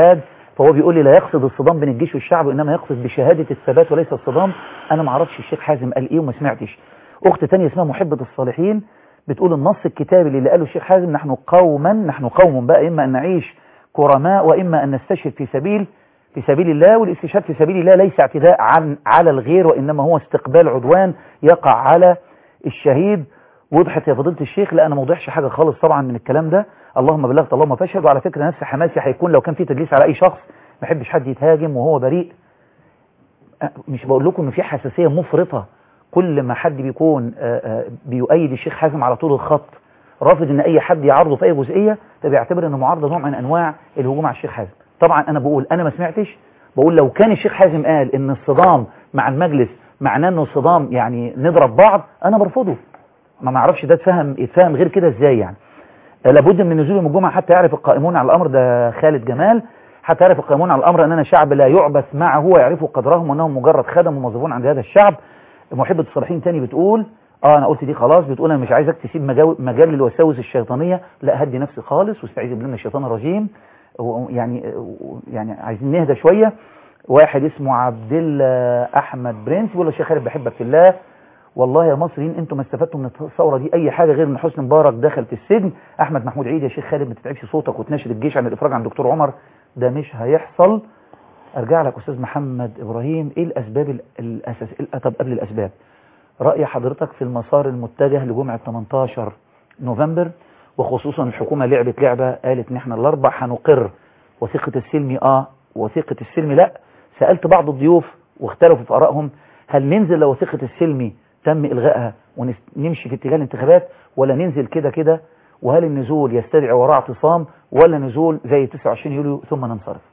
Speaker 1: فهو بيقول لي لا يقصد الصدام بين الجيش والشعب وانما يقصد بشهاده الثبات وليس الصدام انا ما اعرفش الشيخ حازم قال ايه وما سمعتش اخت تانية اسمها محبه الصالحين بتقول النص الكتابي اللي قاله الشيخ حازم نحن قوما نحن قوم بقى اما ان نعيش كرماء واما ان نستشهد في سبيل في سبيل الله والاستشهاد في سبيل الله ليس اعتداء عن على الغير وانما هو استقبال عدوان يقع على الشهيد وضحت يا فضيله الشيخ لا انا ما وضحش حاجه خالص طبعا من الكلام ده اللهم بلغت اللهم فاشهد وعلى فكره نفس حماسي هيكون لو كان في تدليس على اي شخص ما احبش حد يتهاجم وهو بريء أه، مش بقول لكم ان في حساسيه مفرطه كل ما حد بيكون أه، أه، بيؤيد الشيخ حازم على طول الخط رافض ان اي حد يعارضه في اي جزئيه ده بيعتبر ان معارضه نوع من انواع الهجوم على الشيخ حازم طبعا انا بقول انا ما سمعتش بقول لو كان الشيخ حازم قال ان الصدام مع المجلس معناه انه الصدام يعني نضرب بعض انا برفضه ما معرفش ده اتفهم اتفهم غير كده ازاي يعني آه، لابد من نزول يوم الجمعه حتى يعرف القائمون على الامر ده خالد جمال حتى يعرف القائمون على الامر اننا شعب لا يعبث معه ويعرفوا قدرهم وانهم مجرد خدم وموظفون عند هذا الشعب محبه الصالحين تاني بتقول اه انا قلت دي خلاص بتقول انا مش عايزك تسيب مجاو- مجال للوساوس الشيطانيه لا هدي نفسي خالص واستعيذ بالله من الشيطان الرجيم و- يعني يعني عايزين نهدى شويه واحد اسمه عبد الله احمد برنس بيقول له يا شيخ خالد بحبك في الله والله يا مصريين انتم ما استفدتوا من الثوره دي اي حاجه غير ان حسني مبارك دخل في السجن احمد محمود عيد يا شيخ خالد ما تتعبش صوتك وتناشد الجيش عن الافراج عن دكتور عمر ده مش هيحصل ارجع لك استاذ محمد ابراهيم ايه الاسباب ال- الاساس ال- طب قبل الاسباب راي حضرتك في المسار المتجه لجمعه 18 نوفمبر وخصوصا الحكومه لعبت لعبه قالت ان احنا الاربع هنقر وثيقه السلمي اه وثيقه السلمي لا سالت بعض الضيوف واختلفوا في ارائهم هل ننزل لو وثيقه السلمي تم الغائها ونمشي في اتجاه الانتخابات ولا ننزل كده كده وهل النزول يستدعي وراء اعتصام ولا نزول زي 29 يوليو ثم ننصرف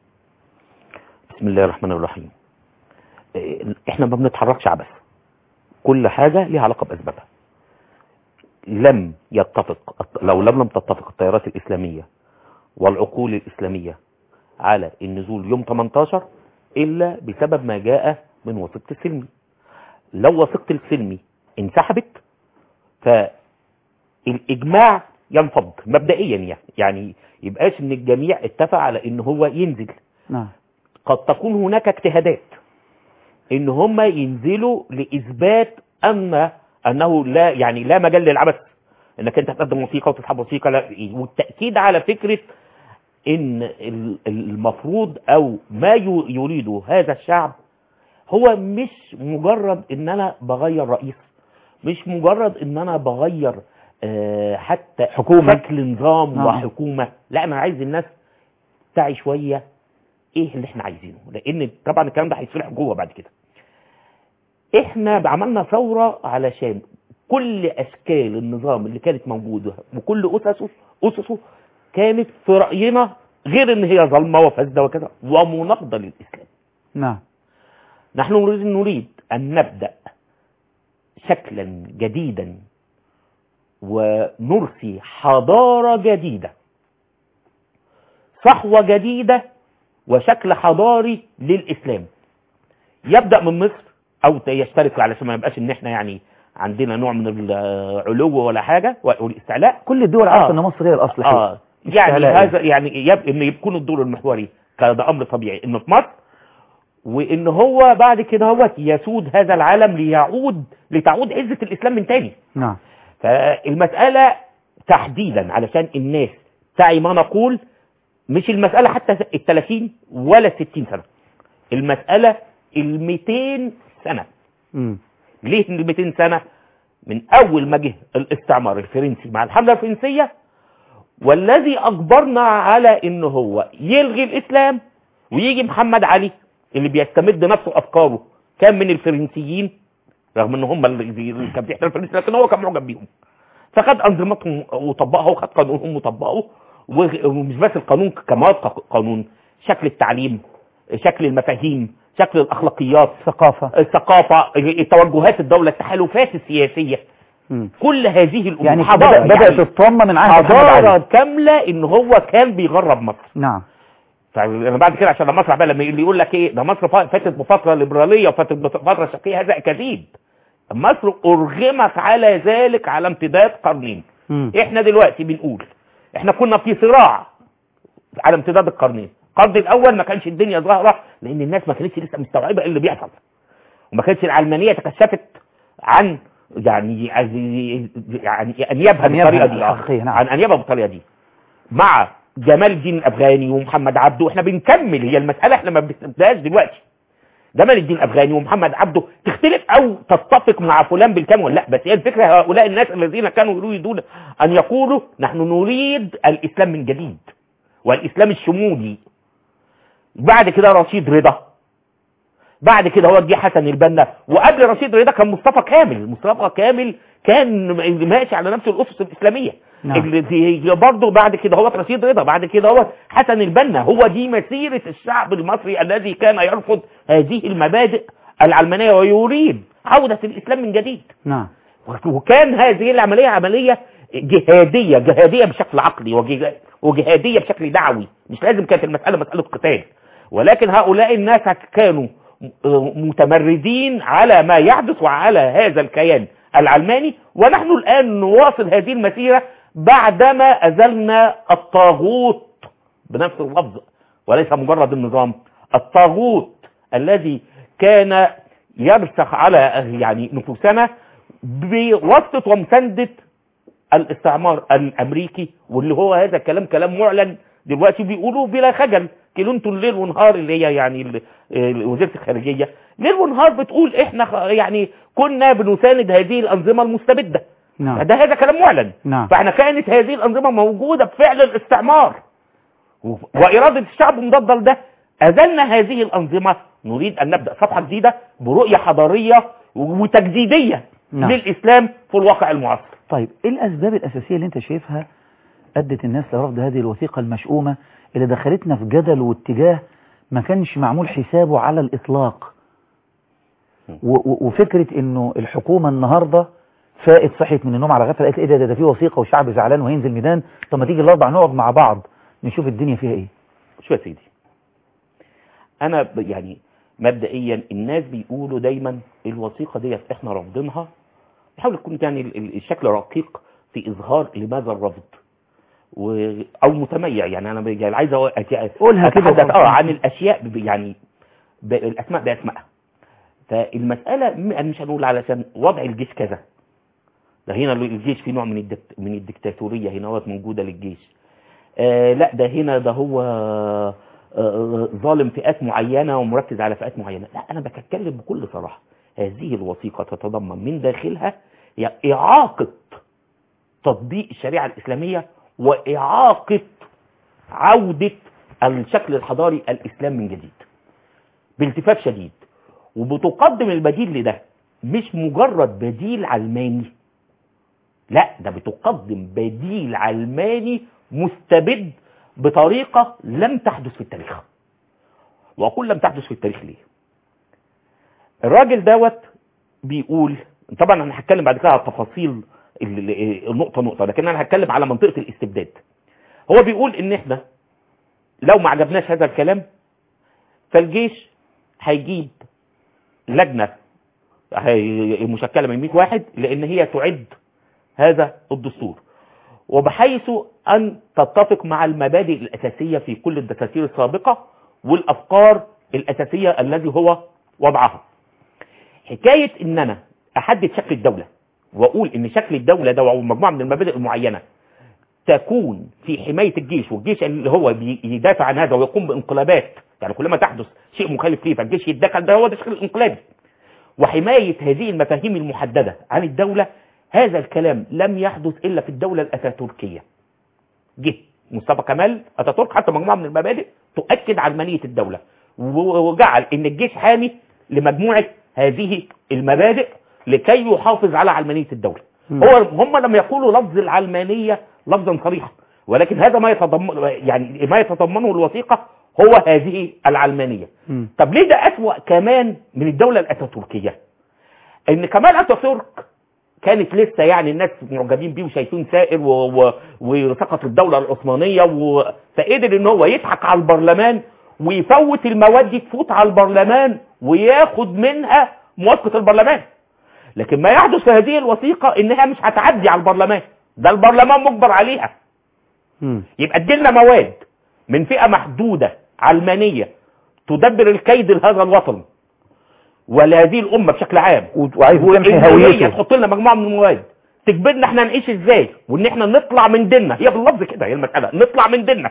Speaker 9: بسم الله الرحمن الرحيم إيه، احنا ما بنتحركش عبث كل حاجة ليها علاقة بأسبابها لم يتفق لو لم لم تتفق التيارات الإسلامية والعقول الإسلامية على النزول يوم 18 إلا بسبب ما جاء من وثيقة السلمي لو وثيقة السلمي انسحبت فالإجماع ينفض مبدئيا يعني يعني يبقاش ان الجميع اتفق على ان هو ينزل
Speaker 1: نعم
Speaker 9: قد تكون هناك اجتهادات ان هم ينزلوا لاثبات ان انه لا يعني لا مجال للعبث انك انت تقدم وثيقه وتسحب وثيقه لا والتاكيد على فكره ان ال- المفروض او ما يو- يريده هذا الشعب هو مش مجرد ان انا بغير رئيس مش مجرد ان انا بغير آه، حتى
Speaker 1: حكومة.
Speaker 9: شكل نظام
Speaker 1: آه.
Speaker 9: وحكومه لا انا عايز الناس تعي شويه ايه اللي احنا عايزينه لان طبعا الكلام ده هيتصلح جوه بعد كده احنا عملنا ثوره علشان كل اشكال النظام اللي كانت موجوده وكل اسسه اسسه كانت في راينا غير ان هي ظلمه وفاسده وكذا ومناقضه للاسلام
Speaker 1: نعم
Speaker 9: نحن نريد نريد ان نبدا شكلا جديدا ونرسي حضاره جديده صحوه جديده وشكل حضاري للاسلام يبدا من مصر او يشترك علشان ما يبقاش ان احنا يعني عندنا نوع من العلو ولا حاجه والاستعلاء
Speaker 1: كل الدول عارفه
Speaker 9: آه.
Speaker 1: ان مصر هي الاصل فيه.
Speaker 9: اه يعني
Speaker 1: استعلاء
Speaker 9: هذا يعني يب ان يكون الدور المحوري كده امر طبيعي انه في مصر وان هو بعد كده هو يسود هذا العالم ليعود لتعود عزه الاسلام من تاني
Speaker 1: نعم
Speaker 9: فالمساله تحديدا علشان الناس تعي ما نقول مش المساله حتى ال 30 ولا ال 60 سنه المساله ال 200 سنه
Speaker 1: مم.
Speaker 9: ليه ال 200 سنه من اول ما جه الاستعمار الفرنسي مع الحمله الفرنسيه والذي اجبرنا على ان هو يلغي الاسلام ويجي محمد علي اللي بيستمد نفسه افكاره كان من الفرنسيين رغم ان هم اللي كان بيحتل الفرنسي لكن هو كان معجب بيهم فخد انظمتهم وطبقها وخد قانونهم وطبقه ومش بس القانون كمواد قانون شكل التعليم شكل المفاهيم شكل الاخلاقيات
Speaker 1: ثقافه
Speaker 9: الثقافه توجهات الدوله التحالفات السياسيه
Speaker 1: مم.
Speaker 9: كل هذه الامور
Speaker 1: يعني
Speaker 9: حضارة
Speaker 1: بدأ- بدات الطامه من عهد محمد
Speaker 9: حضاره
Speaker 1: علي
Speaker 9: كامله ان هو كان بيغرب مصر
Speaker 1: نعم
Speaker 9: فانا بعد كده عشان لما اسمع بقى لما اللي يقول لك ايه ده مصر فا- فاتت بفتره ليبراليه وفاتت بفتره شقيه هذا كذب مصر ارغمت على ذلك على امتداد قرنين
Speaker 1: مم.
Speaker 9: احنا دلوقتي بنقول احنا كنا في صراع على امتداد القرنين القرن الاول ما كانش الدنيا ظاهره لان الناس ما كانتش لسه مستوعبه ايه اللي بيحصل وما كانتش العلمانيه تكشفت عن يعني يعني انيابها
Speaker 1: أنيابها
Speaker 9: بالطريقه دي
Speaker 1: الحقيقية، نعم.
Speaker 9: عن انيابها بالطريقه دي مع جمال الدين الافغاني ومحمد عبده احنا بنكمل هي المساله احنا ما بنبداش دلوقتي جمال الدين الافغاني ومحمد عبده تختلف او تتفق مع فلان بالكلام ولا لا بس هي الفكره هؤلاء الناس الذين كانوا يريدون ان يقولوا نحن نريد الاسلام من جديد والاسلام الشمولي بعد كده رشيد رضا بعد كده هو جه حسن البنا وقبل رشيد رضا كان مصطفى كامل مصطفى كامل كان ماشي على نفس الاسس الاسلاميه
Speaker 1: نعم.
Speaker 9: اللي دي برضه بعد كده هو رشيد رضا بعد كده هو حسن البنا هو دي مسيره الشعب المصري الذي كان يرفض هذه المبادئ العلمانيه ويريد عوده الاسلام من جديد
Speaker 1: نعم
Speaker 9: وكان هذه العمليه عمليه جهاديه جهاديه بشكل عقلي وجه- وجهاديه بشكل دعوي مش لازم كانت المساله مساله قتال ولكن هؤلاء الناس كانوا متمردين على ما يحدث وعلى هذا الكيان العلماني ونحن الآن نواصل هذه المسيرة بعدما أزلنا الطاغوت بنفس اللفظ وليس مجرد النظام الطاغوت الذي كان يرسخ على يعني نفوسنا بواسطة ومساندة الاستعمار الامريكي واللي هو هذا الكلام كلام معلن دلوقتي بيقولوا بلا خجل كلينتون ليل ونهار اللي هي يعني ال- ال- وزيره الخارجيه ليل ونهار بتقول احنا خ- يعني كنا بنساند هذه الانظمه المستبده
Speaker 1: نعم
Speaker 9: ده هذا كلام معلن
Speaker 1: نعم
Speaker 9: فاحنا كانت هذه الانظمه موجوده بفعل الاستعمار و- واراده الشعب مضاده لده ازلنا هذه الانظمه نريد ان نبدا صفحه جديده برؤيه حضاريه وتجديديه
Speaker 1: نعم.
Speaker 9: للاسلام في الواقع المعاصر
Speaker 1: طيب ايه الاسباب الاساسيه اللي انت شايفها ادت الناس لرفض هذه الوثيقه المشؤومه اللي دخلتنا في جدل واتجاه ما كانش معمول حسابه على الاطلاق و- و- وفكره انه الحكومه النهارده فائت صحيت من النوم على غفله قالت ايه ده ده, ده في وثيقه والشعب زعلان وهينزل ميدان طب ما تيجي الاربع نقعد مع بعض نشوف الدنيا فيها ايه
Speaker 9: شو يا سيدي انا ب- يعني مبدئيا الناس بيقولوا دايما الوثيقه ديت احنا رافضينها بحاول يكون يعني ال- ال- الشكل رقيق في اظهار لماذا الرفض و... او متميع يعني انا ب- يعني عايز أقول- أت-
Speaker 1: قولها كده
Speaker 9: اتحدث
Speaker 1: وخلاص.
Speaker 9: اه عن الاشياء ب- يعني ب... الاسماء باسمائها فالمساله م- أنا مش هنقول علشان وضع الجيش كذا ده هنا الجيش في نوع من الدكت... من الدكتاتوريه هنا هو موجوده للجيش آه لا ده هنا ده هو آه، آه، ظالم فئات معينة ومركز على فئات معينة لا أنا بتكلم بكل صراحة هذه الوثيقة تتضمن من داخلها هي إعاقة تطبيق الشريعة الإسلامية وإعاقة عودة الشكل الحضاري الإسلام من جديد بالتفاف شديد وبتقدم البديل لده مش مجرد بديل علماني لا ده بتقدم بديل علماني مستبد بطريقة لم تحدث في التاريخ وأقول لم تحدث في التاريخ ليه الراجل دوت بيقول طبعا انا هتكلم بعد كده على التفاصيل ال- ال- النقطة نقطة لكن انا هتكلم على منطقة الاستبداد هو بيقول ان احنا لو ما عجبناش هذا الكلام فالجيش هيجيب لجنة هي- مشكلة من 100 واحد لان هي تعد هذا الدستور وبحيث أن تتفق مع المبادئ الأساسية في كل الدساتير السابقة والأفكار الأساسية الذي هو وضعها حكاية إن أنا أحدد شكل الدولة وأقول إن شكل الدولة ده أو مجموعة من المبادئ المعينة تكون في حماية الجيش والجيش اللي هو بي- يدافع عن هذا ويقوم بانقلابات يعني كلما تحدث شيء مخالف ليه فالجيش يتدخل ده هو ده شكل الانقلاب وحماية هذه المفاهيم المحددة عن الدولة هذا الكلام لم يحدث إلا في الدولة الأتاتوركية جه مصطفى كمال أتاتورك حتى مجموعة من المبادئ تؤكد علمانية الدولة و- وجعل إن الجيش حامي لمجموعة هذه المبادئ لكي يحافظ على علمانية الدولة هو هم لم يقولوا لفظ العلمانية لفظا صريحا ولكن هذا ما يتضمن يعني ما يتضمنه الوثيقة هو هذه العلمانية
Speaker 1: مم.
Speaker 9: طب ليه ده أسوأ كمان من الدولة الأتاتوركية ان كمال اتاتورك كانت لسه يعني الناس معجبين بيه وشايفين سائر و... و... وسقط الدولة العثمانية و... فقدر ان هو يضحك على البرلمان ويفوت المواد دي تفوت على البرلمان وياخد منها موافقة البرلمان لكن ما يحدث في هذه الوثيقة انها مش هتعدي على البرلمان ده البرلمان مجبر عليها
Speaker 1: مم.
Speaker 9: يبقى اديلنا مواد من فئة محدودة علمانيه تدبر الكيد لهذا الوطن ولهذه الامه بشكل عام
Speaker 1: وعايز تمحي
Speaker 9: وإن هي
Speaker 1: هويته
Speaker 9: تحط لنا مجموعه من المواد تجبرنا احنا نعيش ازاي وان احنا نطلع من ديننا هي باللفظ كده هي المساله نطلع من ديننا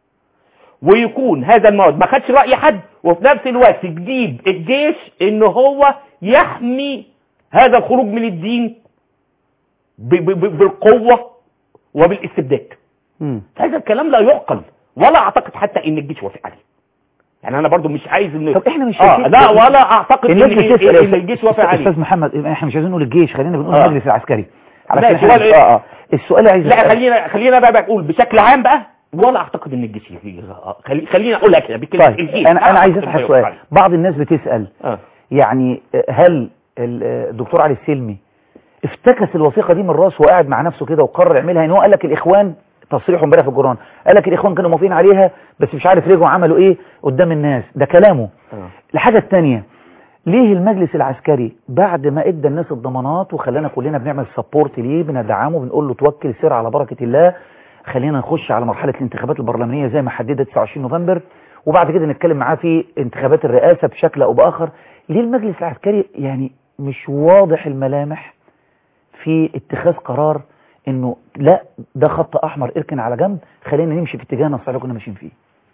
Speaker 9: ويكون هذا المواد ما خدش راي حد وفي نفس الوقت تجيب الجيش ان هو يحمي هذا الخروج من الدين ب- ب- ب- بالقوه وبالاستبداد
Speaker 1: مم.
Speaker 9: هذا الكلام لا يعقل ولا اعتقد حتى ان الجيش وافق عليه يعني انا برضو مش عايز ان
Speaker 1: طب احنا مش
Speaker 9: آه
Speaker 1: شايفين-
Speaker 9: لا ولا اعتقد
Speaker 1: الناس
Speaker 9: ان,
Speaker 1: بتسأل
Speaker 9: إن
Speaker 1: يا
Speaker 9: الجيش وافق عليه
Speaker 1: استاذ محمد احنا مش عايزين نقول الجيش خلينا بنقول
Speaker 9: آه.
Speaker 1: المجلس العسكري
Speaker 9: لا،
Speaker 1: علشان
Speaker 9: السؤال
Speaker 1: احنا
Speaker 9: إيه؟
Speaker 1: اه اه السؤال اللي عايز
Speaker 9: لا
Speaker 1: أسأله.
Speaker 9: خلينا خلينا بقى بقول بشكل عام بقى ولا اعتقد ان الجيش يجي- خلي خلينا اقولها كده بكلمه
Speaker 1: طيب
Speaker 9: الجيش
Speaker 1: انا انا عايز
Speaker 9: أعتقد
Speaker 1: اسال
Speaker 9: إنه
Speaker 1: سؤال
Speaker 9: يوافق عليه.
Speaker 1: بعض الناس بتسال
Speaker 9: آه.
Speaker 1: يعني هل ال- الدكتور علي السلمي افتكس الوثيقه دي من راسه وقاعد مع نفسه كده وقرر يعملها ان هو قال لك الاخوان تصريحه امبارح في الجران قال لك الاخوان كانوا موافقين عليها بس مش عارف رجعوا عملوا ايه قدام الناس ده كلامه
Speaker 9: آه.
Speaker 1: الحاجه الثانيه ليه المجلس العسكري بعد ما ادى الناس الضمانات وخلانا كلنا بنعمل سبورت ليه بندعمه بنقول له توكل سير على بركه الله خلينا نخش على مرحله الانتخابات البرلمانيه زي ما حددت 29 نوفمبر وبعد كده نتكلم معاه في انتخابات الرئاسه بشكل او باخر ليه المجلس العسكري يعني مش واضح الملامح في اتخاذ قرار انه لا ده خط احمر اركن على جنب خلينا نمشي في اتجاهنا الصحيح اللي كنا ماشيين فيه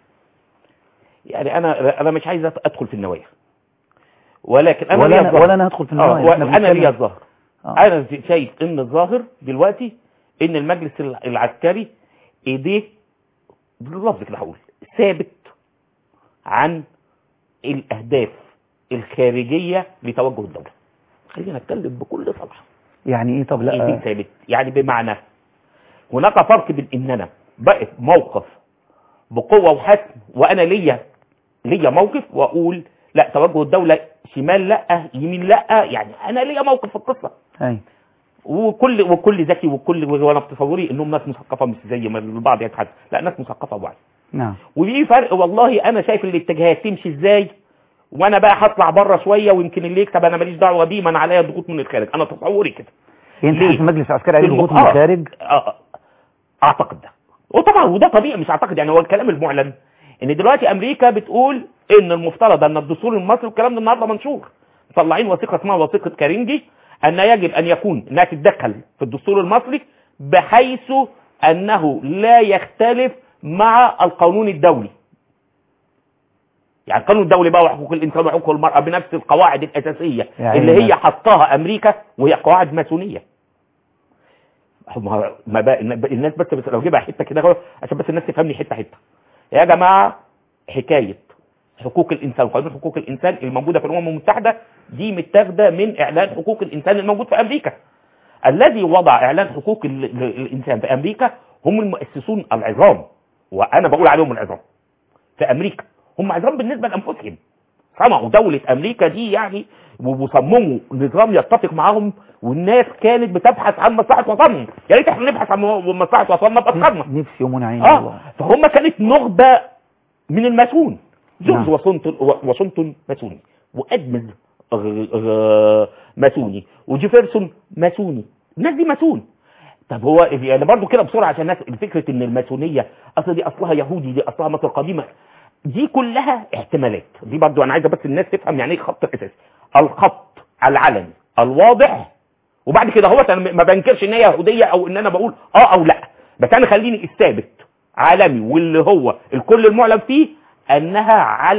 Speaker 9: يعني انا انا مش عايز ادخل في النوايا ولكن انا
Speaker 1: ولا
Speaker 9: ليا
Speaker 1: أنا-
Speaker 9: الظاهر.
Speaker 1: ولا أنا هدخل في
Speaker 9: آه،
Speaker 1: النوايا، إحنا
Speaker 9: وانا
Speaker 1: بنتكلم-
Speaker 9: ليا الظاهر
Speaker 1: آه.
Speaker 9: انا شايف ان الظاهر دلوقتي ان المجلس الع- العسكري ايديه باللفظ كده هقول ثابت عن الاهداف الخارجيه لتوجه الدوله خلينا نتكلم بكل صراحه
Speaker 1: يعني ايه طب
Speaker 9: ايديه
Speaker 1: لا
Speaker 9: ثابت يعني بمعنى هناك فرق بين ان انا بقف موقف بقوه وحسم وانا ليا ليا موقف واقول لا توجه الدوله شمال لا يمين لا يعني انا ليا موقف في القصه
Speaker 1: اي
Speaker 9: وكل وكل ذكي وكل وانا بتصوري انهم ناس مثقفه مش زي ما البعض يتحدث لا ناس مثقفه وواعيه
Speaker 1: نعم
Speaker 9: وفي فرق والله انا شايف الاتجاهات تمشي ازاي وانا بقى هطلع بره شويه ويمكن اللي يكسب انا ماليش دعوه بيه ما انا عليا ضغوط من الخارج انا تصوري كده
Speaker 1: انت
Speaker 9: ليه؟
Speaker 1: حاسس المجلس العسكري عليه
Speaker 9: في
Speaker 1: ضغوط من
Speaker 9: المق- آه.
Speaker 1: الخارج
Speaker 9: آه، اعتقد ده وطبعا وده طبيعي مش اعتقد يعني هو الكلام المعلن ان دلوقتي امريكا بتقول ان المفترض ان الدستور المصري والكلام ده النهارده منشور مطلعين وثيقه اسمها وثيقه كارينجي ان يجب ان يكون انها تتدخل في الدستور المصري بحيث انه لا يختلف مع القانون الدولي يعني القانون الدولي بقى وحقوق الانسان وحقوق المراه بنفس القواعد الاساسيه
Speaker 1: يا عيني
Speaker 9: اللي هي
Speaker 1: الناس.
Speaker 9: حطاها امريكا وهي قواعد ماسونيه ما ما بقى الناس بس, بس لو جيبها حته كده أهو، عشان بس الناس تفهمني حته حته يا جماعه حكايه حقوق الانسان قانون حقوق الانسان الموجوده في الامم المتحده دي متاخده من اعلان حقوق الانسان الموجود في امريكا الذي وضع اعلان حقوق ال- ال- الانسان في امريكا هم المؤسسون العظام وانا بقول عليهم العظام في امريكا هم عظام بالنسبه لانفسهم صنعوا دولة أمريكا دي يعني وصمموا نظام يتفق معاهم والناس كانت بتبحث عن مصلحة وطنهم يا ريت احنا نبحث عن مصلحة وطننا بأفكارنا
Speaker 1: نفسي يومون عيني
Speaker 9: اه
Speaker 1: والله
Speaker 9: فهم كانت نخبة من الماسون جورج
Speaker 1: نعم.
Speaker 9: واشنطن واشنطن ماسوني وادمز آه، آه، ماسوني وجيفرسون ماسوني الناس دي ماسون طب هو يعني برضو كده بسرعه عشان الناس فكره ان الماسونيه اصل دي اصلها يهودي دي اصلها مصر قديمه دي كلها احتمالات دي برضو انا عايزه بس الناس تفهم يعني ايه خط الاساسي الخط العلني الواضح وبعد كده هو انا ما بنكرش ان هي يهوديه او ان انا بقول اه او لا بس انا خليني الثابت عالمي واللي هو الكل المعلن فيه انها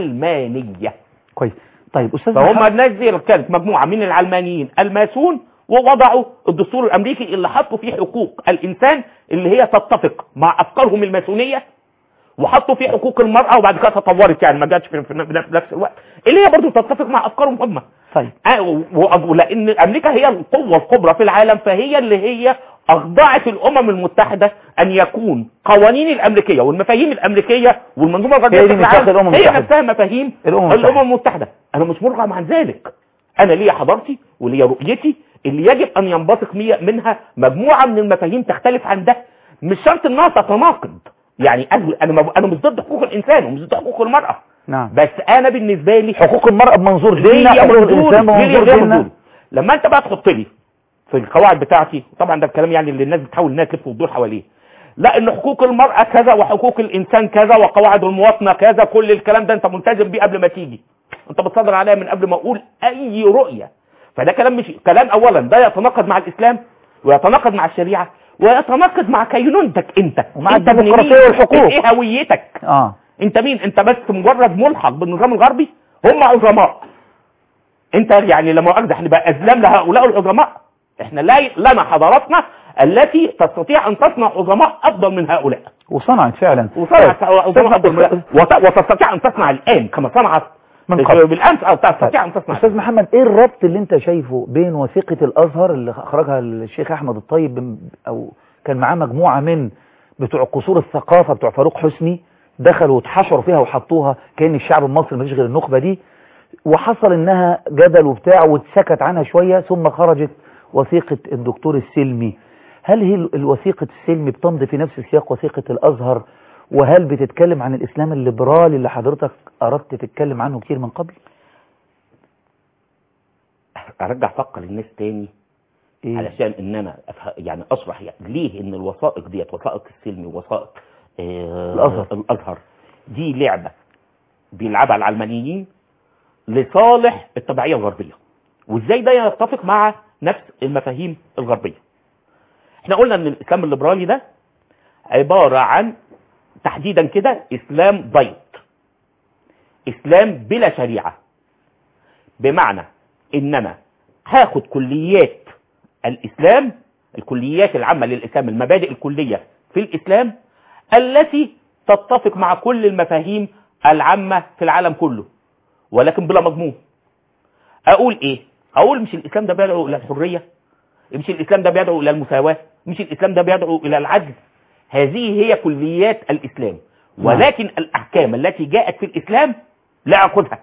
Speaker 9: علمانيه
Speaker 1: كويس طيب استاذ
Speaker 9: فهم
Speaker 1: محمد-
Speaker 9: الناس دي كانت مجموعه من العلمانيين الماسون ووضعوا الدستور الامريكي اللي حطوا فيه حقوق الانسان اللي هي تتفق مع افكارهم الماسونيه وحطوا فيه حقوق المراه وبعد كده تطورت يعني ما جاتش في في نفس الوقت اللي هي برضه تتفق مع افكارهم هم
Speaker 1: طيب
Speaker 9: آه، و- و- لان امريكا هي القوه الكبرى في العالم فهي اللي هي اخضعت الامم المتحده ان يكون قوانين الامريكيه والمفاهيم الامريكيه والمنظومه الغربيه
Speaker 1: هي دي
Speaker 9: بشكل
Speaker 1: ميثاق
Speaker 9: عام
Speaker 1: الأمم
Speaker 9: هي
Speaker 1: المتحدة.
Speaker 9: نفسها مفاهيم
Speaker 1: الأمم المتحدة.
Speaker 9: الامم المتحده انا مش مرغم عن ذلك انا ليا حضارتي وليا رؤيتي اللي يجب ان ينبثق مي- منها مجموعه من المفاهيم تختلف عن ده مش شرط انها تتناقض يعني انا انا ما- انا مش ضد حقوق الانسان ومش ضد حقوق المراه
Speaker 1: نعم
Speaker 9: بس انا بالنسبه لي
Speaker 1: حقوق المرأة بمنظور ديننا
Speaker 9: ليا
Speaker 1: حقوق
Speaker 9: منظور
Speaker 1: الإنسان
Speaker 9: ليا
Speaker 1: بمنظور
Speaker 9: ليا
Speaker 1: ديننا
Speaker 9: منظور. لما انت بقى تحط لي في القواعد بتاعتي طبعا ده الكلام يعني اللي الناس بتحاول انها تلف وتدور حواليه لا ان حقوق المرأة كذا وحقوق الانسان كذا وقواعد المواطنة كذا كل الكلام ده انت ملتزم بيه قبل ما تيجي انت بتصدر عليها من قبل ما اقول اي رؤية فده كلام مش كلام اولا ده يتناقض مع الاسلام ويتناقض مع الشريعة ويتناقض مع كينونتك انت
Speaker 1: ومع
Speaker 9: انت ابن
Speaker 1: الديمقراطية
Speaker 9: مين؟
Speaker 1: والحقوق.
Speaker 9: ايه هويتك
Speaker 1: اه
Speaker 9: انت مين انت بس مجرد ملحق بالنظام الغربي هم عظماء انت يعني لما مؤاخذة احنا بقى اذلام لهؤلاء العظماء احنا لا لنا حضاراتنا التي تستطيع ان تصنع عظماء افضل من هؤلاء
Speaker 1: وصنعت فعلا
Speaker 9: وصنعت
Speaker 1: طيب.
Speaker 9: عظماء افضل من
Speaker 1: أستاذ-
Speaker 9: وت- وتستطيع ان تصنع الان كما صنعت
Speaker 1: من قبل.
Speaker 9: بالامس او تستطيع ان تصنع
Speaker 1: استاذ محمد ايه الربط اللي انت شايفه بين وثيقة الازهر اللي اخرجها الشيخ احمد الطيب بم- او كان معاه مجموعة من بتوع قصور الثقافة بتوع فاروق حسني دخلوا واتحشروا فيها وحطوها كأن الشعب المصري مفيش غير النخبة دي وحصل انها جدل وبتاع واتسكت عنها شوية ثم خرجت وثيقة الدكتور السلمي هل هي ال- الوثيقة السلمي بتمضي في نفس سياق وثيقة الازهر وهل بتتكلم عن الاسلام الليبرالي اللي حضرتك اردت تتكلم عنه كتير من قبل
Speaker 9: ارجع افكر الناس تاني
Speaker 1: إيه؟
Speaker 9: علشان ان انا أفه... يعني اشرح يعني ليه ان الوثائق ديت وثائق السلمي ووثائق آه
Speaker 1: الأزهر.
Speaker 9: الازهر دي لعبه بيلعبها العلمانيين لصالح التبعيه الغربيه وازاي ده يتفق مع نفس المفاهيم الغربيه احنا قلنا ان الاسلام الليبرالي ده عباره عن تحديدا كده اسلام ضيق اسلام بلا شريعه بمعنى ان انا هاخد كليات الاسلام الكليات العامه للاسلام المبادئ الكليه في الاسلام التي تتفق مع كل المفاهيم العامه في العالم كله ولكن بلا مضمون اقول ايه اقول مش الاسلام ده بيدعو الى الحريه مش الاسلام ده بيدعو الى المساواه مش الاسلام ده بيدعو الى العدل هذه هي كليات الاسلام ولكن الاحكام التي جاءت في الاسلام لا اخذها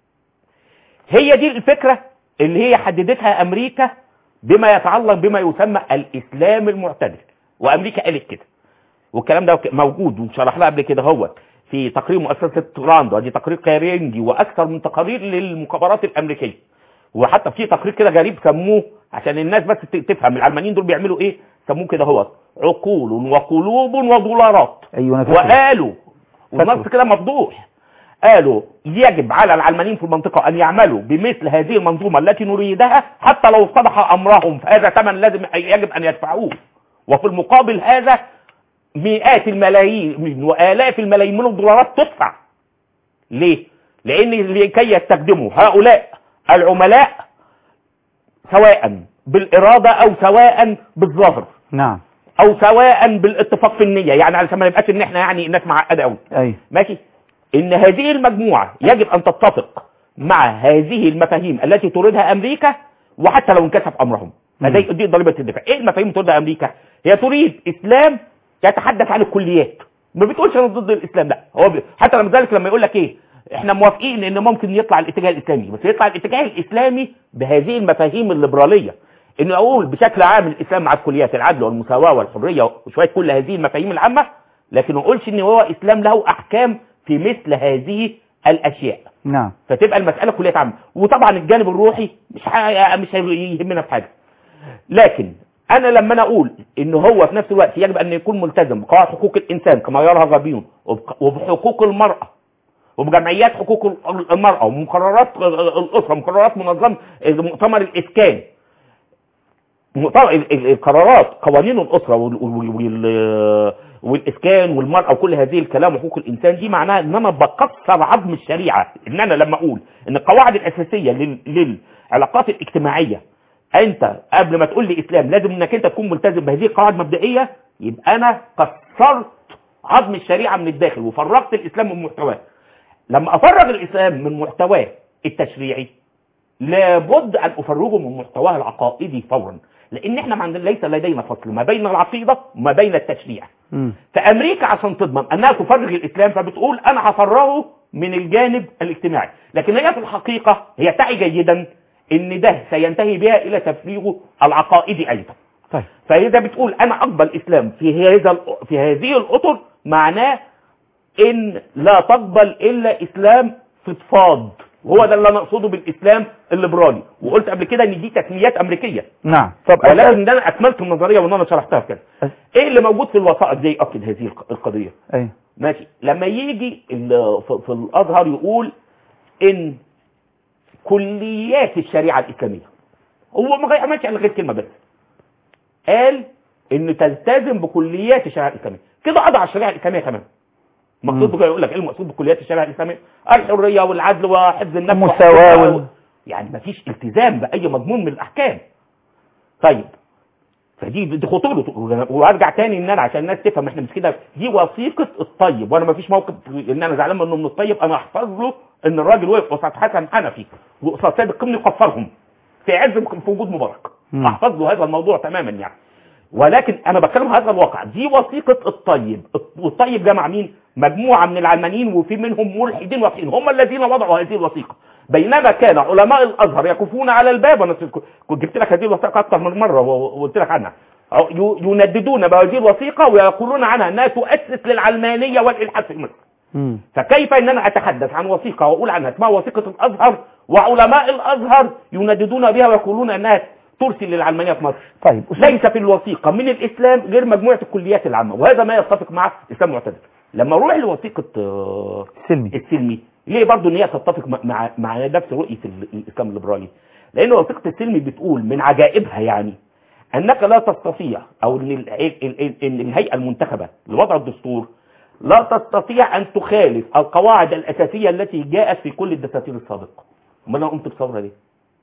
Speaker 9: هي دي الفكرة اللي هي حددتها أمريكا بما يتعلق بما يسمى الإسلام المعتدل وأمريكا قالت كده والكلام ده موجود وشرح لها قبل كده هو في تقرير مؤسسة راند ودي تقرير كارينجي وأكثر من تقارير للمخابرات الأمريكية وحتى في تقرير كده غريب سموه عشان الناس بس ت- تفهم العلمانيين دول بيعملوا ايه سموه كده هو عقول وقلوب ودولارات
Speaker 1: ايوه انا فاكر
Speaker 9: وقالوا والنص كده مفضوح قالوا يجب على العلمانيين في المنطقة أن يعملوا بمثل هذه المنظومة التي نريدها حتى لو اتضح أمرهم فهذا ثمن لازم يجب أن يدفعوه وفي المقابل هذا مئات الملايين من وآلاف الملايين من الدولارات تدفع ليه؟ لأن لكي يستخدموا هؤلاء العملاء سواء بالإرادة أو سواء بالظاهر
Speaker 1: نعم
Speaker 9: أو سواء بالاتفاق في النية يعني علشان ما نبقاش إن إحنا يعني الناس معقدة أوي
Speaker 1: ايوه
Speaker 9: ماشي ان هذه المجموعة يجب ان تتفق مع هذه المفاهيم التي تريدها امريكا وحتى لو انكشف امرهم فدي دي ضريبة الدفاع ايه المفاهيم اللي تريدها امريكا هي تريد اسلام يتحدث عن الكليات ما بتقولش انا ضد الاسلام لا هو بي... حتى لما ذلك لما يقول لك ايه احنا موافقين ان ممكن يطلع الاتجاه الاسلامي بس يطلع الاتجاه الاسلامي بهذه المفاهيم الليبراليه انه اقول بشكل عام الاسلام مع الكليات العدل والمساواه والحريه وشويه كل هذه المفاهيم العامه لكن ما اقولش ان هو اسلام له احكام في مثل هذه الاشياء
Speaker 1: نعم
Speaker 9: فتبقى المساله كليه عامه وطبعا الجانب الروحي مش ح- مش هيهمنا في حاجه لكن انا لما انا اقول ان هو في نفس الوقت يجب ان يكون ملتزم بقواعد حقوق الانسان كما يراها الغربيون وبق- وبحقوق المراه وبجمعيات حقوق ال- المراه ومقررات الاسره ومقررات منظمه مؤتمر الاسكان مؤتمر ال- ال- القرارات قوانين الاسره وال- وال- وال- والاسكان والمراه وكل هذه الكلام وحقوق الانسان دي معناها ان انا بكسر عظم الشريعه ان انا لما اقول ان القواعد الاساسيه لل- للعلاقات الاجتماعيه انت قبل ما تقول لي اسلام لازم انك انت تكون ملتزم بهذه القواعد المبدئيه يبقى انا كسرت عظم الشريعه من الداخل وفرغت الاسلام من محتواه لما افرغ الاسلام من محتواه التشريعي لابد ان افرغه من محتواه العقائدي فورا لان احنا ما عندنا ليس لدينا فصل ما بين العقيده وما بين التشريع
Speaker 1: مم.
Speaker 9: فامريكا عشان تضمن انها تفرغ الاسلام فبتقول انا هفرغه من الجانب الاجتماعي لكن هي في الحقيقه هي تعي جيدا ان ده سينتهي بها الى تفريغه العقائدي ايضا
Speaker 1: طيب
Speaker 9: فاذا بتقول انا اقبل اسلام في هذا ال- في هذه الاطر معناه ان لا تقبل الا اسلام فضفاض وهو ده اللي انا اقصده بالاسلام الليبرالي وقلت قبل كده ان دي تسميات امريكيه
Speaker 1: نعم طب
Speaker 9: ولكن ده انا اكملت النظريه وان انا شرحتها كده
Speaker 1: أس-
Speaker 9: ايه اللي موجود في الوثائق زي يؤكد هذه الق- القضيه
Speaker 1: ايوه
Speaker 9: ماشي لما يجي ال- في في الازهر يقول ان كليات الشريعه الاسلاميه هو ما عملش الا غير كلمه بس قال ان تلتزم بكليات الشريعه الاسلاميه كده قضى على الشريعه الاسلاميه كمان مقصود بقى يقول لك ايه المقصود بكليات الشريعه الاسلاميه الحريه والعدل وحفظ النفس
Speaker 1: المساواة
Speaker 9: وحفظ-
Speaker 1: وال-
Speaker 9: يعني ما فيش التزام باي مضمون من الاحكام طيب فدي دي خطورته وارجع تاني ان انا عشان الناس تفهم احنا مش كده دي وثيقه الطيب وانا ما فيش موقف ان انا زعلان منه من الطيب انا احفظ له ان الراجل وقف قصاد حسن حنفي وقصاد سيد القمني كفرهم في عز في وجود مبارك
Speaker 1: مم.
Speaker 9: احفظ له هذا الموضوع تماما يعني ولكن انا بتكلم هذا الواقع دي وثيقه الطيب والطيب جمع مين مجموعه من العلمانيين وفي منهم ملحدين واضحين هم الذين وضعوا هذه الوثيقه بينما كان علماء الازهر يقفون على الباب وانا كنت جبت لك هذه الوثيقه اكثر من مره وقلت لك عنها أو ي- ينددون بهذه الوثيقه ويقولون عنها انها تؤسس للعلمانيه والالحاد في مصر
Speaker 1: مم.
Speaker 9: فكيف ان انا اتحدث عن وثيقه واقول عنها اسمها وثيقه الازهر وعلماء الازهر ينددون بها ويقولون انها ترسل للعلمانيه في مصر
Speaker 1: طيب أستاذ-
Speaker 9: ليس في الوثيقه من الاسلام غير مجموعه الكليات العامه وهذا ما يتفق مع الاسلام المعتدل لما اروح لوثيقه آه،
Speaker 1: سلمي
Speaker 9: السلمي ليه برضو ان هي تتفق مع- مع مع نفس رؤيه ال- الاسلام الليبرالي لان وثيقه السلمي بتقول من عجائبها يعني انك لا تستطيع او ان ال- ال- ال- ال- الهيئه المنتخبه لوضع الدستور لا تستطيع ان تخالف القواعد الاساسيه التي جاءت في كل الدساتير السابقه ما انا قمت بثوره ليه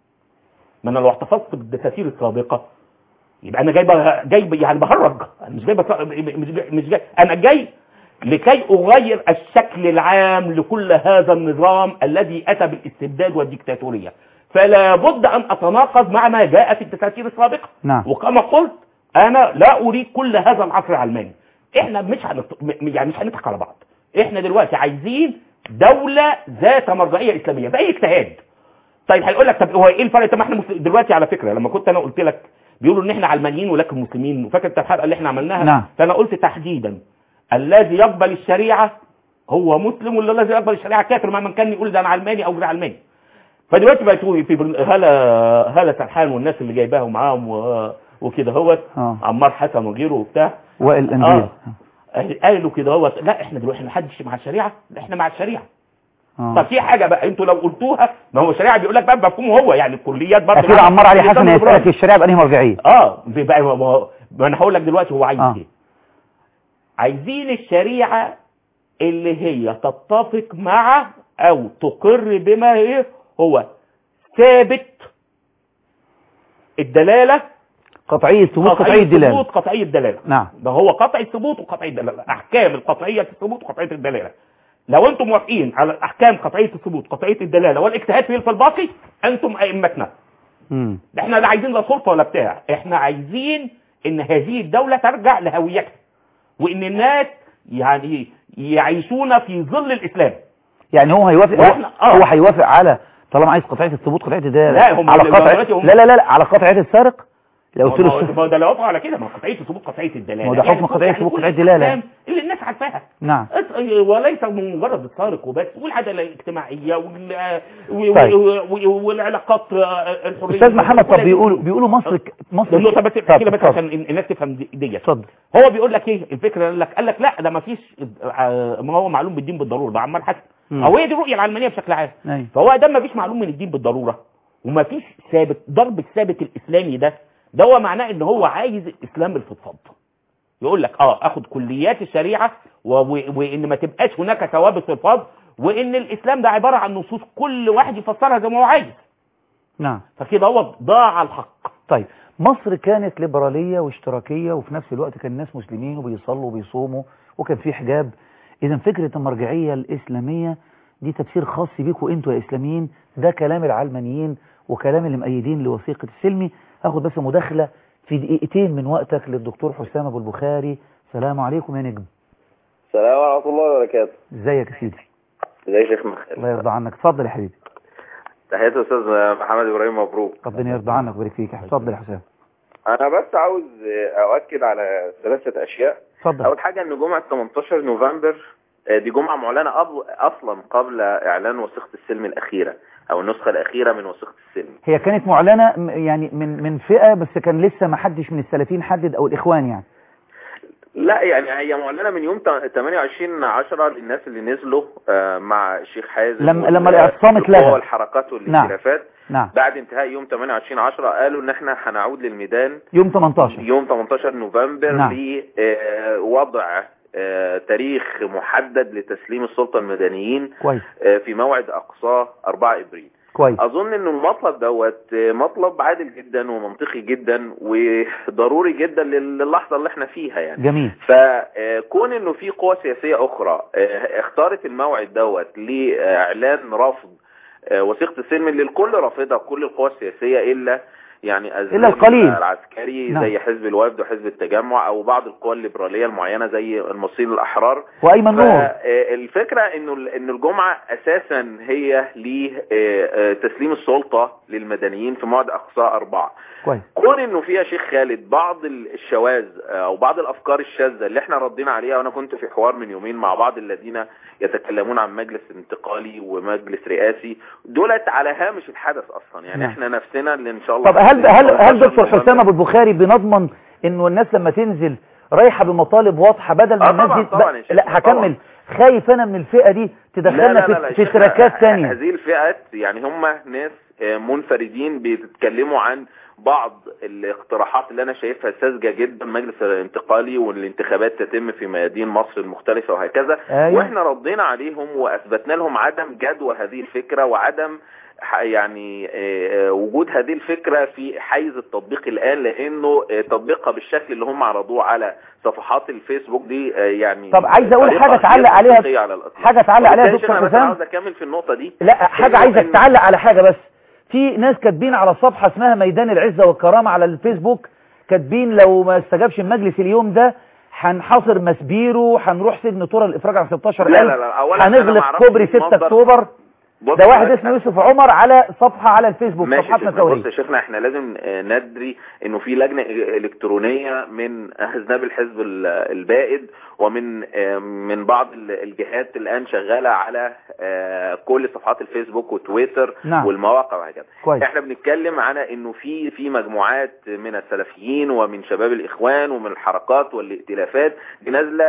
Speaker 9: ما انا لو احتفظت بالدساتير السابقه يبقى انا جاي بقى- جاي ب- يعني بهرج انا مش جاي بص- مش جاي, مش جاي انا جاي لكي اغير الشكل العام لكل هذا النظام الذي اتى بالاستبداد والديكتاتوريه فلا بد ان اتناقض مع ما جاء في الدساتير السابقه
Speaker 1: نعم
Speaker 9: وكما قلت انا لا اريد كل هذا العصر العلماني احنا مش هنط... م- يعني مش هنضحك على بعض احنا دلوقتي عايزين دولة ذات مرجعية اسلامية باي اجتهاد طيب هيقول لك طب هو ايه الفرق طب ما احنا مسل... دلوقتي على فكرة لما كنت انا قلت لك بيقولوا ان احنا علمانيين ولكن مسلمين وفاكر انت الحلقة اللي احنا عملناها
Speaker 1: نعم.
Speaker 9: فانا قلت تحديدا الذي يقبل الشريعة هو مسلم ولا الذي يقبل الشريعة كافر مهما كان يقول ده انا علماني او غير علماني فدلوقتي بقت في بر- هلا هلا سرحان والناس اللي جايباهم معاهم و... وكده هوت
Speaker 1: اه
Speaker 9: عمار حسن وغيره وبتاع
Speaker 1: وائل انجيل
Speaker 9: آه. قالوا كده هوت لا احنا دلوقتي ما حدش مع الشريعه لا احنا مع الشريعه
Speaker 1: اه
Speaker 9: طب في حاجه بقى انتوا لو قلتوها ما هو الشريعه بيقول لك بقى بمفهومه هو يعني الكليات برضه
Speaker 1: اكيد عمار علي حسن
Speaker 9: الإسلام
Speaker 1: هيسالك الشريعه بانهي مرجعيه
Speaker 9: اه بيبقى ما هو- ما انا هقول لك دلوقتي هو عايز
Speaker 1: آه.
Speaker 9: ايه عايزين الشريعه اللي هي تتفق مع او تقر بما ايه هو ثابت الدلاله
Speaker 1: قطعيه ثبوت قطعيه دلاله
Speaker 9: ثبوت قطعيه دلاله
Speaker 1: نعم
Speaker 9: ده هو قطع الثبوت وقطعيه الدلاله احكام القطعيه الثبوت وقطعيه الدلاله لو انتم موافقين على الاحكام قطعيه الثبوت قطعيه الدلاله والاجتهاد في في الباقي انتم ائمتنا
Speaker 1: امم
Speaker 9: ده احنا لا عايزين لا سلطه ولا بتاع احنا عايزين ان هذه الدوله ترجع لهويتها وان الناس يعني يعيشون في ظل الاسلام
Speaker 1: يعني هو هيوافق
Speaker 9: وإحنا- آه.
Speaker 1: هو هيوافق على طالما عايز قطعيه الثبوت قطعيه الدلاله
Speaker 9: لا، هم
Speaker 1: على
Speaker 9: دلوقتي
Speaker 1: قطعيه
Speaker 9: هم-
Speaker 1: لا لا لا لا على قطعيه السارق لو قلت
Speaker 9: ما
Speaker 1: له
Speaker 9: هو-
Speaker 1: الس-
Speaker 9: ما هو ده لو وقعوا على كده ما هو قطعيه الثبوت قطعيه الدلاله
Speaker 1: ما هو ده
Speaker 9: يعني
Speaker 1: حكم
Speaker 9: كل-
Speaker 1: قطعية
Speaker 9: يعني
Speaker 1: ثبوت
Speaker 9: كل
Speaker 1: قطعية الدلالة.
Speaker 9: الأحكام اللي الناس عارفاها
Speaker 1: نعم
Speaker 9: أس- وليس مجرد السارق وبس والعداله الاجتماعيه وال... و...
Speaker 1: طيب.
Speaker 9: و... و... والعلاقات آه، الحريه
Speaker 1: استاذ محمد
Speaker 9: كل
Speaker 1: طب بيقولوا بيقولوا مصر ك- مصر
Speaker 9: النقطه بس
Speaker 1: طب
Speaker 9: احكي لك بس
Speaker 1: اتفضل.
Speaker 9: عشان الناس تفهم دي- ديت
Speaker 1: اتفضل
Speaker 9: هو بيقول لك ايه الفكره قال لك قال لك لا ده ما فيش آه، ما هو معلوم بالدين بالضروره ده عمال حسن
Speaker 1: مم.
Speaker 9: او هي دي الرؤيه العلمانيه بشكل عام
Speaker 1: ايوه
Speaker 9: فهو ده ما فيش معلوم من الدين بالضروره وما فيش ثابت ضرب الثابت الاسلامي ده ده هو معناه ان هو عايز الاسلام الفضفاض يقول لك اه اخد كليات الشريعه و... و... وان ما تبقاش هناك ثوابت فضفاض وان الاسلام ده عباره عن نصوص كل واحد يفسرها زي ما هو عايز
Speaker 1: نعم
Speaker 9: فكده هو ضاع الحق
Speaker 1: طيب مصر كانت ليبرالية واشتراكية وفي نفس الوقت كان الناس مسلمين وبيصلوا وبيصوموا وكان في حجاب إذا فكرة المرجعية الإسلامية دي تفسير خاص بيكم أنتوا يا إسلاميين ده كلام العلمانيين وكلام اللي مؤيدين لوثيقة السلمي هاخد بس مداخلة في دقيقتين من وقتك للدكتور حسام أبو البخاري سلام عليكم يا نجم
Speaker 10: السلام ورحمة الله وبركاته
Speaker 1: ازيك يا سيدي
Speaker 10: ازي يا شيخ مخيل
Speaker 1: الله يرضى عنك اتفضل يا حبيبي
Speaker 10: تحياتي استاذ محمد ابراهيم مبروك
Speaker 1: ربنا يرضى عنك ويبارك فيك يا حبيبي. اتفضل يا حسام
Speaker 10: انا بس عاوز اؤكد على ثلاثة اشياء
Speaker 1: اتفضل
Speaker 10: اول حاجة ان جمعة 18 نوفمبر آه، دي جمعة معلنة أب- أصلا قبل إعلان وثيقة السلم الأخيرة أو النسخة الأخيرة من وثيقة السلم
Speaker 1: هي كانت معلنة م- يعني من من فئة بس كان لسه ما حدش من السلفيين حدد او الاخوان يعني
Speaker 10: لا يعني هي معلنة من يوم تا- 28 10 للناس اللي نزلوا آه، مع الشيخ حازم
Speaker 1: لما-
Speaker 10: وال-
Speaker 1: لما الاعتصام
Speaker 10: القوى
Speaker 1: اتلغى.
Speaker 10: والحركات والائتلافات
Speaker 1: نعم
Speaker 10: بعد انتهاء يوم 28 10 قالوا ان احنا هنعود للميدان
Speaker 1: يوم 18
Speaker 10: يوم 18 نوفمبر
Speaker 1: نعم.
Speaker 10: لوضع تاريخ محدد لتسليم السلطة المدنيين
Speaker 1: كويس
Speaker 10: آه، في موعد اقصاه 4 ابريل
Speaker 1: كويس
Speaker 10: اظن ان المطلب دوت آه، مطلب عادل جدا ومنطقي جدا وضروري جدا لل- للحظة اللي احنا فيها يعني
Speaker 1: جميل
Speaker 10: فكون انه في قوى سياسية اخرى آه، اختارت الموعد دوت لاعلان رفض آه، وثيقة السلم اللي الكل رافضها كل القوى السياسية الا يعني الزمن
Speaker 1: إلا القليل.
Speaker 10: العسكري
Speaker 1: نعم.
Speaker 10: زي حزب الوفد وحزب التجمع او بعض القوى الليبرالية المعينة زي المصريين الاحرار
Speaker 1: وايمن نور
Speaker 10: فالفكرة انه ان الجمعة اساسا هي لتسليم السلطة للمدنيين في موعد اقصاه اربعة
Speaker 1: كويس
Speaker 10: كون انه فيها شيخ خالد بعض الشواذ او بعض الافكار الشاذة اللي احنا ردينا عليها وانا كنت في حوار من يومين مع بعض الذين يتكلمون عن مجلس انتقالي ومجلس رئاسي دولت على هامش الحدث اصلا يعني
Speaker 1: نعم.
Speaker 10: احنا نفسنا اللي ان شاء الله
Speaker 1: طب هل هل هل
Speaker 10: 18
Speaker 1: دكتور حسام ابو البخاري بنضمن انه الناس لما تنزل رايحه بمطالب واضحه بدل ما
Speaker 10: آه
Speaker 1: الناس
Speaker 10: طبعاً،
Speaker 1: دي
Speaker 10: طبعاً يا شيخ،
Speaker 1: لا هكمل
Speaker 10: طبعاً.
Speaker 1: خايف انا من الفئه دي تدخلنا في, في
Speaker 10: شيخنا،
Speaker 1: تراكات تانية
Speaker 10: هذه الفئات يعني هم ناس آه، منفردين بيتكلموا عن بعض الاقتراحات اللي انا شايفها ساذجه جدا مجلس الانتقالي والانتخابات تتم في ميادين مصر المختلفه وهكذا
Speaker 1: أيوة.
Speaker 10: واحنا ردينا عليهم واثبتنا لهم عدم جدوى هذه الفكره وعدم ح- يعني آه، آه، وجود هذه الفكرة في حيز التطبيق الآن لأنه آه، تطبيقها بالشكل اللي هم عرضوه على صفحات الفيسبوك دي آه، يعني
Speaker 1: طب عايز أقول
Speaker 10: طريقة
Speaker 1: حاجة
Speaker 10: غير
Speaker 1: تعلق عليها-
Speaker 10: منطقية على الإطلاق.
Speaker 1: حاجة تعلق عليها
Speaker 10: وبالتالي
Speaker 1: دكتور
Speaker 10: أنا بس
Speaker 1: حسام؟
Speaker 10: عاوز أكمل في النقطة دي
Speaker 1: لا حاجه
Speaker 10: إنه-
Speaker 1: عايزك
Speaker 10: إنه-
Speaker 1: تعلق على حاجه بس في ناس كاتبين على صفحه اسمها ميدان العزه والكرامه على الفيسبوك كاتبين لو ما استجابش المجلس اليوم ده هنحاصر مسبيرو هنروح سجن طورة الافراج عن 16
Speaker 10: لا لا لا أولا أنا ما
Speaker 1: هنغلق
Speaker 10: أعرفش
Speaker 1: كوبري 6
Speaker 10: المصدر.
Speaker 1: اكتوبر
Speaker 10: بص-
Speaker 1: ده واحد اسمه يوسف عمر على صفحه على الفيسبوك
Speaker 10: ماشي
Speaker 1: صفحتنا
Speaker 10: شيخنا بص
Speaker 1: ثوريه
Speaker 10: يا شيخنا احنا لازم آه، ندري انه في لجنة الكترونية من احزاب الحزب ال- البائد ومن آه، من بعض ال- الجهات الان شغالة على آه، كل صفحات الفيسبوك وتويتر
Speaker 1: نعم.
Speaker 10: والمواقع وهكذا
Speaker 1: كويس.
Speaker 10: احنا بنتكلم على انه في في مجموعات من السلفيين ومن شباب الاخوان ومن الحركات والائتلافات دي نازله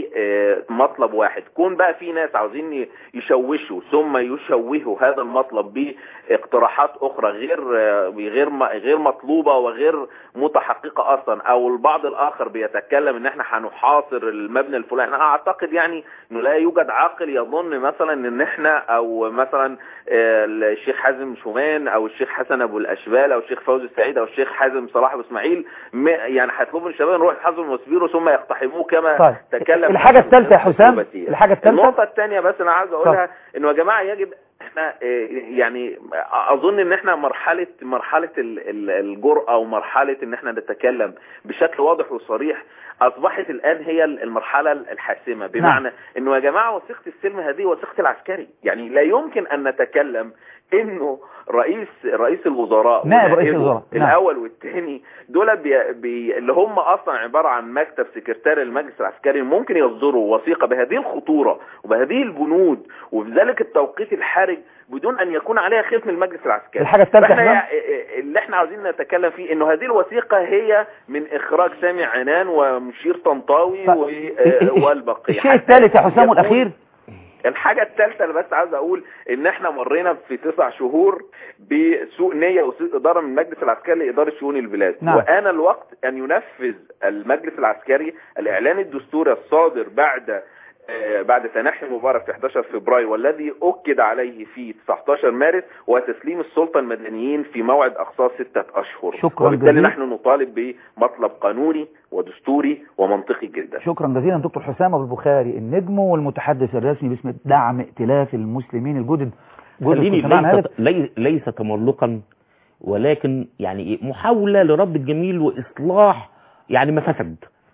Speaker 10: لمطلب واحد كون بقى في ناس عاوزين ي- يشوشوا ثم يشوهوا هذا المطلب باقتراحات اخرى غير آه، غير م- غير مطلوبه وغير متحققه اصلا او البعض الاخر بيتكلم ان احنا هنحاصر المبنى الفلاني انا اعتقد يعني انه لا يوجد عاقل يظن مثلا ان احنا او مثلا آه، الشيخ حازم شومان او الشيخ حسن ابو الاشبال او الشيخ فوزي السعيد او الشيخ حازم صلاح ابو اسماعيل م- يعني هيطلبوا من الشباب نروح حازم وسبيرو ثم يقتحموه كما
Speaker 1: طيب.
Speaker 10: تكلم
Speaker 1: الحاجة
Speaker 10: حازم
Speaker 1: الثالثة يا حسام
Speaker 10: الأسلوبتية.
Speaker 1: الحاجة الثالثة
Speaker 10: النقطة الثانية بس انا عايز اقولها انه يا جماعة يجب احنا آه، يعني اظن ان احنا مرحلة مرحلة ال- ال- الجرأة ومرحلة ان احنا نتكلم بشكل واضح وصريح اصبحت الان هي المرحلة الحاسمة بمعنى انه يا جماعة وثيقة السلم هذه وثيقة العسكري يعني لا يمكن ان نتكلم انه رئيس رئيس الوزراء
Speaker 1: نائب رئيس
Speaker 10: ونائبه
Speaker 1: الوزراء، نعم.
Speaker 10: الاول والثاني دول بي بي اللي هم اصلا عباره عن مكتب سكرتير المجلس العسكري ممكن يصدروا وثيقه بهذه الخطوره وبهذه البنود وبذلك التوقيت الحرج بدون ان يكون عليها خيط من المجلس العسكري
Speaker 1: الحاجة الثالثة
Speaker 10: فاحنا
Speaker 1: يا
Speaker 10: يع- اللي احنا عاوزين نتكلم فيه انه هذه الوثيقه هي من اخراج سامي عنان ومشير طنطاوي
Speaker 1: ف-
Speaker 10: و- آه، والبقيه
Speaker 1: الشيء الثالث يا حسام
Speaker 10: يكون-
Speaker 1: والاخير
Speaker 10: الحاجة الثالثة اللي بس عاوز اقول ان احنا مرينا في تسع شهور بسوء نية وسوء ادارة من المجلس العسكري لادارة شؤون البلاد
Speaker 1: نعم.
Speaker 10: وان الوقت ان ينفذ المجلس العسكري الاعلان الدستوري الصادر بعد آه، بعد تنحي مبارك في 11 فبراير والذي اكد عليه في 19 مارس وتسليم السلطة المدنيين في موعد اقصاه ستة اشهر
Speaker 1: شكراً
Speaker 10: وبالتالي
Speaker 1: جزيلاً.
Speaker 10: نحن نطالب بمطلب قانوني ودستوري ومنطقي جدا
Speaker 1: شكرا جزيلا دكتور حسام ابو البخاري النجم والمتحدث الرسمي باسم دعم ائتلاف المسلمين الجدد جدد
Speaker 9: خليني
Speaker 1: كنت معنا
Speaker 9: ليس,
Speaker 1: هدف
Speaker 9: لي- ليس تملقا ولكن يعني إيه؟ محاولة لرد الجميل وإصلاح يعني ما فسد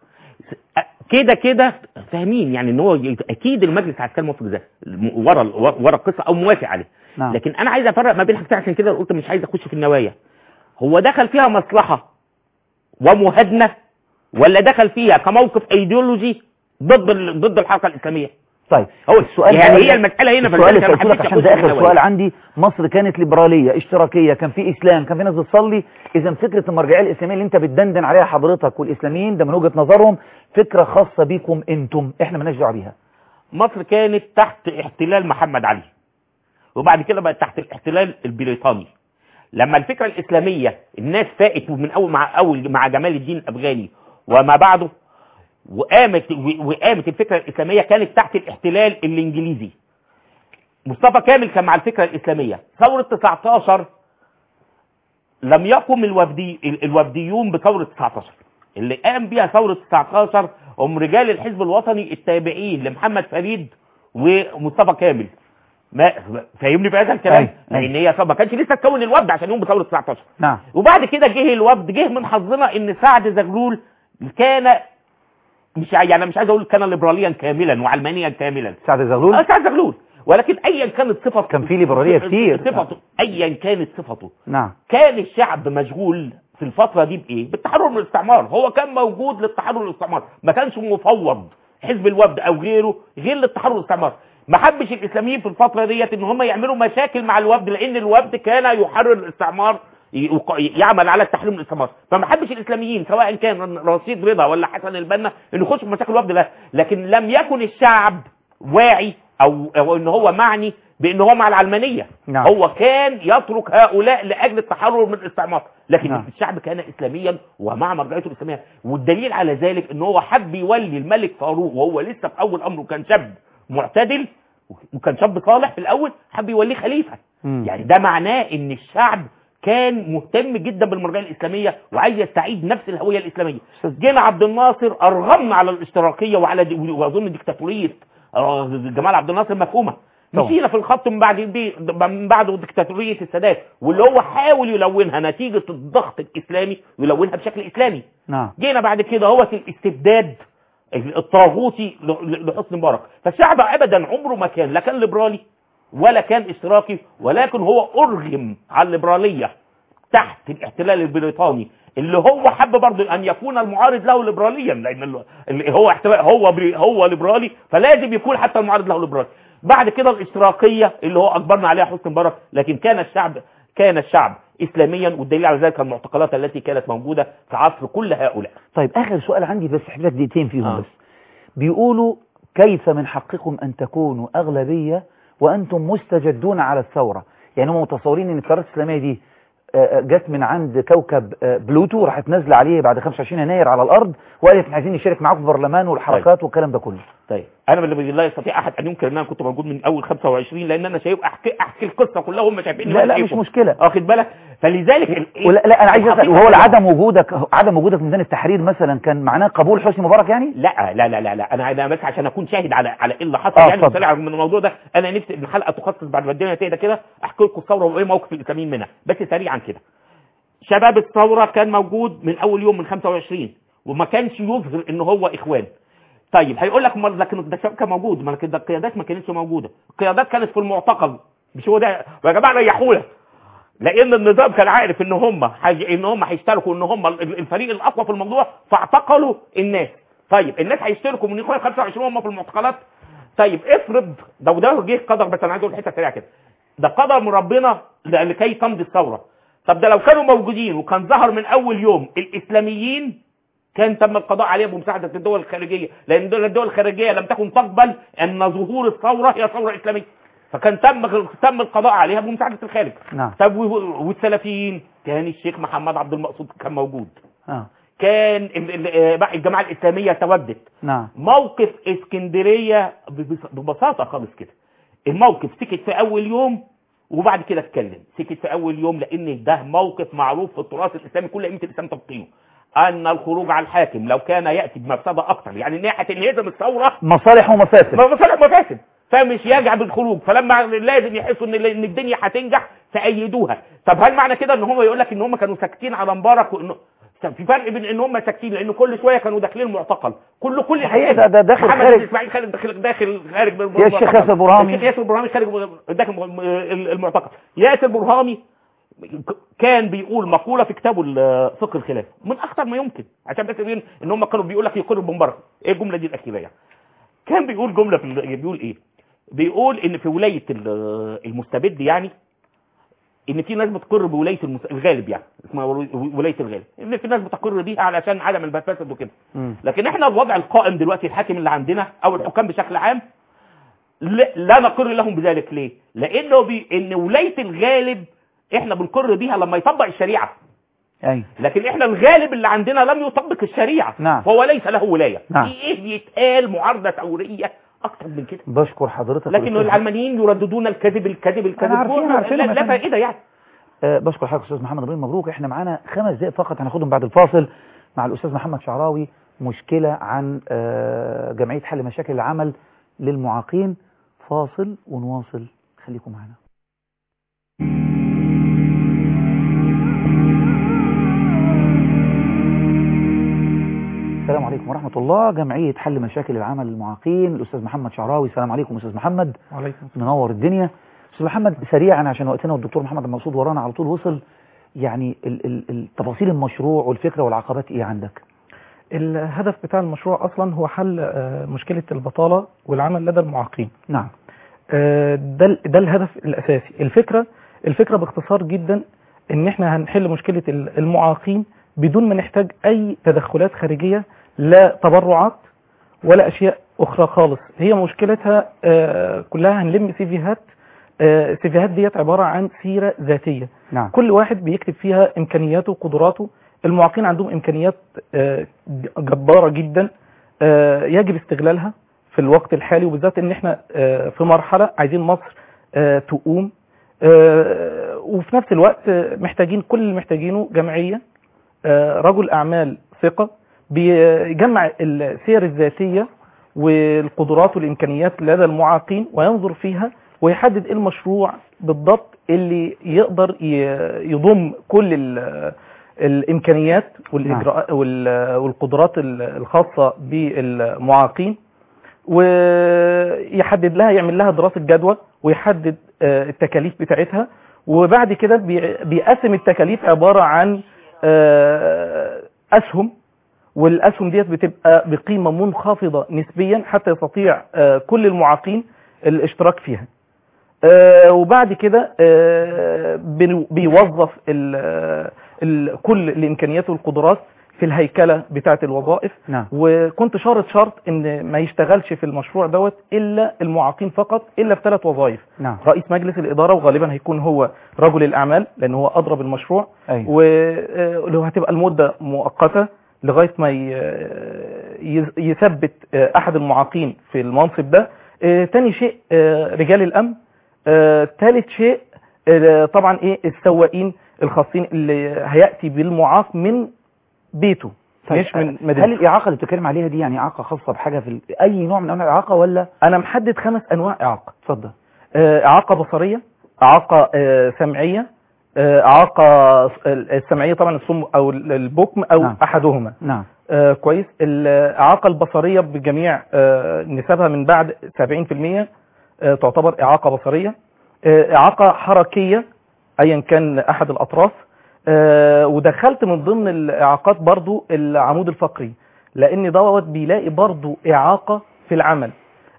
Speaker 9: س- أ- كده كده فاهمين يعني ان هو ي- اكيد المجلس العسكري موافق ده م- ورا ال- ورا القصه او موافق عليه
Speaker 1: نعم
Speaker 9: لكن انا عايز افرق ما بين حاجتين عشان كده قلت مش عايز اخش في النوايا هو دخل فيها مصلحه ومهادنه ولا دخل فيها كموقف ايديولوجي ضد ال- ضد الحركه الاسلاميه
Speaker 1: طيب
Speaker 9: هو
Speaker 1: السؤال
Speaker 9: يعني
Speaker 1: ده-
Speaker 9: هي المساله هنا
Speaker 1: السؤال
Speaker 9: فلذلك
Speaker 1: اللي
Speaker 9: أنا
Speaker 1: سألته لك
Speaker 9: حبيت
Speaker 1: عشان ده
Speaker 9: أخد
Speaker 1: اخر
Speaker 9: النوايا.
Speaker 1: سؤال عندي مصر كانت ليبراليه اشتراكيه كان في اسلام كان في ناس بتصلي اذا فكره المرجعيه الاسلاميه اللي انت بتدندن عليها حضرتك والاسلاميين ده من وجهه نظرهم فكره خاصه بيكم انتم احنا مالناش دعوه بيها
Speaker 9: مصر كانت تحت احتلال محمد علي وبعد كده بقت تحت الاحتلال البريطاني لما الفكره الاسلاميه الناس فاقت من اول مع اول مع جمال الدين الافغاني وما بعده وقامت و- وقامت الفكره الاسلاميه كانت تحت الاحتلال الانجليزي مصطفى كامل كان مع الفكره الاسلاميه ثوره 19 لم يقم الوفدي ال- الوفديون بثوره 19 اللي قام بيها ثوره 19 هم رجال الحزب الوطني التابعين لمحمد فريد ومصطفى كامل ما فاهمني بهذا الكلام
Speaker 1: أيوة، أيوة.
Speaker 9: لان هي ما كانش لسه تكون الوفد عشان يقوم بثوره 19
Speaker 1: نعم
Speaker 9: وبعد كده جه الوفد جه من حظنا ان سعد زغلول كان مش ع- يعني أنا مش عايز اقول كان ليبراليا كاملا وعلمانيا كاملا
Speaker 1: سعد
Speaker 9: اه
Speaker 1: زغلول
Speaker 9: سعد زغلول ولكن ايا كانت صفته
Speaker 1: كان في ليبرالية كتير.
Speaker 9: صفته ايا كانت صفته
Speaker 1: نعم
Speaker 9: كان الشعب مشغول في الفترة دي بإيه؟ بالتحرر من الاستعمار، هو كان موجود للتحرر من الاستعمار، ما كانش مفوض حزب الوفد أو غيره غير للتحرر من الاستعمار، ما حبش الإسلاميين في الفترة ديت إن هم يعملوا مشاكل مع الوفد لأن الوفد كان يحرر الاستعمار ي- وق- يعمل على التحرير من الاستعمار، فما حبش الإسلاميين سواء كان رشيد رضا ولا حسن البنا إنه يخشوا في مشاكل الوفد لا، لكن لم يكن الشعب واعي أو أو إن هو معني بإن هو مع العلمانية،
Speaker 1: نعم.
Speaker 9: هو كان يترك هؤلاء لاجل التحرر من الاستعمار لكن
Speaker 1: نعم.
Speaker 9: الشعب كان اسلاميا ومع مرجعيته الاسلاميه والدليل على ذلك ان هو حب يولي الملك فاروق وهو لسه في اول امره كان شاب معتدل وكان شاب صالح في الاول حب يوليه خليفه
Speaker 1: مم.
Speaker 9: يعني ده معناه ان الشعب كان مهتم جدا بالمرجعيه الاسلاميه وعايز يستعيد نفس الهويه الاسلاميه جينا عبد الناصر ارغمنا على الاشتراكيه وعلى دي واظن ديكتاتوريه آه، جمال عبد الناصر مفهومه
Speaker 1: طبعا.
Speaker 9: مشينا في الخط من بعد دي من بعده ديكتاتوريه السادات واللي هو حاول يلونها نتيجه الضغط الاسلامي يلونها بشكل اسلامي
Speaker 1: نعم
Speaker 9: جينا بعد كده هو الاستبداد الطاغوتي ل- لحسني مبارك فالشعب ابدا عمره ما كان لا كان ليبرالي ولا كان اشتراكي ولكن هو ارغم على الليبراليه تحت الاحتلال البريطاني اللي هو حب برضه ان يكون المعارض له ليبراليا لان ال- اللي هو احتلال هو بري هو ليبرالي فلازم يكون حتى المعارض له ليبرالي بعد كده الاشتراكيه اللي هو اجبرنا عليها حسني مبارك لكن كان الشعب كان الشعب اسلاميا والدليل على ذلك المعتقلات التي كانت موجوده في عصر كل هؤلاء
Speaker 1: طيب اخر سؤال عندي بس حضرتك دقيقتين فيهم
Speaker 9: آه.
Speaker 1: بس بيقولوا كيف من حقكم ان تكونوا اغلبيه وانتم مستجدون على الثوره يعني هم متصورين ان القرارات الاسلاميه دي آه، آه، جت من عند كوكب آه، بلوتو راحت نازله عليه بعد 25 يناير على الارض وقالت احنا عايزين نشارك معاكم في البرلمان والحركات والكلام ده كله
Speaker 9: طيب انا من لا يستطيع احد ان ينكر ان انا كنت موجود من اول 25 لان انا شايف احكي احكي القصه كلها هم شايفيني
Speaker 1: لا
Speaker 9: وأنا
Speaker 1: لا مش
Speaker 9: شايفهم.
Speaker 1: مشكله
Speaker 9: واخد بالك فلذلك ال-
Speaker 1: ولا لا انا عايز اسال
Speaker 9: الحقيقة
Speaker 1: وهو
Speaker 9: هي-
Speaker 1: عدم وجودك عدم وجودك في ميدان التحرير مثلا كان معناه قبول حسني مبارك يعني
Speaker 9: لا لا لا لا لا انا انا بس عشان اكون شاهد على على ايه اللي حصل
Speaker 1: آه،
Speaker 9: يعني
Speaker 1: اتفضل.
Speaker 9: وطلع من الموضوع ده انا نفسي ان الحلقه تخصص بعد ما الدنيا تهدى كده احكي لكم الثوره وايه موقف الاسلاميين منها بس سريعا كده شباب الثوره كان موجود من اول يوم من 25 وما كانش يظهر ان هو اخوان طيب هيقول لك امال لكن ده الشباب كان موجود ما لكن ده القيادات ما كانتش موجوده القيادات كانت في المعتقل مش هو ده يا جماعه ريحونا لان النظام كان عارف ان هم حاج... ان هم هيشتركوا ان هم ال- الفريق الاقوى في الموضوع فاعتقلوا الناس طيب الناس هيشتركوا من اخوان 25 هم في المعتقلات طيب افرض ده وده جه قدر بس انا عايز اقول حته سريعه كده ده قدر من ربنا ل- لكي تمضي الثوره طب ده لو كانوا موجودين وكان ظهر من اول يوم الاسلاميين كان تم القضاء عليهم بمساعده الدول الخارجيه لان دول- الدول الخارجيه لم تكن تقبل ان ظهور الثوره هي ثوره اسلاميه فكان تم تم القضاء عليها بمساعده الخارج
Speaker 1: نعم
Speaker 9: طب و- والسلفيين كان الشيخ محمد عبد المقصود كان موجود
Speaker 1: اه
Speaker 9: كان ال- ال- آه، بقى الجماعه الاسلاميه تواجدت
Speaker 1: نعم
Speaker 9: موقف اسكندريه ببس- ببساطه خالص كده الموقف سكت في اول يوم وبعد كده اتكلم سكت في اول يوم لان ده موقف معروف في التراث الاسلامي كل ائمه الاسلام تبطينه ان الخروج على الحاكم لو كان ياتي بمفسده اكثر يعني ناحيه انهزام الثوره
Speaker 1: مصالح ومفاسد
Speaker 9: ما مصالح مفاسد فمش يجعل بالخروج فلما لازم يحسوا ان ان الدنيا هتنجح فايدوها طب هل معنى كده ان هم يقول لك ان هم كانوا ساكتين على مبارك وانه طب في فرق بين ان هم ساكتين لان كل شويه كانوا داخلين المعتقل كل كل
Speaker 1: الحقيقة ده- ده داخل
Speaker 9: محمد
Speaker 1: خارج.
Speaker 9: بن اسماعيل خارج داخل داخل خارج من
Speaker 1: يا الشيخ
Speaker 9: المعتقل.
Speaker 1: ياسر برهامي.
Speaker 9: الشيخ ياسر برهامي خارج من- داخل من المعتقل ياسر برهامي كان بيقول مقوله في كتابه ال- فقه الخلاف من اخطر ما يمكن عشان بس يبين ان هم كانوا بيقول لك يقر بمبارك ايه الجمله دي الاخيره يعني كان بيقول جمله في ال- بيقول ايه بيقول ان في ولايه ال- المستبد يعني ان في ناس بتقر بولايه المس- الغالب يعني اسمها ولايه الغالب ان في ناس بتقر بيها علشان عدم الفساد وكده
Speaker 1: مم.
Speaker 9: لكن احنا الوضع القائم دلوقتي الحاكم اللي عندنا او الحكام بشكل عام لا, لا نقر لهم بذلك ليه لانه بي ان ولايه الغالب احنا بنقر بيها لما يطبق الشريعه
Speaker 1: ايوه
Speaker 9: لكن احنا الغالب اللي عندنا لم يطبق الشريعه
Speaker 1: نعم.
Speaker 9: فهو ليس له ولايه
Speaker 1: نعم.
Speaker 9: في ايه يتقال معارضه ثوريه اكتر من كده
Speaker 1: بشكر حضرتك
Speaker 9: لكن
Speaker 1: أستاذ
Speaker 9: العلمانيين يرددون الكذب الكذب الكذب
Speaker 1: عارفين-
Speaker 9: هو
Speaker 1: عارفين
Speaker 9: لا,
Speaker 1: يا
Speaker 9: لا
Speaker 1: فندم.
Speaker 9: فائده يعني
Speaker 1: آه، بشكر حضرتك استاذ محمد ابراهيم مبروك احنا معانا خمس دقائق فقط هناخدهم بعد الفاصل مع الاستاذ محمد شعراوي مشكله عن آه، جمعيه حل مشاكل العمل للمعاقين فاصل ونواصل خليكم معانا السلام عليكم ورحمة الله جمعية حل مشاكل العمل للمعاقين الأستاذ محمد شعراوي السلام عليكم أستاذ محمد
Speaker 3: وعليكم
Speaker 1: منور الدنيا أستاذ محمد سريعا عشان وقتنا والدكتور محمد المقصود ورانا على طول وصل يعني ال- ال- ال- تفاصيل المشروع والفكرة والعقبات إيه عندك
Speaker 11: الهدف بتاع المشروع اصلا هو حل آه، مشكله البطاله والعمل لدى المعاقين
Speaker 1: نعم
Speaker 11: آه، ده ال- ده الهدف الاساسي الفكره الفكره باختصار جدا ان احنا هنحل مشكله ال- المعاقين بدون ما نحتاج اي تدخلات خارجيه لا تبرعات ولا اشياء اخرى خالص هي مشكلتها آه، كلها هنلم سيفيهات آه، السيفيهات ديت عباره عن سيره ذاتيه
Speaker 1: نعم
Speaker 11: كل واحد بيكتب فيها امكانياته وقدراته المعاقين عندهم امكانيات آه، جباره جدا آه، يجب استغلالها في الوقت الحالي وبالذات ان احنا آه، في مرحله عايزين مصر آه، تقوم آه، وفي نفس الوقت آه، محتاجين كل اللي محتاجينه جمعيه آه، رجل اعمال ثقه بيجمع السير الذاتيه والقدرات والامكانيات لدى المعاقين وينظر فيها ويحدد ايه المشروع بالضبط اللي يقدر ي- يضم كل ال- الامكانيات والاجراء وال- والقدرات ال- الخاصه بالمعاقين ويحدد لها يعمل لها دراسه جدوى ويحدد آه، التكاليف بتاعتها وبعد كده بي- بيقسم التكاليف عباره عن آه، اسهم والاسهم ديت بتبقى بقيمه منخفضه نسبيا حتى يستطيع آه، كل المعاقين الاشتراك فيها آه، وبعد كده آه، بنو- بيوظف ال- ال- كل الامكانيات والقدرات في الهيكله بتاعه الوظائف
Speaker 1: نعم
Speaker 11: وكنت شارط شرط ان ما يشتغلش في المشروع دوت الا المعاقين فقط الا في ثلاث وظائف
Speaker 1: نعم
Speaker 11: رئيس مجلس الاداره وغالبا هيكون هو رجل الاعمال لان هو اضرب المشروع
Speaker 1: أيوة.
Speaker 11: ولو هتبقى المده مؤقته لغايه ما ي- يز- يثبت آه، احد المعاقين في المنصب ده آه، تاني شيء آه، رجال الامن آه، ثالث شيء آه، طبعا ايه السواقين الخاصين اللي هياتي بالمعاق من بيته مش من
Speaker 1: هل
Speaker 11: مدينته
Speaker 1: الإعاقة اللي بتتكلم عليها دي يعني إعاقة خاصة بحاجة في ال- أي نوع من أنواع الإعاقة ولا
Speaker 11: انا محدد خمس انواع اعاقه
Speaker 1: اتفضل
Speaker 11: آه، اعاقه بصريه اعاقه آه، سمعيه آه، اعاقه السمعيه طبعا الصم او البكم او
Speaker 1: نعم.
Speaker 11: احدهما
Speaker 1: نعم
Speaker 11: آه، كويس الاعاقه البصريه بجميع آه، نسبها من بعد 70% آه، تعتبر اعاقه بصريه آه، اعاقه حركيه ايا كان احد الاطراف آه، ودخلت من ضمن الاعاقات برضو العمود الفقري لان دوت بيلاقي برضو اعاقه في العمل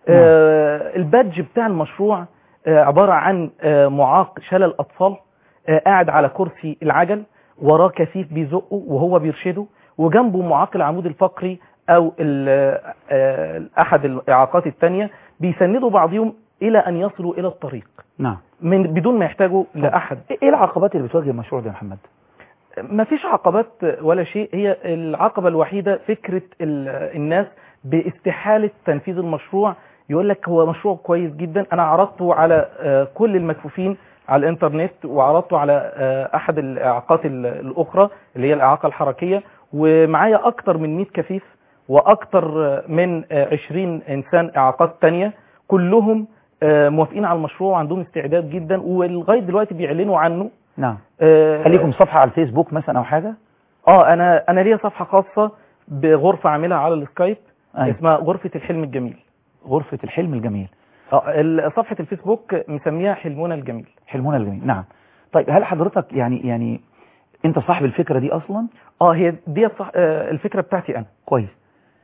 Speaker 11: آه، البادج بتاع المشروع آه، عباره عن آه، معاق شلل اطفال آه، قاعد على كرسي العجل وراه كفيف بيزقه وهو بيرشده وجنبه معاق العمود الفقري او ال- آه، احد الاعاقات الثانيه بيسندوا بعضهم الى ان يصلوا الى الطريق
Speaker 1: نعم
Speaker 11: من بدون ما يحتاجوا لاحد
Speaker 1: إيه العقبات اللي بتواجه المشروع ده يا محمد
Speaker 11: ما فيش عقبات ولا شيء هي العقبة الوحيدة فكرة ال- الناس باستحالة تنفيذ المشروع يقول لك هو مشروع كويس جدا انا عرضته على آه، كل المكفوفين على الانترنت وعرضته على آه، احد الاعاقات ال- الاخرى اللي هي الاعاقة الحركية ومعايا اكتر من 100 كفيف واكتر آه، من آه، 20 انسان اعاقات تانية كلهم آه، موافقين على المشروع وعندهم استعداد جدا ولغاية دلوقتي بيعلنوا عنه
Speaker 1: نعم
Speaker 11: آه،
Speaker 1: هل ليكم صفحة على الفيسبوك مثلا أو حاجة
Speaker 11: اه انا انا ليا صفحه خاصه بغرفه عاملها على السكايب
Speaker 1: أيوة.
Speaker 11: اسمها غرفه الحلم الجميل
Speaker 1: غرفة الحلم الجميل
Speaker 11: اه ال- صفحه الفيسبوك مسميها حلمنا الجميل
Speaker 1: حلمنا الجميل نعم طيب هل حضرتك يعني يعني أنت صاحب الفكرة دي أصلا
Speaker 11: اه هي دي صح... آه الفكره بتاعتي انا
Speaker 1: كويس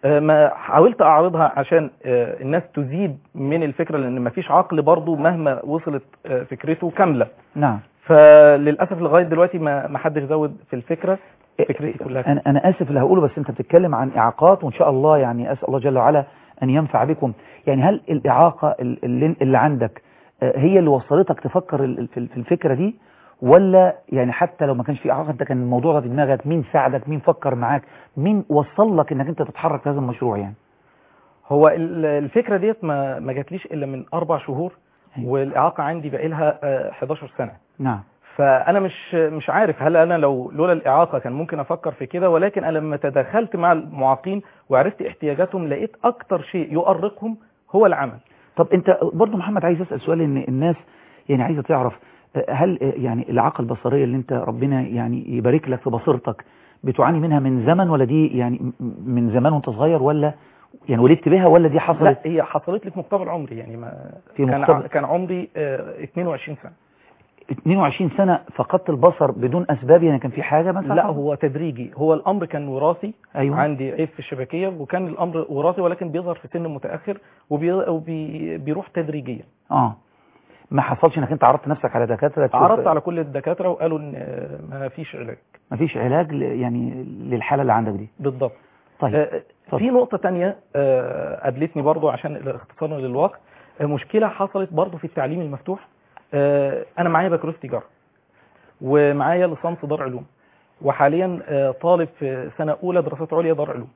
Speaker 11: آه، ما حاولت اعرضها عشان آه، الناس تزيد من الفكره لان ما فيش عقل برضو مهما وصلت آه، فكرته كامله
Speaker 1: نعم
Speaker 11: فللاسف لغايه دلوقتي ما ما حدش زود في الفكره فكرتي كلها
Speaker 1: انا انا اسف اللي هقوله بس انت بتتكلم عن اعاقات وان شاء الله يعني اسال الله جل وعلا ان ينفع بكم يعني هل الاعاقه اللي, اللي عندك آه، هي اللي وصلتك تفكر ال- في في الفكره دي ولا يعني حتى لو ما كانش في اعاقه انت كان الموضوع ده في دماغك مين ساعدك مين فكر معاك مين وصل لك انك انت تتحرك في هذا المشروع يعني
Speaker 11: هو ال- الفكره ديت ما ما جاتليش الا من اربع شهور والاعاقه عندي بقى لها آه، 11 سنه
Speaker 1: نعم
Speaker 11: فانا مش مش عارف هل انا لو لولا الاعاقه كان ممكن افكر في كده ولكن انا لما تدخلت مع المعاقين وعرفت احتياجاتهم لقيت اكتر شيء يؤرقهم هو العمل
Speaker 1: طب انت برضو محمد عايز اسال سؤال ان الناس يعني عايزه تعرف آه، هل آه، يعني الاعاقه البصريه اللي انت ربنا يعني يبارك لك في بصيرتك بتعاني منها من زمن ولا دي يعني م- من زمان وانت صغير ولا يعني ولدت بها ولا دي
Speaker 11: لا
Speaker 1: حصلت
Speaker 11: هي حصلت لي في مقتبل عمري يعني ما
Speaker 1: في
Speaker 11: كان
Speaker 1: مقتبل-
Speaker 11: ع- كان عمري آه، 22 سنه
Speaker 1: 22 سنه فقدت البصر بدون اسباب يعني كان في حاجه مثلا
Speaker 11: لا هو تدريجي هو الامر كان وراثي
Speaker 1: أيوة.
Speaker 11: عندي عيب في الشبكيه وكان الامر وراثي ولكن بيظهر في سن متاخر وبيروح وبي بيروح تدريجيا
Speaker 1: اه ما حصلش انك انت عرضت نفسك على دكاتره تشوف-
Speaker 11: عرضت على كل الدكاتره وقالوا ان آه، ما فيش علاج
Speaker 1: ما فيش علاج ل- يعني للحاله اللي عندك دي
Speaker 11: بالضبط
Speaker 1: طيب
Speaker 11: آه، في نقطة تانية آه، قابلتني برضو عشان اختصارا للوقت آه، مشكلة حصلت برضو في التعليم المفتوح آه، أنا معايا بكالوريوس تجارة ومعايا ليسانس دار علوم وحاليا آه، طالب في سنة أولى دراسات عليا دار علوم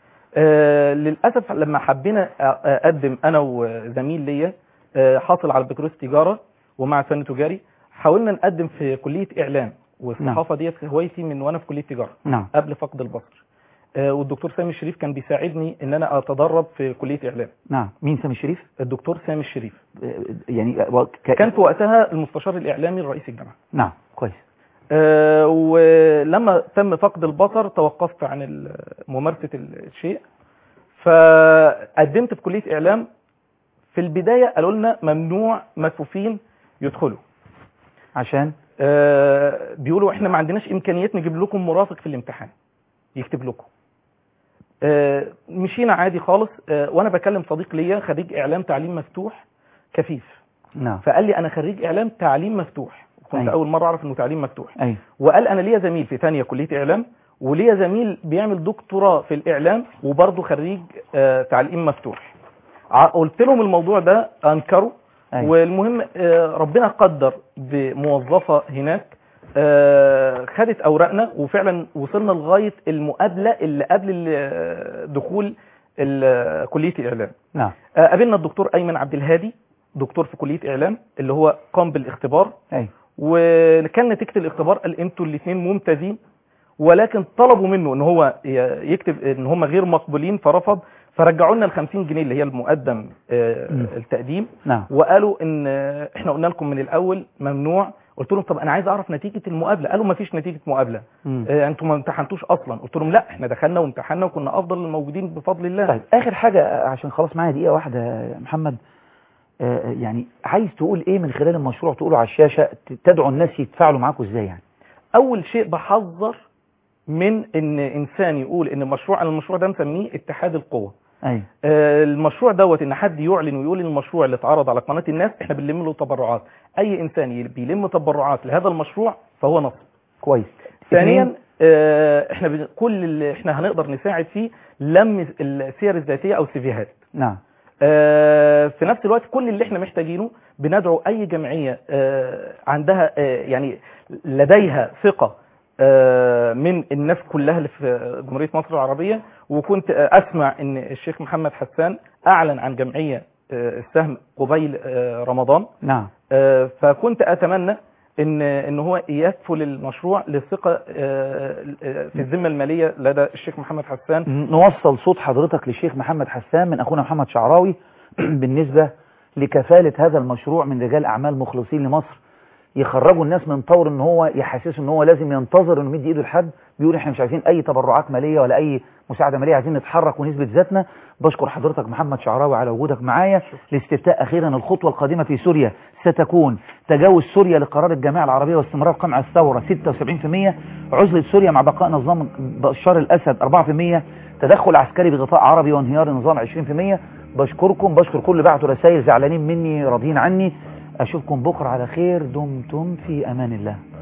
Speaker 11: آه، للأسف لما حبينا أ- أقدم أنا وزميل ليا آه، حاصل على بكالوريوس تجارة ومع فن تجاري حاولنا نقدم في كلية إعلام والصحافة ديت هوايتي من وأنا في كلية تجارة
Speaker 1: نعم
Speaker 11: قبل فقد البصر آه، والدكتور سامي الشريف كان بيساعدني ان انا اتدرب في كليه اعلام
Speaker 1: نعم مين سامي الشريف
Speaker 11: الدكتور سامي الشريف
Speaker 1: آه، يعني و- ك-
Speaker 11: كان في وقتها المستشار الاعلامي لرئيس الجامعه
Speaker 1: نعم كويس
Speaker 11: آه، ولما تم فقد البصر توقفت عن ال- ممارسه الشيء فقدمت في كليه اعلام في البدايه قالوا لنا ممنوع مكفوفين يدخلوا
Speaker 1: عشان
Speaker 11: آه، بيقولوا احنا ما عندناش امكانيات نجيب لكم مرافق في الامتحان يكتب لكم آه، مشينا عادي خالص آه، وانا بكلم صديق ليا خريج اعلام تعليم مفتوح كفيف
Speaker 1: نعم
Speaker 11: فقال لي انا خريج اعلام تعليم مفتوح كنت
Speaker 1: أيوة.
Speaker 11: اول مره اعرف انه تعليم مفتوح
Speaker 1: ايوه
Speaker 11: وقال انا ليا زميل في ثانيه كليه اعلام وليا زميل بيعمل دكتوراه في الاعلام وبرضه خريج آه، تعليم مفتوح ع- قلت لهم الموضوع ده انكروا
Speaker 1: أيوة.
Speaker 11: والمهم آه، ربنا قدر بموظفه هناك آه، خدت اوراقنا وفعلا وصلنا لغايه المقابله اللي قبل ال- دخول ال- كليه الاعلام
Speaker 1: نعم
Speaker 11: آه، قابلنا الدكتور ايمن عبد الهادي دكتور في كليه اعلام اللي هو قام بالاختبار
Speaker 1: ايوه
Speaker 11: وكان نتيجه الاختبار قال انتوا الاثنين ممتازين ولكن طلبوا منه ان هو ي- يكتب ان هم غير مقبولين فرفض فرجعوا لنا ال 50 جنيه اللي هي المقدم آه،
Speaker 1: مم.
Speaker 11: التقديم
Speaker 1: نعم
Speaker 11: وقالوا ان آه، احنا قلنا لكم من الاول ممنوع قلت لهم طب انا عايز اعرف نتيجه المقابله قالوا ما فيش نتيجه مقابله
Speaker 1: مم.
Speaker 11: آه، انتوا ما امتحنتوش اصلا قلت لهم لا احنا دخلنا وامتحنا وكنا افضل الموجودين بفضل الله
Speaker 1: طيب اخر حاجه آه، عشان خلاص معايا دقيقه واحده يا محمد آه، آه، يعني عايز تقول ايه من خلال المشروع تقوله على الشاشه ت- تدعو الناس يتفاعلوا معاكم ازاي يعني
Speaker 11: اول شيء بحذر من ان انسان يقول ان المشروع انا المشروع ده مسميه اتحاد القوى
Speaker 1: ايوه
Speaker 11: آه، المشروع دوت ان حد يعلن ويقول ان المشروع اللي اتعرض على قناه الناس احنا بنلم له تبرعات اي انسان ي- بيلم تبرعات لهذا المشروع فهو نصب
Speaker 1: كويس
Speaker 11: ثانيا
Speaker 1: اتنين،
Speaker 11: آه، احنا بن- كل اللي احنا هنقدر نساعد فيه لم السير الذاتيه او السيفيهات
Speaker 1: نعم
Speaker 11: آه، في نفس الوقت كل اللي احنا محتاجينه بندعو اي جمعيه آه، عندها آه، يعني لديها ثقه آه، من الناس كلها اللي في جمهوريه مصر العربيه وكنت آه، اسمع ان الشيخ محمد حسان اعلن عن جمعيه آه، السهم قبيل آه، رمضان
Speaker 1: نعم
Speaker 11: آه، فكنت اتمنى ان ان هو يكفل المشروع للثقه آه، آه، في الذمه الماليه لدى الشيخ محمد حسان
Speaker 1: نوصل صوت حضرتك للشيخ محمد حسان من اخونا محمد شعراوي بالنسبه لكفاله هذا المشروع من رجال اعمال مخلصين لمصر يخرجوا الناس من طور ان هو يحسسوا ان هو لازم ينتظر انه يمد ايده لحد بيقول احنا مش عايزين اي تبرعات ماليه ولا اي مساعده ماليه عايزين نتحرك ونثبت ذاتنا بشكر حضرتك محمد شعراوي على وجودك معايا لاستفتاء اخيرا الخطوه القادمه في سوريا ستكون تجاوز سوريا لقرار الجماعه العربيه واستمرار قمع الثوره 76% عزله سوريا مع بقاء نظام بشار الاسد 4% تدخل عسكري بغطاء عربي وانهيار النظام 20% بشكركم بشكر كل اللي بعتوا رسائل زعلانين مني راضيين عني اشوفكم بكره على خير دمتم في امان الله